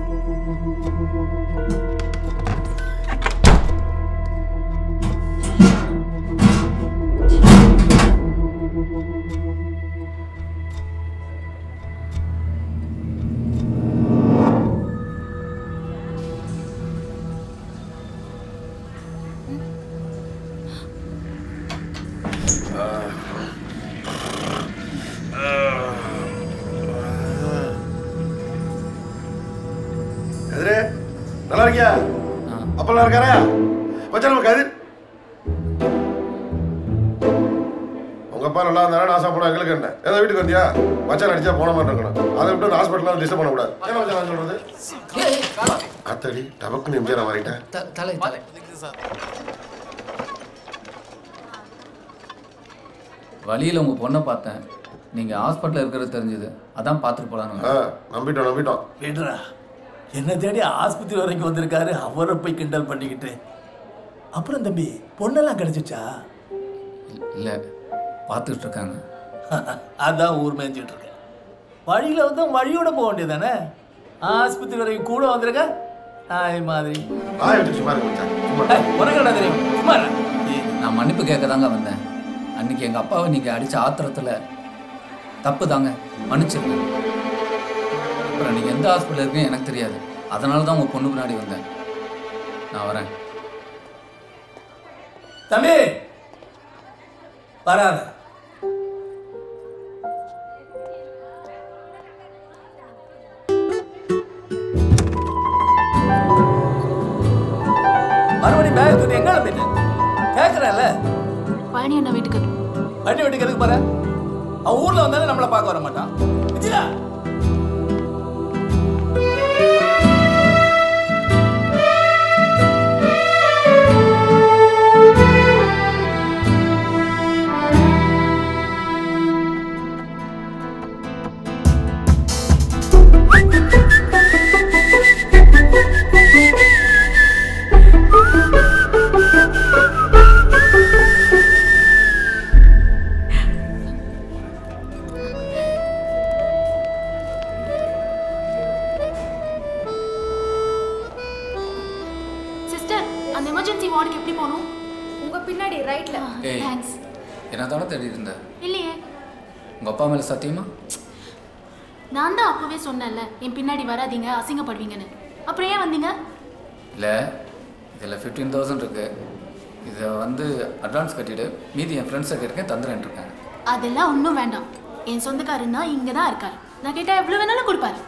கதிரே நல்லா இருக்கியா அப்பெல்லாம் இருக்காரா மச்சான் நம்ம கதிர் உங்க அப்பா நல்லா இருந்தாரா நான் சாப்பிட எங்களுக்கு என்ன ஏதோ வீட்டுக்கு வந்தியா மச்சான் அடிச்சா போன மாதிரி இருக்கணும் அதை விட்டு ஹாஸ்பிட்டலாம் டிஸ்டர்ப் பண்ணக்கூடாது ஏன் மச்சான் நான் சொல்றது அத்தடி டபக்குன்னு எம்ஜிஆர் மாறிட்டேன் தலை தலை வழியில் உங்கள் பொண்ணை பார்த்தேன் நீங்கள் ஹாஸ்பிட்டலில் இருக்கிறது தெரிஞ்சது அதான் பார்த்துட்டு போகலான்னு நம்பிட்டோம் நம்பிட்டோம் விடுறா என்ன தேடி ஆஸ்பத்திரி வரைக்கும் வந்திருக்காரு அவரை போய் கிண்டல் பண்ணிக்கிட்டு அப்புறம் தம்பி பொண்ணெல்லாம் கிடைச்சிச்சா இல்லை பார்த்துக்கிட்டு இருக்காங்க அதான் ஊர் மேய்ஞ்சிட்டு இருக்கேன் வழியில் வந்து வழியோட போக வேண்டியதானே ஆஸ்பத்திரி வரைக்கும் கூட வந்திருக்க நாய் மாதிரி ஏய், உனக்கு என்ன தெரியும் சும்மா இரு. நான் மன்னிப்பு கேட்க தாங்க வந்தேன் அன்னைக்கு எங்கள் அப்பாவை நீங்கள் அடித்த ஆத்திரத்தில் தப்பு தாங்க மன்னிச்சிருங்க அப்புறம் நீங்கள் எந்த ஹாஸ்பிட்டல் இருக்கீங்க எனக்கு தெரியாது அதனால தான் உங்கள் பொண்ணு பின்னாடி வந்தேன் நான் வரேன் தம்பி வராத மறுபடியும் பேக் தூக்கி எங்க போயிட்டேன் கேட்கறேன்ல பழனி அண்ணா வீட்டுக்கு வண்டி வெட்டிக்கு எதுக்கு போற அவன் ஊர்ல வந்தாலும் நம்மள பார்க்க வர மாட்டான் விஜயா சிஸ்டர் அந்த எமர்ஜென்சி வார்டுக்கு எப்படி போகணும் உங்க பின்னாடி ரைட்ல ஏய் தேங்க்ஸ் என்ன தானே தேடி இருந்த இல்லையே உங்கள் அப்பா மேலே சத்தியமா நான் தான் அப்பவே சொன்னேன்ல என் பின்னாடி வராதீங்க அசிங்கப்படுவீங்கன்னு அப்புறம் ஏன் வந்தீங்க இல்லை இதில் ஃபிஃப்டீன் தௌசண்ட் இருக்குது இதை வந்து அட்வான்ஸ் கட்டிவிடு மீதி என் ஃப்ரெண்ட்ஸை கேட்க தந்துடுறேன் இருக்காங்க அதெல்லாம் ஒன்றும் வேண்டாம் என் சொந்தக்காரன்னா இங்கே தான் இருக்கார் நான் கேட்டால் எவ்வளோ வேணாலும் கொடுப்பாரு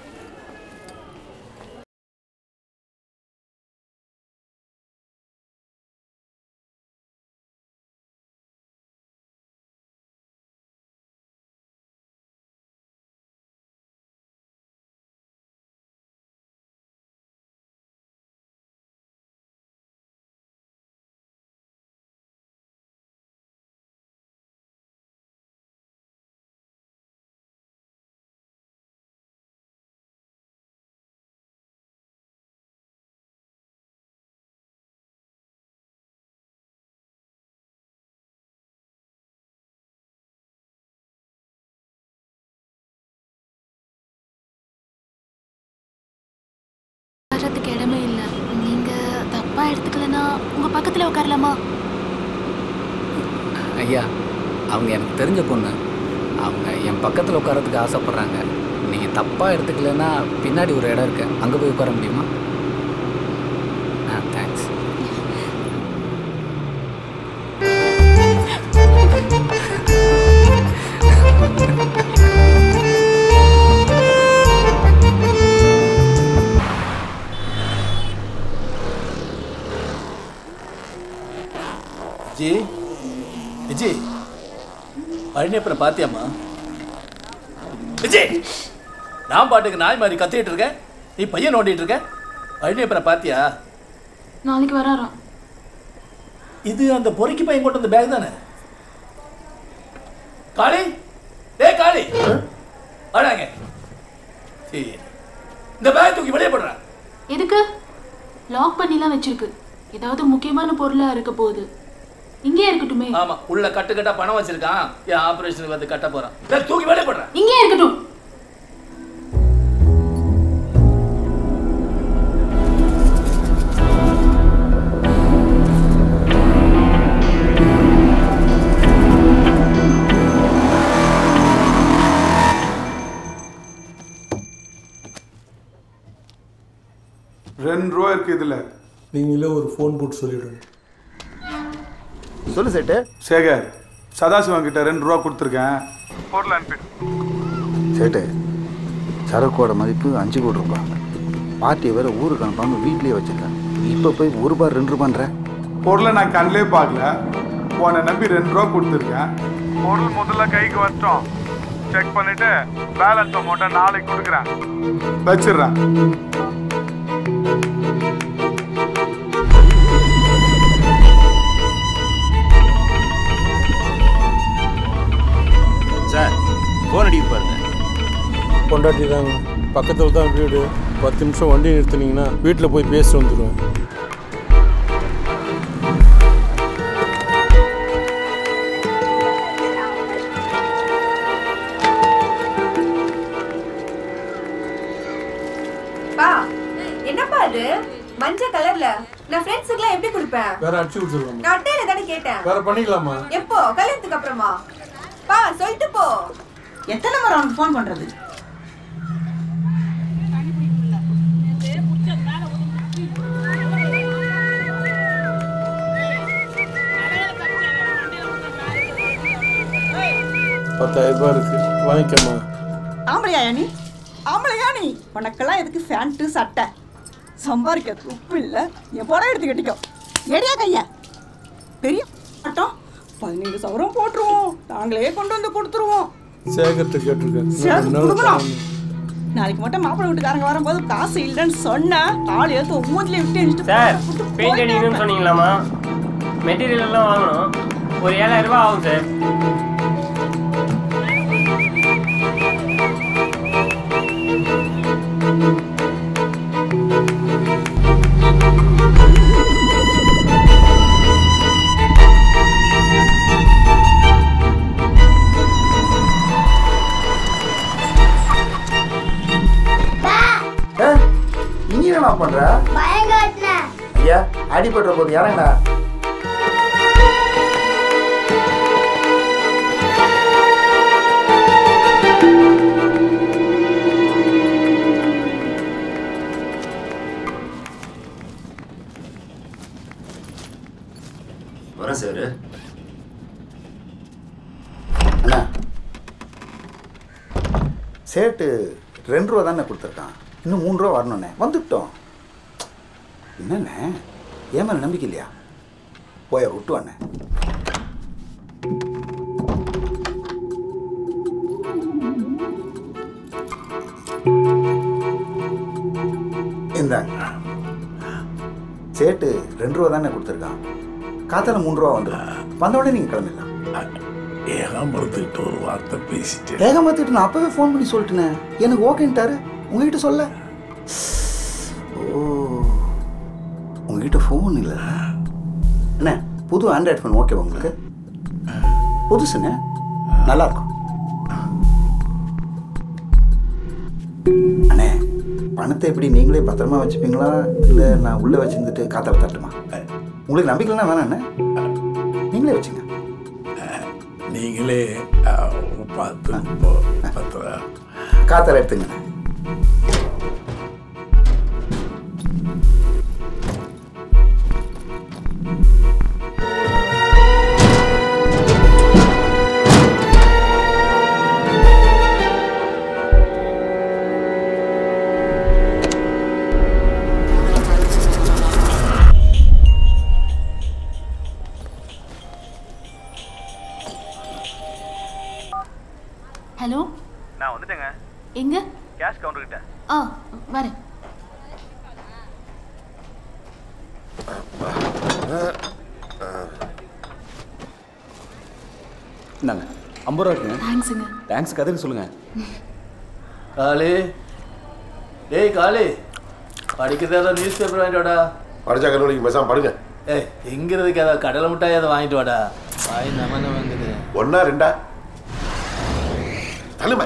வர்றதுக்கு இடமே இல்லை நீங்கள் தப்பாக எடுத்துக்கலன்னா உங்கள் பக்கத்தில் உட்காரலாமா ஐயா அவங்க எனக்கு தெரிஞ்ச பொண்ணு அவங்க என் பக்கத்தில் உட்காரத்துக்கு ஆசைப்பட்றாங்க நீங்கள் தப்பாக எடுத்துக்கலைன்னா பின்னாடி ஒரு இடம் இருக்கு அங்கே போய் உட்கார முடியுமா ஆ தேங்க்ஸ் விஜய் விஜய் பழனி அப்புறம் பாத்தியாம்மா விஜய் நான் பாட்டுக்கு நாய் மாதிரி கத்திட்டு இருக்கேன் நீ பையன் நோண்டிட்டு இருக்க பழனி அப்புறம் பாத்தியா நாளைக்கு வராராம் இது அந்த பொறுக்கி பையன் கொண்டு வந்த பேக் தானே காளி டேய் காளி வாடாங்க சரி இந்த பேக் தூக்கி வெளியே போடுற எதுக்கு லாக் பண்ணிலாம் வச்சிருக்கு ஏதாவது முக்கியமான பொருளா இருக்க போகுது இங்கே இருக்கட்டுமே ஆமா உள்ள கட்டு கட்டா பணம் வச்சிருக்கான் என் ஆபரேஷனுக்கு வந்து கட்ட போறான் டேய், தூக்கி வெளியே போடுற இங்கே இருக்கட்டும் ரெண்டு ரூபா இருக்கு இதுல நீங்களே ஒரு ஃபோன் போட்டு சொல்லிவிடுங்க சொல்லு சேட்டு சேகர் சதாசிவம் கிட்ட ரெண்டு ரூபா கொடுத்துருக்கேன் பொருள் அனுப்பிடு சேட்டு சரக்கோட மதிப்பு அஞ்சு கோடி ரூபாய் பார்ட்டியை வேற ஊருக்கு அனுப்பாம வீட்லயே வச்சிருக்கேன் இப்போ போய் ஒரு ரூபாய் ரெண்டு ரூபான்ற பொருளை நான் கண்ணிலே பார்க்கல உன்னை நம்பி ரெண்டு ரூபா கொடுத்துருக்கேன் பொருள் முதல்ல கைக்கு வரட்டும் செக் பண்ணிட்டு பேலன்ஸ் அமௌண்ட்டை நாளைக்கு கொடுக்குறேன் வச்சிடுறேன் சார் ஃபோன் அடிக்க பாருங்க பொண்டாட்டி தாங்க பக்கத்தில் தான் வீடு பத்து நிமிஷம் வண்டி நிறுத்துனீங்கன்னா வீட்டில் போய் பேசிட்டு வந்துடுவேன் பா என்னப்பா இது மஞ்சள் கலர்ல நான் ஃப்ரெண்ட்ஸுக்குலாம் எப்படி கொடுப்பேன் வேற அடிச்சு கொடுத்துருவாங்க நான் அட்டையில தானே கேட்டேன் வேற பண்ணிக்கலாமா எப்போ கல்யாணத்துக்கு அப்புறமா பா சொல்லிட்டு போ எத்தனை முறை அவனுக்கு ஃபோன் பண்றது பத்தாயிரம் ரூபாய் இருக்கு வாங்கிக்கம்மா ஆம்பளையா நீ ஆம்பளையா நீ உனக்கெல்லாம் எதுக்கு ஃபேண்ட்டு சட்டை சம்பாதிக்க உப்பு இல்லை என் புறம் எடுத்து கட்டிக்கோ எடியா கையா பெரிய ஆட்டம் பதினேழு சவரம் போட்டுருவோம் நாங்களே கொண்டு வந்து கொடுத்துருவோம் சேகர்கிட்ட கேட்டிருக்கேன் சரி, ரெண்டு நாள் கொடுக்கலாம். தரணும். நாளைக்கு மட்டும் மாப்பிள்ளை வீட்டுக்காரங்க வரும்போது காசு இல்லைன்னு சொன்னா ஆள் எடுத்து மூஞ்சில விட்டு எரிஞ்சிட்டு சார் போட்டு பெயிண்ட் அடிக்கணும்னு சொன்னீங்களாமா மெட்டீரியல் எல்லாம் வாங்கணும் ஒரு ஏழாயிரம் ரூபாய் ஆகும் சார் இங்க என்னடா பண்ற பயங்காட்டினேன் ஐயா அடிபடுற போது இறங்கடா வரேன் சார் அண்ணா சேட்டு ரெண்டு ரூபா தானே கொடுத்துருக்கான் இன்னும் மூணு ரூபா வரணுண்ணே வந்துட்டோம் என்னண்ணே ஏன் மேலே நம்பிக்கை இல்லையா போய விட்டு அண்ணே இந்தாங்க சேட்டு ரெண்டு ரூபா தானே கொடுத்துருக்கான் காத்தால மூணு ரூபா வந்துடும் வந்த உடனே நீங்கள் கிளம்பிடலாம் ஏகாம்பரத்துக்கிட்ட ஒரு வார்த்தை பேசிட்டு ஏகமாத்திட்டு நான் அப்பவே ஃபோன் பண்ணி சொல்லிட்டேனே எனக்கு ஓகேன்ட்டாரு உங்ககிட்ட சொல்ல ஓ உங்ககிட்ட ஃபோன் இல்லை அண்ணே புது ஆண்ட்ராய்ட் ஃபோன் ஓகேவா உங்களுக்கு புதுசுண்ணே நல்லா இருக்கும் அண்ணே பணத்தை எப்படி நீங்களே பத்திரமா வச்சுப்பீங்களா இல்லை நான் உள்ளே வச்சிருந்துட்டு காத்தால தட்டுமா உங்களுக்கு நம்பிக்கை இல்லைன்னா வேணாம் அண்ணே நீங்களே வச்சுங்க நீங்களே அஹ், பார்த்து போ- பத்திரம் காத்தால எடுத்துங்க ஹலோ நான் வந்துட்டேங்க எங்க கேஷ் கவுண்டர் கிட்ட ஆ வரேன் இந்தாங்க ஐம்பது ரூபா இருக்குங்க தேங்க்ஸுங்க தேங்க்ஸ் கதைன்னு சொல்லுங்க காளி டேய் காளி படிக்கிறது ஏதாவது நியூஸ் பேப்பர் வாங்கிட்டு வாடா படிச்சா கல்லூரிக்கு பேசாம படுங்க ஏய் எங்கிறதுக்கு ஏதாவது கடலை மிட்டாய் ஏதாவது வாங்கிட்டு வாடா வாய் நம்ம நம்ம வாங்குது ஒன்னா ரெண்டா தலைமை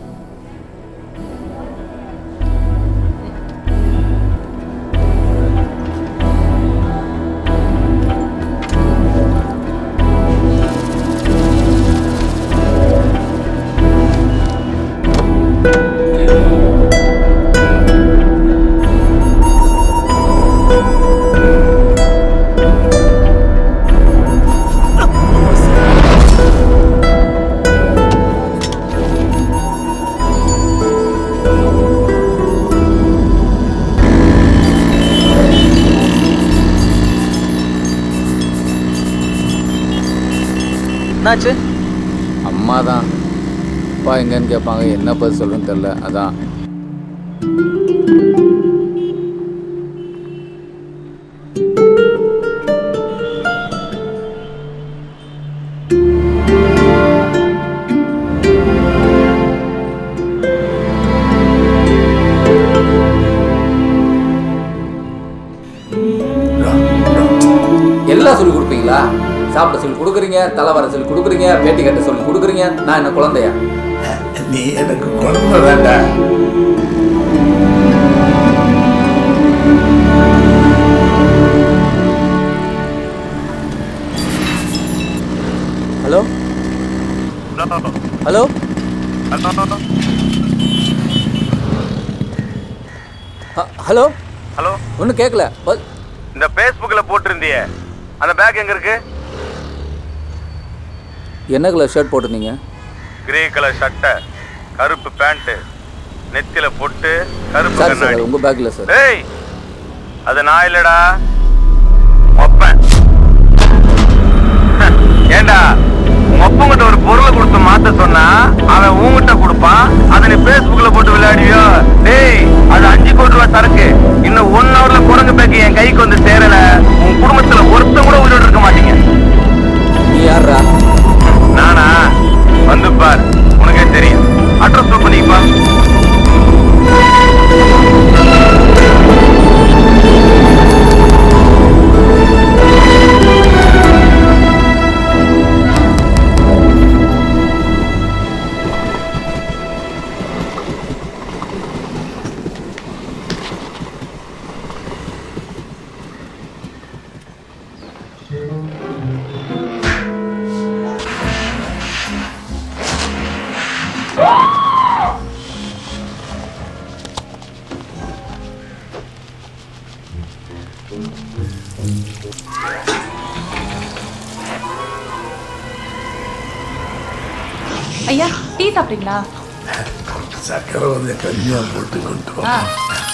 என்னாச்சு அம்மா தான் அப்பா எங்கன்னு கேட்பாங்க என்ன பதில் சொல்றேன்னு தெரில அதான் எல்லாம் சொல்லி கொடுப்பீங்களா சாப்பிட சொல்லி கொடுக்குறீங்க தலை வர சொல்லி கொடுக்குறீங்க பேட்டி கட்ட சொல்லி கொடுக்குறீங்க நான் என்ன குழந்தையா நீ எனக்கு குழந்தை தான்டா ஹலோ ஹலோ ஹலோ ஹலோ ஒன்றும் கேட்கல ப- இந்த ஃபேஸ்புக்ல போட்டிருந்தியே அந்த பேக் எங்க இருக்கு என்ன கலர் ஷர்ட் போட்டிருந்தீங்க கிரே கலர் சட்டை கருப்பு பேண்ட் நெத்தில பொட்டு கருப்பு சார் சார் கண்ணாடி அது உங்கள் பேக்கில் சார் ஏய் அது நான் இல்லடா ஒப்பன் ஏண்டா உங்க ஒப்பங்கிட்ட ஒரு பொருளை கொடுத்து மாத்த சொன்னா அவன் உங்ககிட்ட கொடுப்பான் அதை நீ Facebookல போட்டு விளையாடியோ டேய் அது அஞ்சு கோடி ரூபாய் சரக்கு இன்னும் ஒன் ஹவர்ல குரங்கு பேக்கு என் கைக்கு வந்து சேரல உன் குடும்பத்துல ஒருத்தன் கூட உயிரோட இருக்க மாட்டீங்க நீ யாரா நானா வந்து பார் உனக்கே தெரியும் அட்ரஸ் நோட் பண்ணிக்கப்பா ஐயா டீ சாப்பிட்றீங்களா சக்கரை வந்து கம்மியா போட்டு கொண்டு வா. ஆ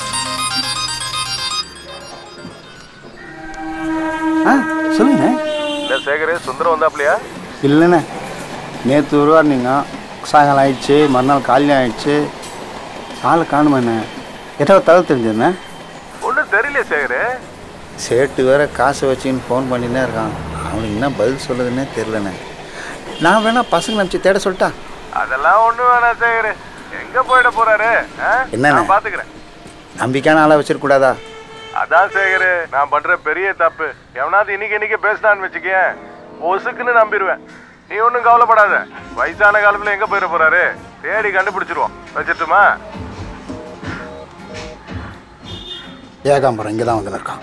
ஆ சொல்லுங்க இல்ல சேகரே சுந்தரம் வந்தாப்லையா இல்லைண்ணே நேற்று வருவாருனீங்க சாயங்காலம் ஆயிடுச்சு மறுநாள் காலையில் ஆயிடுச்சு ஆளை காணுமண்ணே ஏதாவது தகவல் தெரிஞ்சதுண்ணே ஒன்றும் தெரியல சேகரே சேட்டு வேற காசை வச்சுன்னு ஃபோன் பண்ணினே இருக்கான் அவனுக்கு என்ன பதில் சொல்லுதுன்னே தெரிலண்ணே நான் வேணா பசங்க நினச்சி தேட சொல்லிட்டா அதெல்லாம் ஒண்ணும் வேணாம் சேகரே எங்க போயிட போறாரு ஆ? என்னண்ணே? நான் பாத்துக்கிறேன் நம்பிக்கையான ஆளை வச்சிருக்கூடாதா அதான் சேகரு நான் பண்ற பெரிய தப்பு எவனாவது இன்னைக்கு இன்னைக்கு பேசினான்னு வச்சுக்கேன் ஒசுக்குன்னு நம்பிடுவேன் நீ ஒன்றும் கவலைப்படாத வயசான காலத்துல எங்க போயிட போறாரு தேடி கண்டுபிடிச்சிருவோம் வச்சிட்டுமா ஏகாம்பரம் இங்கே தான் வந்து இருக்கான்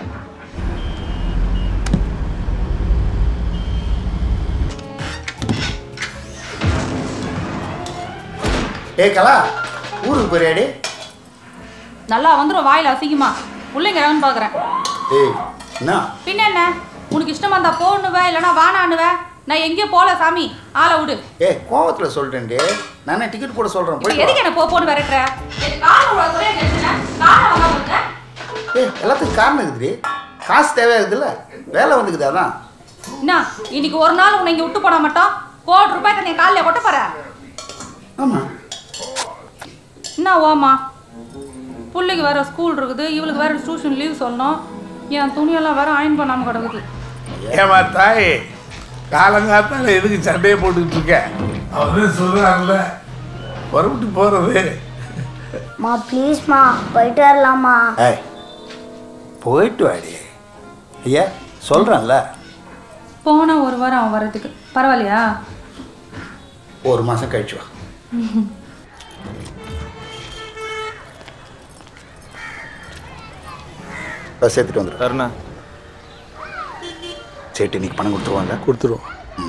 ஏ கலா ஊருக்கு போறியாடி நல்லா வந்துடும் வாயில அசிங்கமா பிள்ளைங்க எவன் பார்க்குறேன் ஏய் என்ன பின்ன என்ன உனக்கு இஷ்டமா இருந்தா போன்னுவ இல்லைன்னா வானான்னுவ நான் எங்கேயும் போல சாமி ஆளை விடு ஏ கோவத்தில் சொல்லிட்டேன்டி நானே டிக்கெட் போட சொல்கிறேன் இப்போ போயிட்டு எதுக்கு என்ன போ போன்னு விரட்டுற எனக்கு காலம் உள்ள குறைய கேட்டுன காலம் வாங்க போங்க ஏ எல்லாத்துக்கும் காரணம் இருக்குதுடி காசு தேவையாகுதுல்ல வேலை வந்துக்குது அதான் என்ன இன்னைக்கு ஒரு நாள் உன்னை இங்க விட்டு போனா மட்டும் கோடி ரூபாய்க்கு நீ காலையில கொட்ட போற ஆமாம் என்ன ஓமா பிள்ளைக்கு வேற ஸ்கூல் இருக்குது இவளுக்கு வேற டியூஷன் லீவ் சொல்லணும் என் துணியெல்லாம் வேற அயன் பண்ணாம கிடக்குது ஏமா தாய் காலங்காத்தால எதுக்கு சண்டையை போட்டுக்கிட்டு இருக்க அவன் சொல்றான்ல புறப்பட்டு போறது மா ப்ளீஸ்மா போயிட்டு வரலாமா ஏய் போயிட்டு வாடி ஐயா சொல்கிறேன்ல போனா ஒரு வாரம் அவன் வர்றதுக்கு பரவாயில்லையா ஒரு மாதம் கழிச்சு வா பஸ் ஏற்றிட்டு வந்துடு தருணா சேட்டு இன்னைக்கு பணம் கொடுத்துருவாங்க கொடுத்துருவோம்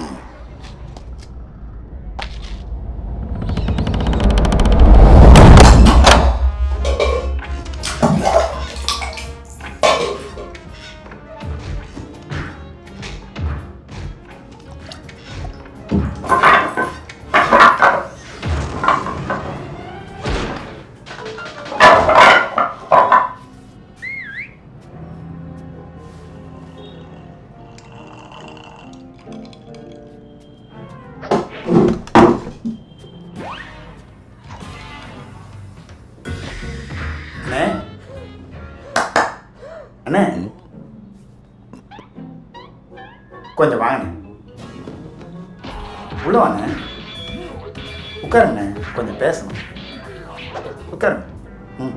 அண்ணே அண்ணே கொஞ்சம் வாங்க உள்ள வாங்க உட்காருங்க கொஞ்சம் பேசணும் உட்காருங்க ம்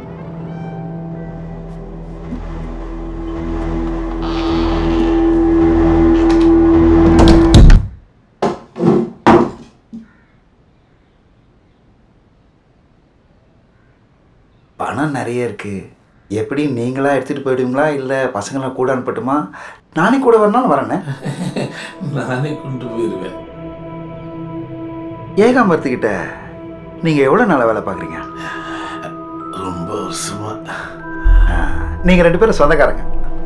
பணம் நிறைய இருக்கு எப்படி நீங்களா எடுத்துட்டு போயிடுவீங்களா இல்லை பசங்களை கூட அனுப்பட்டுமா நானே கூட வரனாலும் வரேண்ணே நானே கொண்டு போயிடுவேன் ஏகாம்பரத்துக்கிட்ட நீங்கள் எவ்வளோ நாளாக வேலை பார்க்குறீங்க ரொம்ப வருஷமா நீங்கள் ரெண்டு பேரும் சொந்தக்காரங்க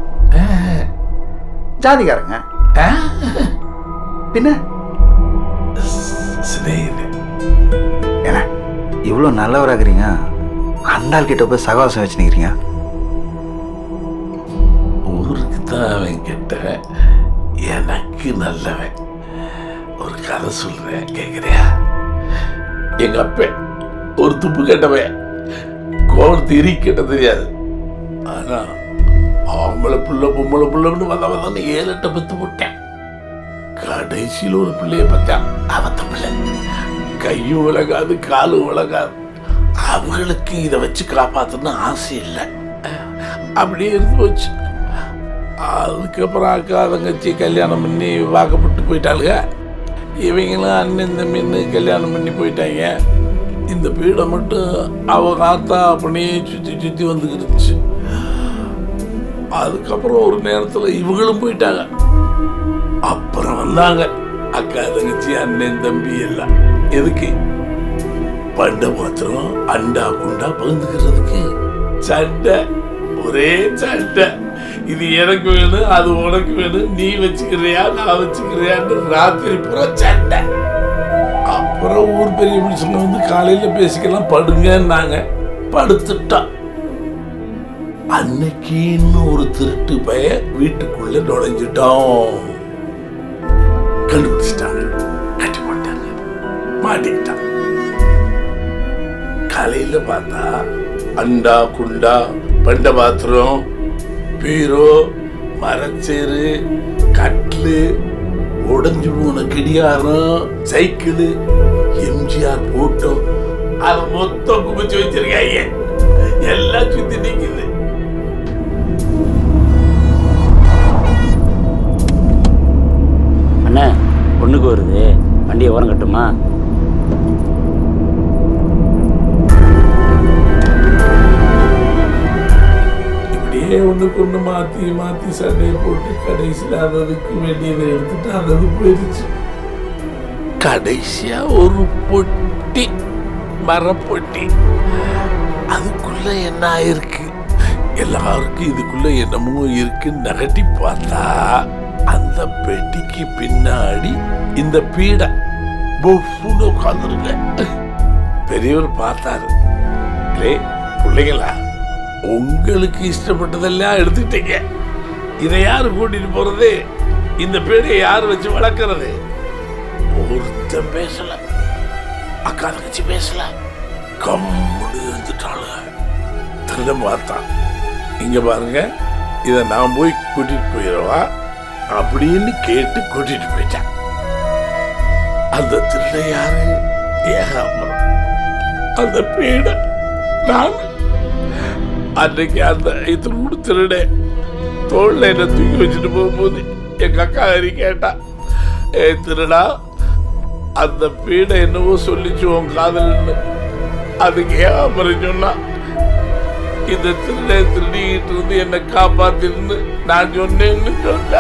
ஜாதிக்காரங்க பின்ன ஏன்னா இவ்வளோ நல்லவராகிறீங்க அண்டாள் கிட்ட போய் சகவாசம் வச்சு நிற்கிறீங்க ஊருக்கு தான் அவன் கெட்டவன் எனக்கு நல்லவன் ஒரு கதை சொல்றேன் கேக்குறியா எங்க அப்ப ஒரு துப்பு கெட்டவன் கோவம் திரி கெட்ட தெரியாது ஆனா ஆம்பளை புள்ள பொம்பளை புள்ளன்னு வந்த வந்தான்னு ஏழு எட்டை பத்து போட்டேன் கடைசியில் ஒரு பிள்ளைய பார்த்தா அவத்த பிள்ளை கையும் விளங்காது காலும் விளங்காது அவங்களுக்கு இதை வச்சு காப்பாத்தணும்னு ஆசை இல்லை அப்படியே இருந்து போச்சு அதுக்கப்புறம் அக்கா தங்கச்சி கல்யாணம் பண்ணி வாக்கப்பட்டு போயிட்டாளுங்க இவங்களும் அண்ணன் தம்பின்னு கல்யாணம் பண்ணி போயிட்டாங்க இந்த பீடை மட்டும் அவ காத்தா அப்படியே சுற்றி சுற்றி வந்துக்கிடுச்சு அதுக்கப்புறம் ஒரு நேரத்தில் இவங்களும் போயிட்டாங்க அப்புறம் வந்தாங்க அக்கா தங்கச்சி அண்ணன் தம்பி எல்லாம் எதுக்கு பண்ட பாத்திரம் அண்டா குண்டா பகிர்ந்துக்கிறதுக்கு சண்டை ஒரே சண்டை இது எனக்கு வேணும் அது உனக்கு வேணும் நீ வச்சுக்கிறியா நான் வச்சுக்கிறியான்னு ராத்திரி பூரா சண்டை அப்புறம் ஊர் பெரிய மனுஷங்க வந்து காலையில பேசிக்கலாம் படுங்கன்னாங்க படுத்துட்டான் அன்னைக்குன்னு ஒரு திருட்டு பய வீட்டுக்குள்ள நுழைஞ்சிட்டோம் கண்டுபிடிச்சிட்டாங்க கட்டி போட்டாங்க மாட்டிக்கிட்டான் காலையில பார்த்தா அண்டா குண்டா பண்ட பாத்திரம் பீரோ மரச்சேரு கட்லு உடஞ்சு போன கிடியாரம் சைக்கிள் எம்ஜிஆர் போட்டோ அதை மொத்தம் குமிச்சு வச்சிருக்காங்க எல்லாம் சுத்தி நிக்குது அண்ணா பொண்ணுக்கு வருது வண்டியை ஓரம் கட்டுமா இப்படியே ஒண்ணுக்கு ஒண்ணு மாத்தி மாத்தி சண்டையை போட்டு கடைசியில் அததுக்கு வேண்டியதை எடுத்துட்டு அதது போயிடுச்சு கடைசியா ஒரு பொட்டி மரப்பொட்டி அதுக்குள்ள என்ன ஆயிருக்கு எல்லாருக்கும் இதுக்குள்ள என்னமோ இருக்குன்னு நகட்டி பார்த்தா அந்த பெட்டிக்கு பின்னாடி இந்த பீடை பொஃப்னு உட்காந்துருங்க பெரியவர் பார்த்தாரு "லே, பிள்ளைங்களா உங்களுக்கு இஷ்டப்பட்டதெல்லாம் எடுத்துக்கிட்டீங்க இதை யாரு கூட்டிட்டு போறது இந்த பீடையை யார் வச்சு வளர்க்கறது ஒருத்தன் பேசல அக்கா தங்கச்சி பேசல கம்முன்னு இருந்துட்டாளுங்க திருடம் பார்த்தான் இங்க பாருங்க இதை நான் போய் கூட்டிட்டு போயிடவா அப்படின்னு கேட்டு கூட்டிட்டு போயிட்டான் அந்த திருட யாரு ஏகாம்பரம் அந்த பீடை நான் அன்னைக்கு அந்த இது முடிச்சிருடே தோல்ல என்ன தூக்கி வச்சுட்டு போகும்போது எங்க அக்கா ஹரி கேட்டா ஏ திருடா அந்த பீடை என்னவோ சொல்லிச்சு உன் காதல்னு அதுக்கு ஏன் அப்புறம் சொன்னா இந்த திருடை திருடிக்கிட்டு இருந்து என்னை காப்பாத்திருந்து நான் சொன்னேன்னு சொன்னா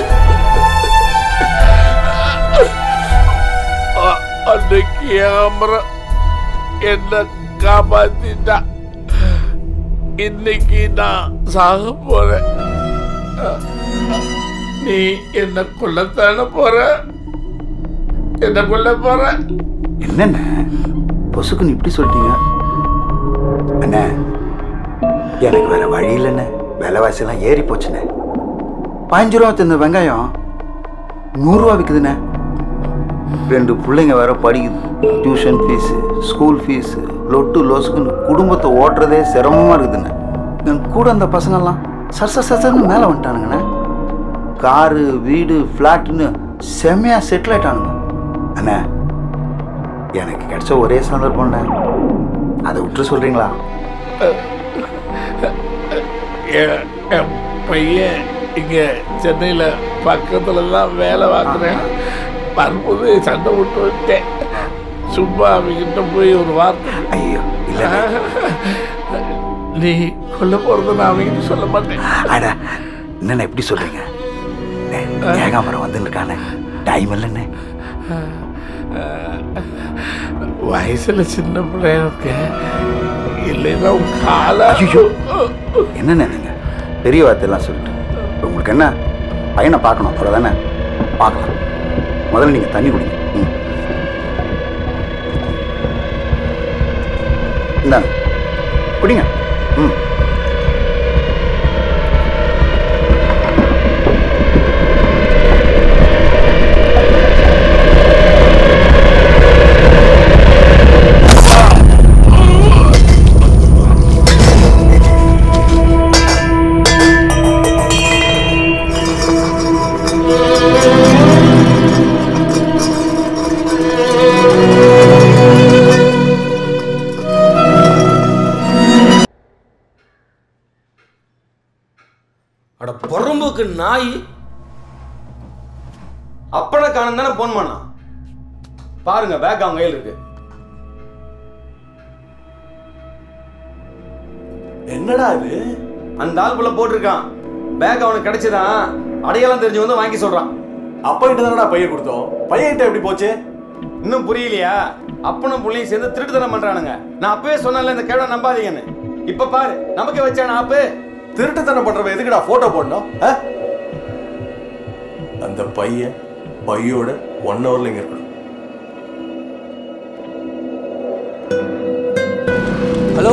அ- அன்னைக்கு ஏமரம் என்ன காப்பாத்திட்டா இன்னைக்கு நான் சாக போறேன் அ- நீ என்ன கொல்லத்தானே போற என்ன கொல்ல போற என்னண்ணே பொசுக்குன்னு இப்படி சொல்லிட்டீங்க அண்ணே எனக்கு வேற வழி இல்லைண்ணே விலைவாசிலாம் ஏறி போச்சுண்ணே பதினஞ்சு ரூபா இந்த வெங்காயம் நூறுரூவா விற்குதுண்ணே ரெண்டு பிள்ளைங்க வேற படிக்குது டியூஷன் ஃபீஸு ஸ்கூல் ஃபீஸு லொட்டு லோசுக்குன்னு குடும்பத்தை ஓட்டுறதே சிரமமாக இருக்குதுண்ணே என் கூட அந்த பசங்கள்லாம் சச சசன்னு மேலே வந்துட்டானுங்கண்ணே காரு வீடு ஃப்ளாட்டுன்னு செம்மையாக செட்டில் ஆயிட்டானுங்க அண்ணே எனக்கு கிடைச்ச ஒரே சந்தர்ப்பம்ண்ணே அதை விட்டு சொல்கிறீங்களா என் என் பையன் இங்க சென்னையில பக்கத்துல தான் வேலை பார்க்குறேன் வரும்போது சண்டை விட்டு விட்டேன் சும்மா அவங்கிட்ட போய் ஒரு வார்த்தை ஐயோ இல்லை நீ கொல்ல போறது நான் அவங்கிட்ட சொல்ல மாட்டேன் அட என்னண்ணே எப்படி சொல்கிறீங்க ஏகாமரம் வந்துன்னு இருக்கானே டைம் இல்லைண்ணே வயசுல சின்ன பிள்ளையா இருக்கேன் இல்லைன்னா உன் கால ஐயோ என்னண்ணே நீங்கள் பெரிய வார்த்தையெல்லாம் சொல்லிட்டு இப்ப உங்களுக்கு என்ன பையனை பார்க்கணும் அவ்வளோதானே பார்க்கலாம் முதல்ல நீங்கள் தண்ணி குடிங்க ம் இந்தாங்க குடிங்க ம் அட பொறம்போக்கு நாய் அப்பனை காணும் தானே போன் பண்ணான் பாருங்க பேக் அவங்க கையில் இருக்கு என்னடா இது அந்த ஆள்குள்ள போட்டிருக்கான் பேக் அவனுக்கு கிடைச்சதான் அடையாளம் தெரிஞ்சு வந்து வாங்கி சொல்றான் அப்பா கிட்ட தானடா பையன் கொடுத்தோம் பையன் கிட்ட எப்படி போச்சு இன்னும் புரியலையா அப்பனும் புள்ளையும் சேர்ந்து திருட்டுத்தனம் பண்றானுங்க நான் அப்பவே சொன்னேன்ல இந்த கேவலம் நம்பாதீங்கன்னு இப்ப பாரு நமக்கு வச்சான ஆப்பு திருட்டுத்தனம் பண்றவன் எதுக்குடா போட்டோ போடணும் ஆ? அந்த பையன் பையோட ஒன் ஹவர்ல இங்க இருக்கணும் ஹலோ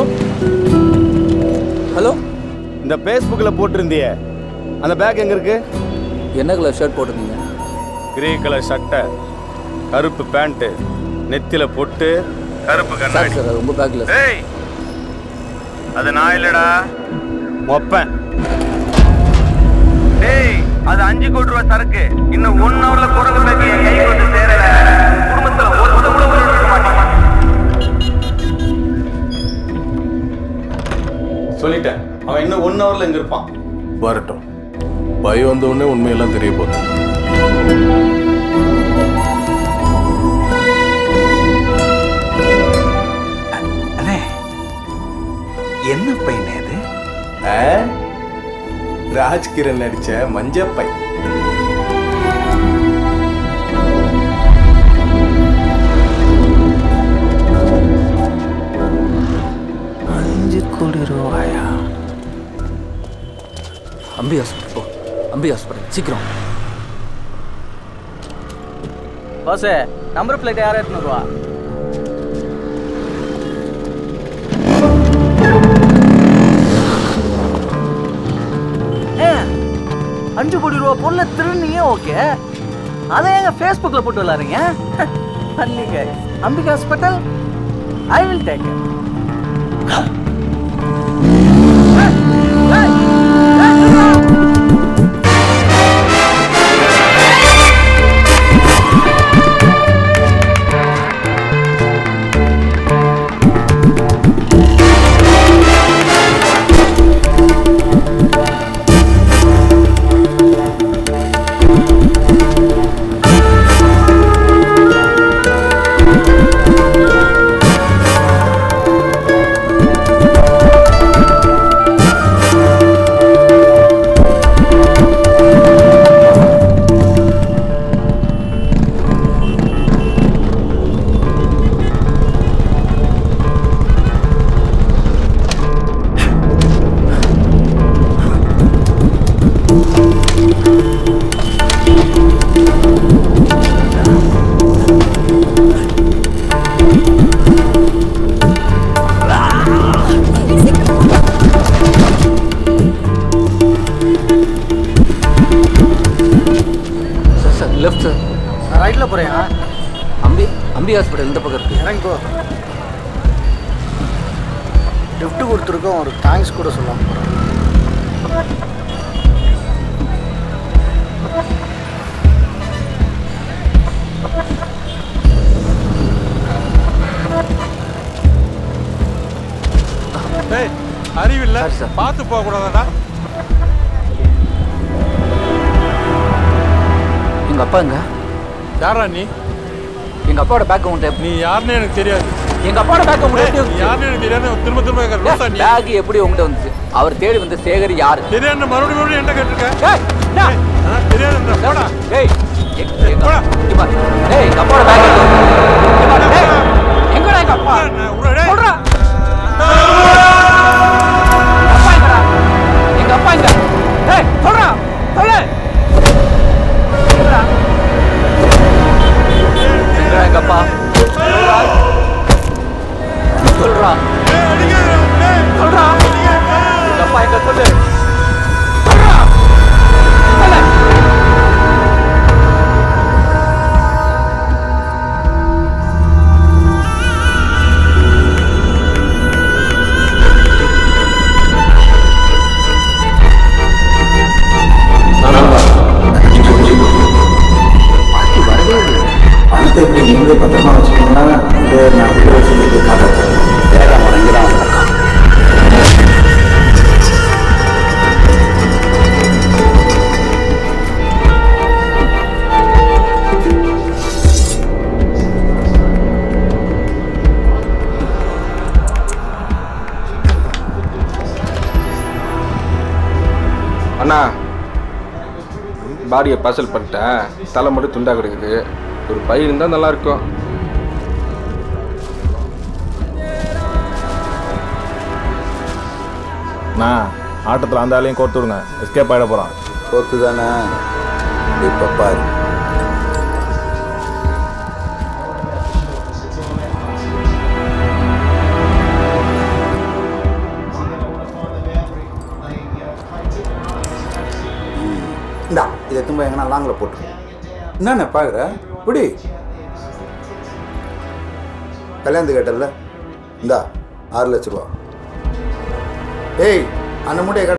ஹலோ இந்த ஃபேஸ்புக்கில் போட்டிருந்தியே அந்த பேக் எங்க இருக்கு என்ன கலர் ஷர்ட் போட்டிருந்தீங்க கிரே கலர் சட்டை கருப்பு பேண்ட்டு நெத்தில பொட்டு கருப்பு கண்ணாடி சார் ரொம்ப பேக்கில் ஏய் அது நான் இல்லடா மொப்பன் டேய் அது அஞ்சு கோடி ரூபாய் சரக்கு இன்னும் ஒன் ஹவர்ல குரங்கு பேக்கி என் கைக்கு வந்து சேரல குடும்பத்துல ஒருத்த கூட உயிரோட இருக்க மாட்டான் சொல்லிட்டேன் அவன் இன்னும் ஒன் ஹவர்ல இங்க இருப்பான் வரட்டும் பையன் வந்த உடனே உண்மையெல்லாம் தெரிய போகுது அண்ணே என்ன பையனே அது ஆ? ராஜ்கிரண் நடிச்ச மஞ்சப்பை அஞ்சு கோடி ரூபாயா அம்பி ஹாஸ்பிட்டல் போ அம்பி ஹாஸ்பிட்டல் சீக்கிரம் பாஸ் நம்பர் பிளேட் யாரும் எடுத்துன்னு வருவா ஏ, அஞ்சு கோடி ரூபா பொருளை திருநீங்க ஓகே அதை எங்க ஃபேஸ்புக்ல போட்டு விளாடுறீங்க பள்ளிங்க Ambika hospital I will take a போறியா அம்பி அம்பி ஹாஸ்பிட்டல் இந்த பக்கம் இருக்கு இறங்கி போ கிஃப்ட் கொடுத்துருக்கோம் ஒரு தேங்க்ஸ் கூட சொல்லாம போகிறேன் டேய் அறிவில்ல பார்த்து போக கூடாதாடா எங்க அப்பா எங்க யாரா நீ எங்க அப்பாவோட பேக் உங்கள்கிட்ட நீ யாருன்னு எனக்கு தெரியாது எங்க அப்பாவோட பேக் உங்கள்கிட்ட எப்படி நீ யாருன்னு எனக்கு தெரியாது திரும்ப திரும்ப கேட்கற லூசா நீ பேக் எப்படி உங்கள்கிட்ட வந்துச்சு அவர் தேடி வந்த சேகர் யாரு தெரியாது மறுபடியும் மறுபடியும் என்ன கேட்டிருக்க தெரியாது போடா டேய் எங்க- எங்க இங்க பாரு. டேய் எங்க அப்பாவோட பேக் எங்கடா எங்க அப்பா சொல்றா அப்பா எங்கடா எங்க அப்பா எங்க டேய் சொல்றா சொல்லு எங்கடா எங்கடா எங்க அப்பா சொல்றா சொல்றா சொல்றா எங்க அப்பா எங்க சொல்லு சொல்றா சொல்லு பணத்தை எப்படி நீங்களே பத்திரமா வச்சுக்கோங்கன்னா இங்கே நான் வீடு சொல்லிட்டு கதை வேற மடங்கி தான் வந்திருக்கான் அண்ணா பாடியை பார்சல் பண்ணிட்டேன் தலை மட்டும் துண்டா கிடக்குது ஒரு பை இருந்தால் நல்லா இருக்கும் நான் ஆட்டத்தில் அந்த ஆளையும் கோர்த்து விடுங்க எஸ்கேப் ஆகிட போகிறான் கோத்து தானே இப்போ பாரு இந்தா இதை திரும்ப எங்கன்னா லாங்கில் போட்டு என்னண்ணே பார்க்குற இப்படி கல்யாணத்து கேட்டல இந்தா ஆறு லட்ச ரூபா ஏய் அந்த மூட்டையை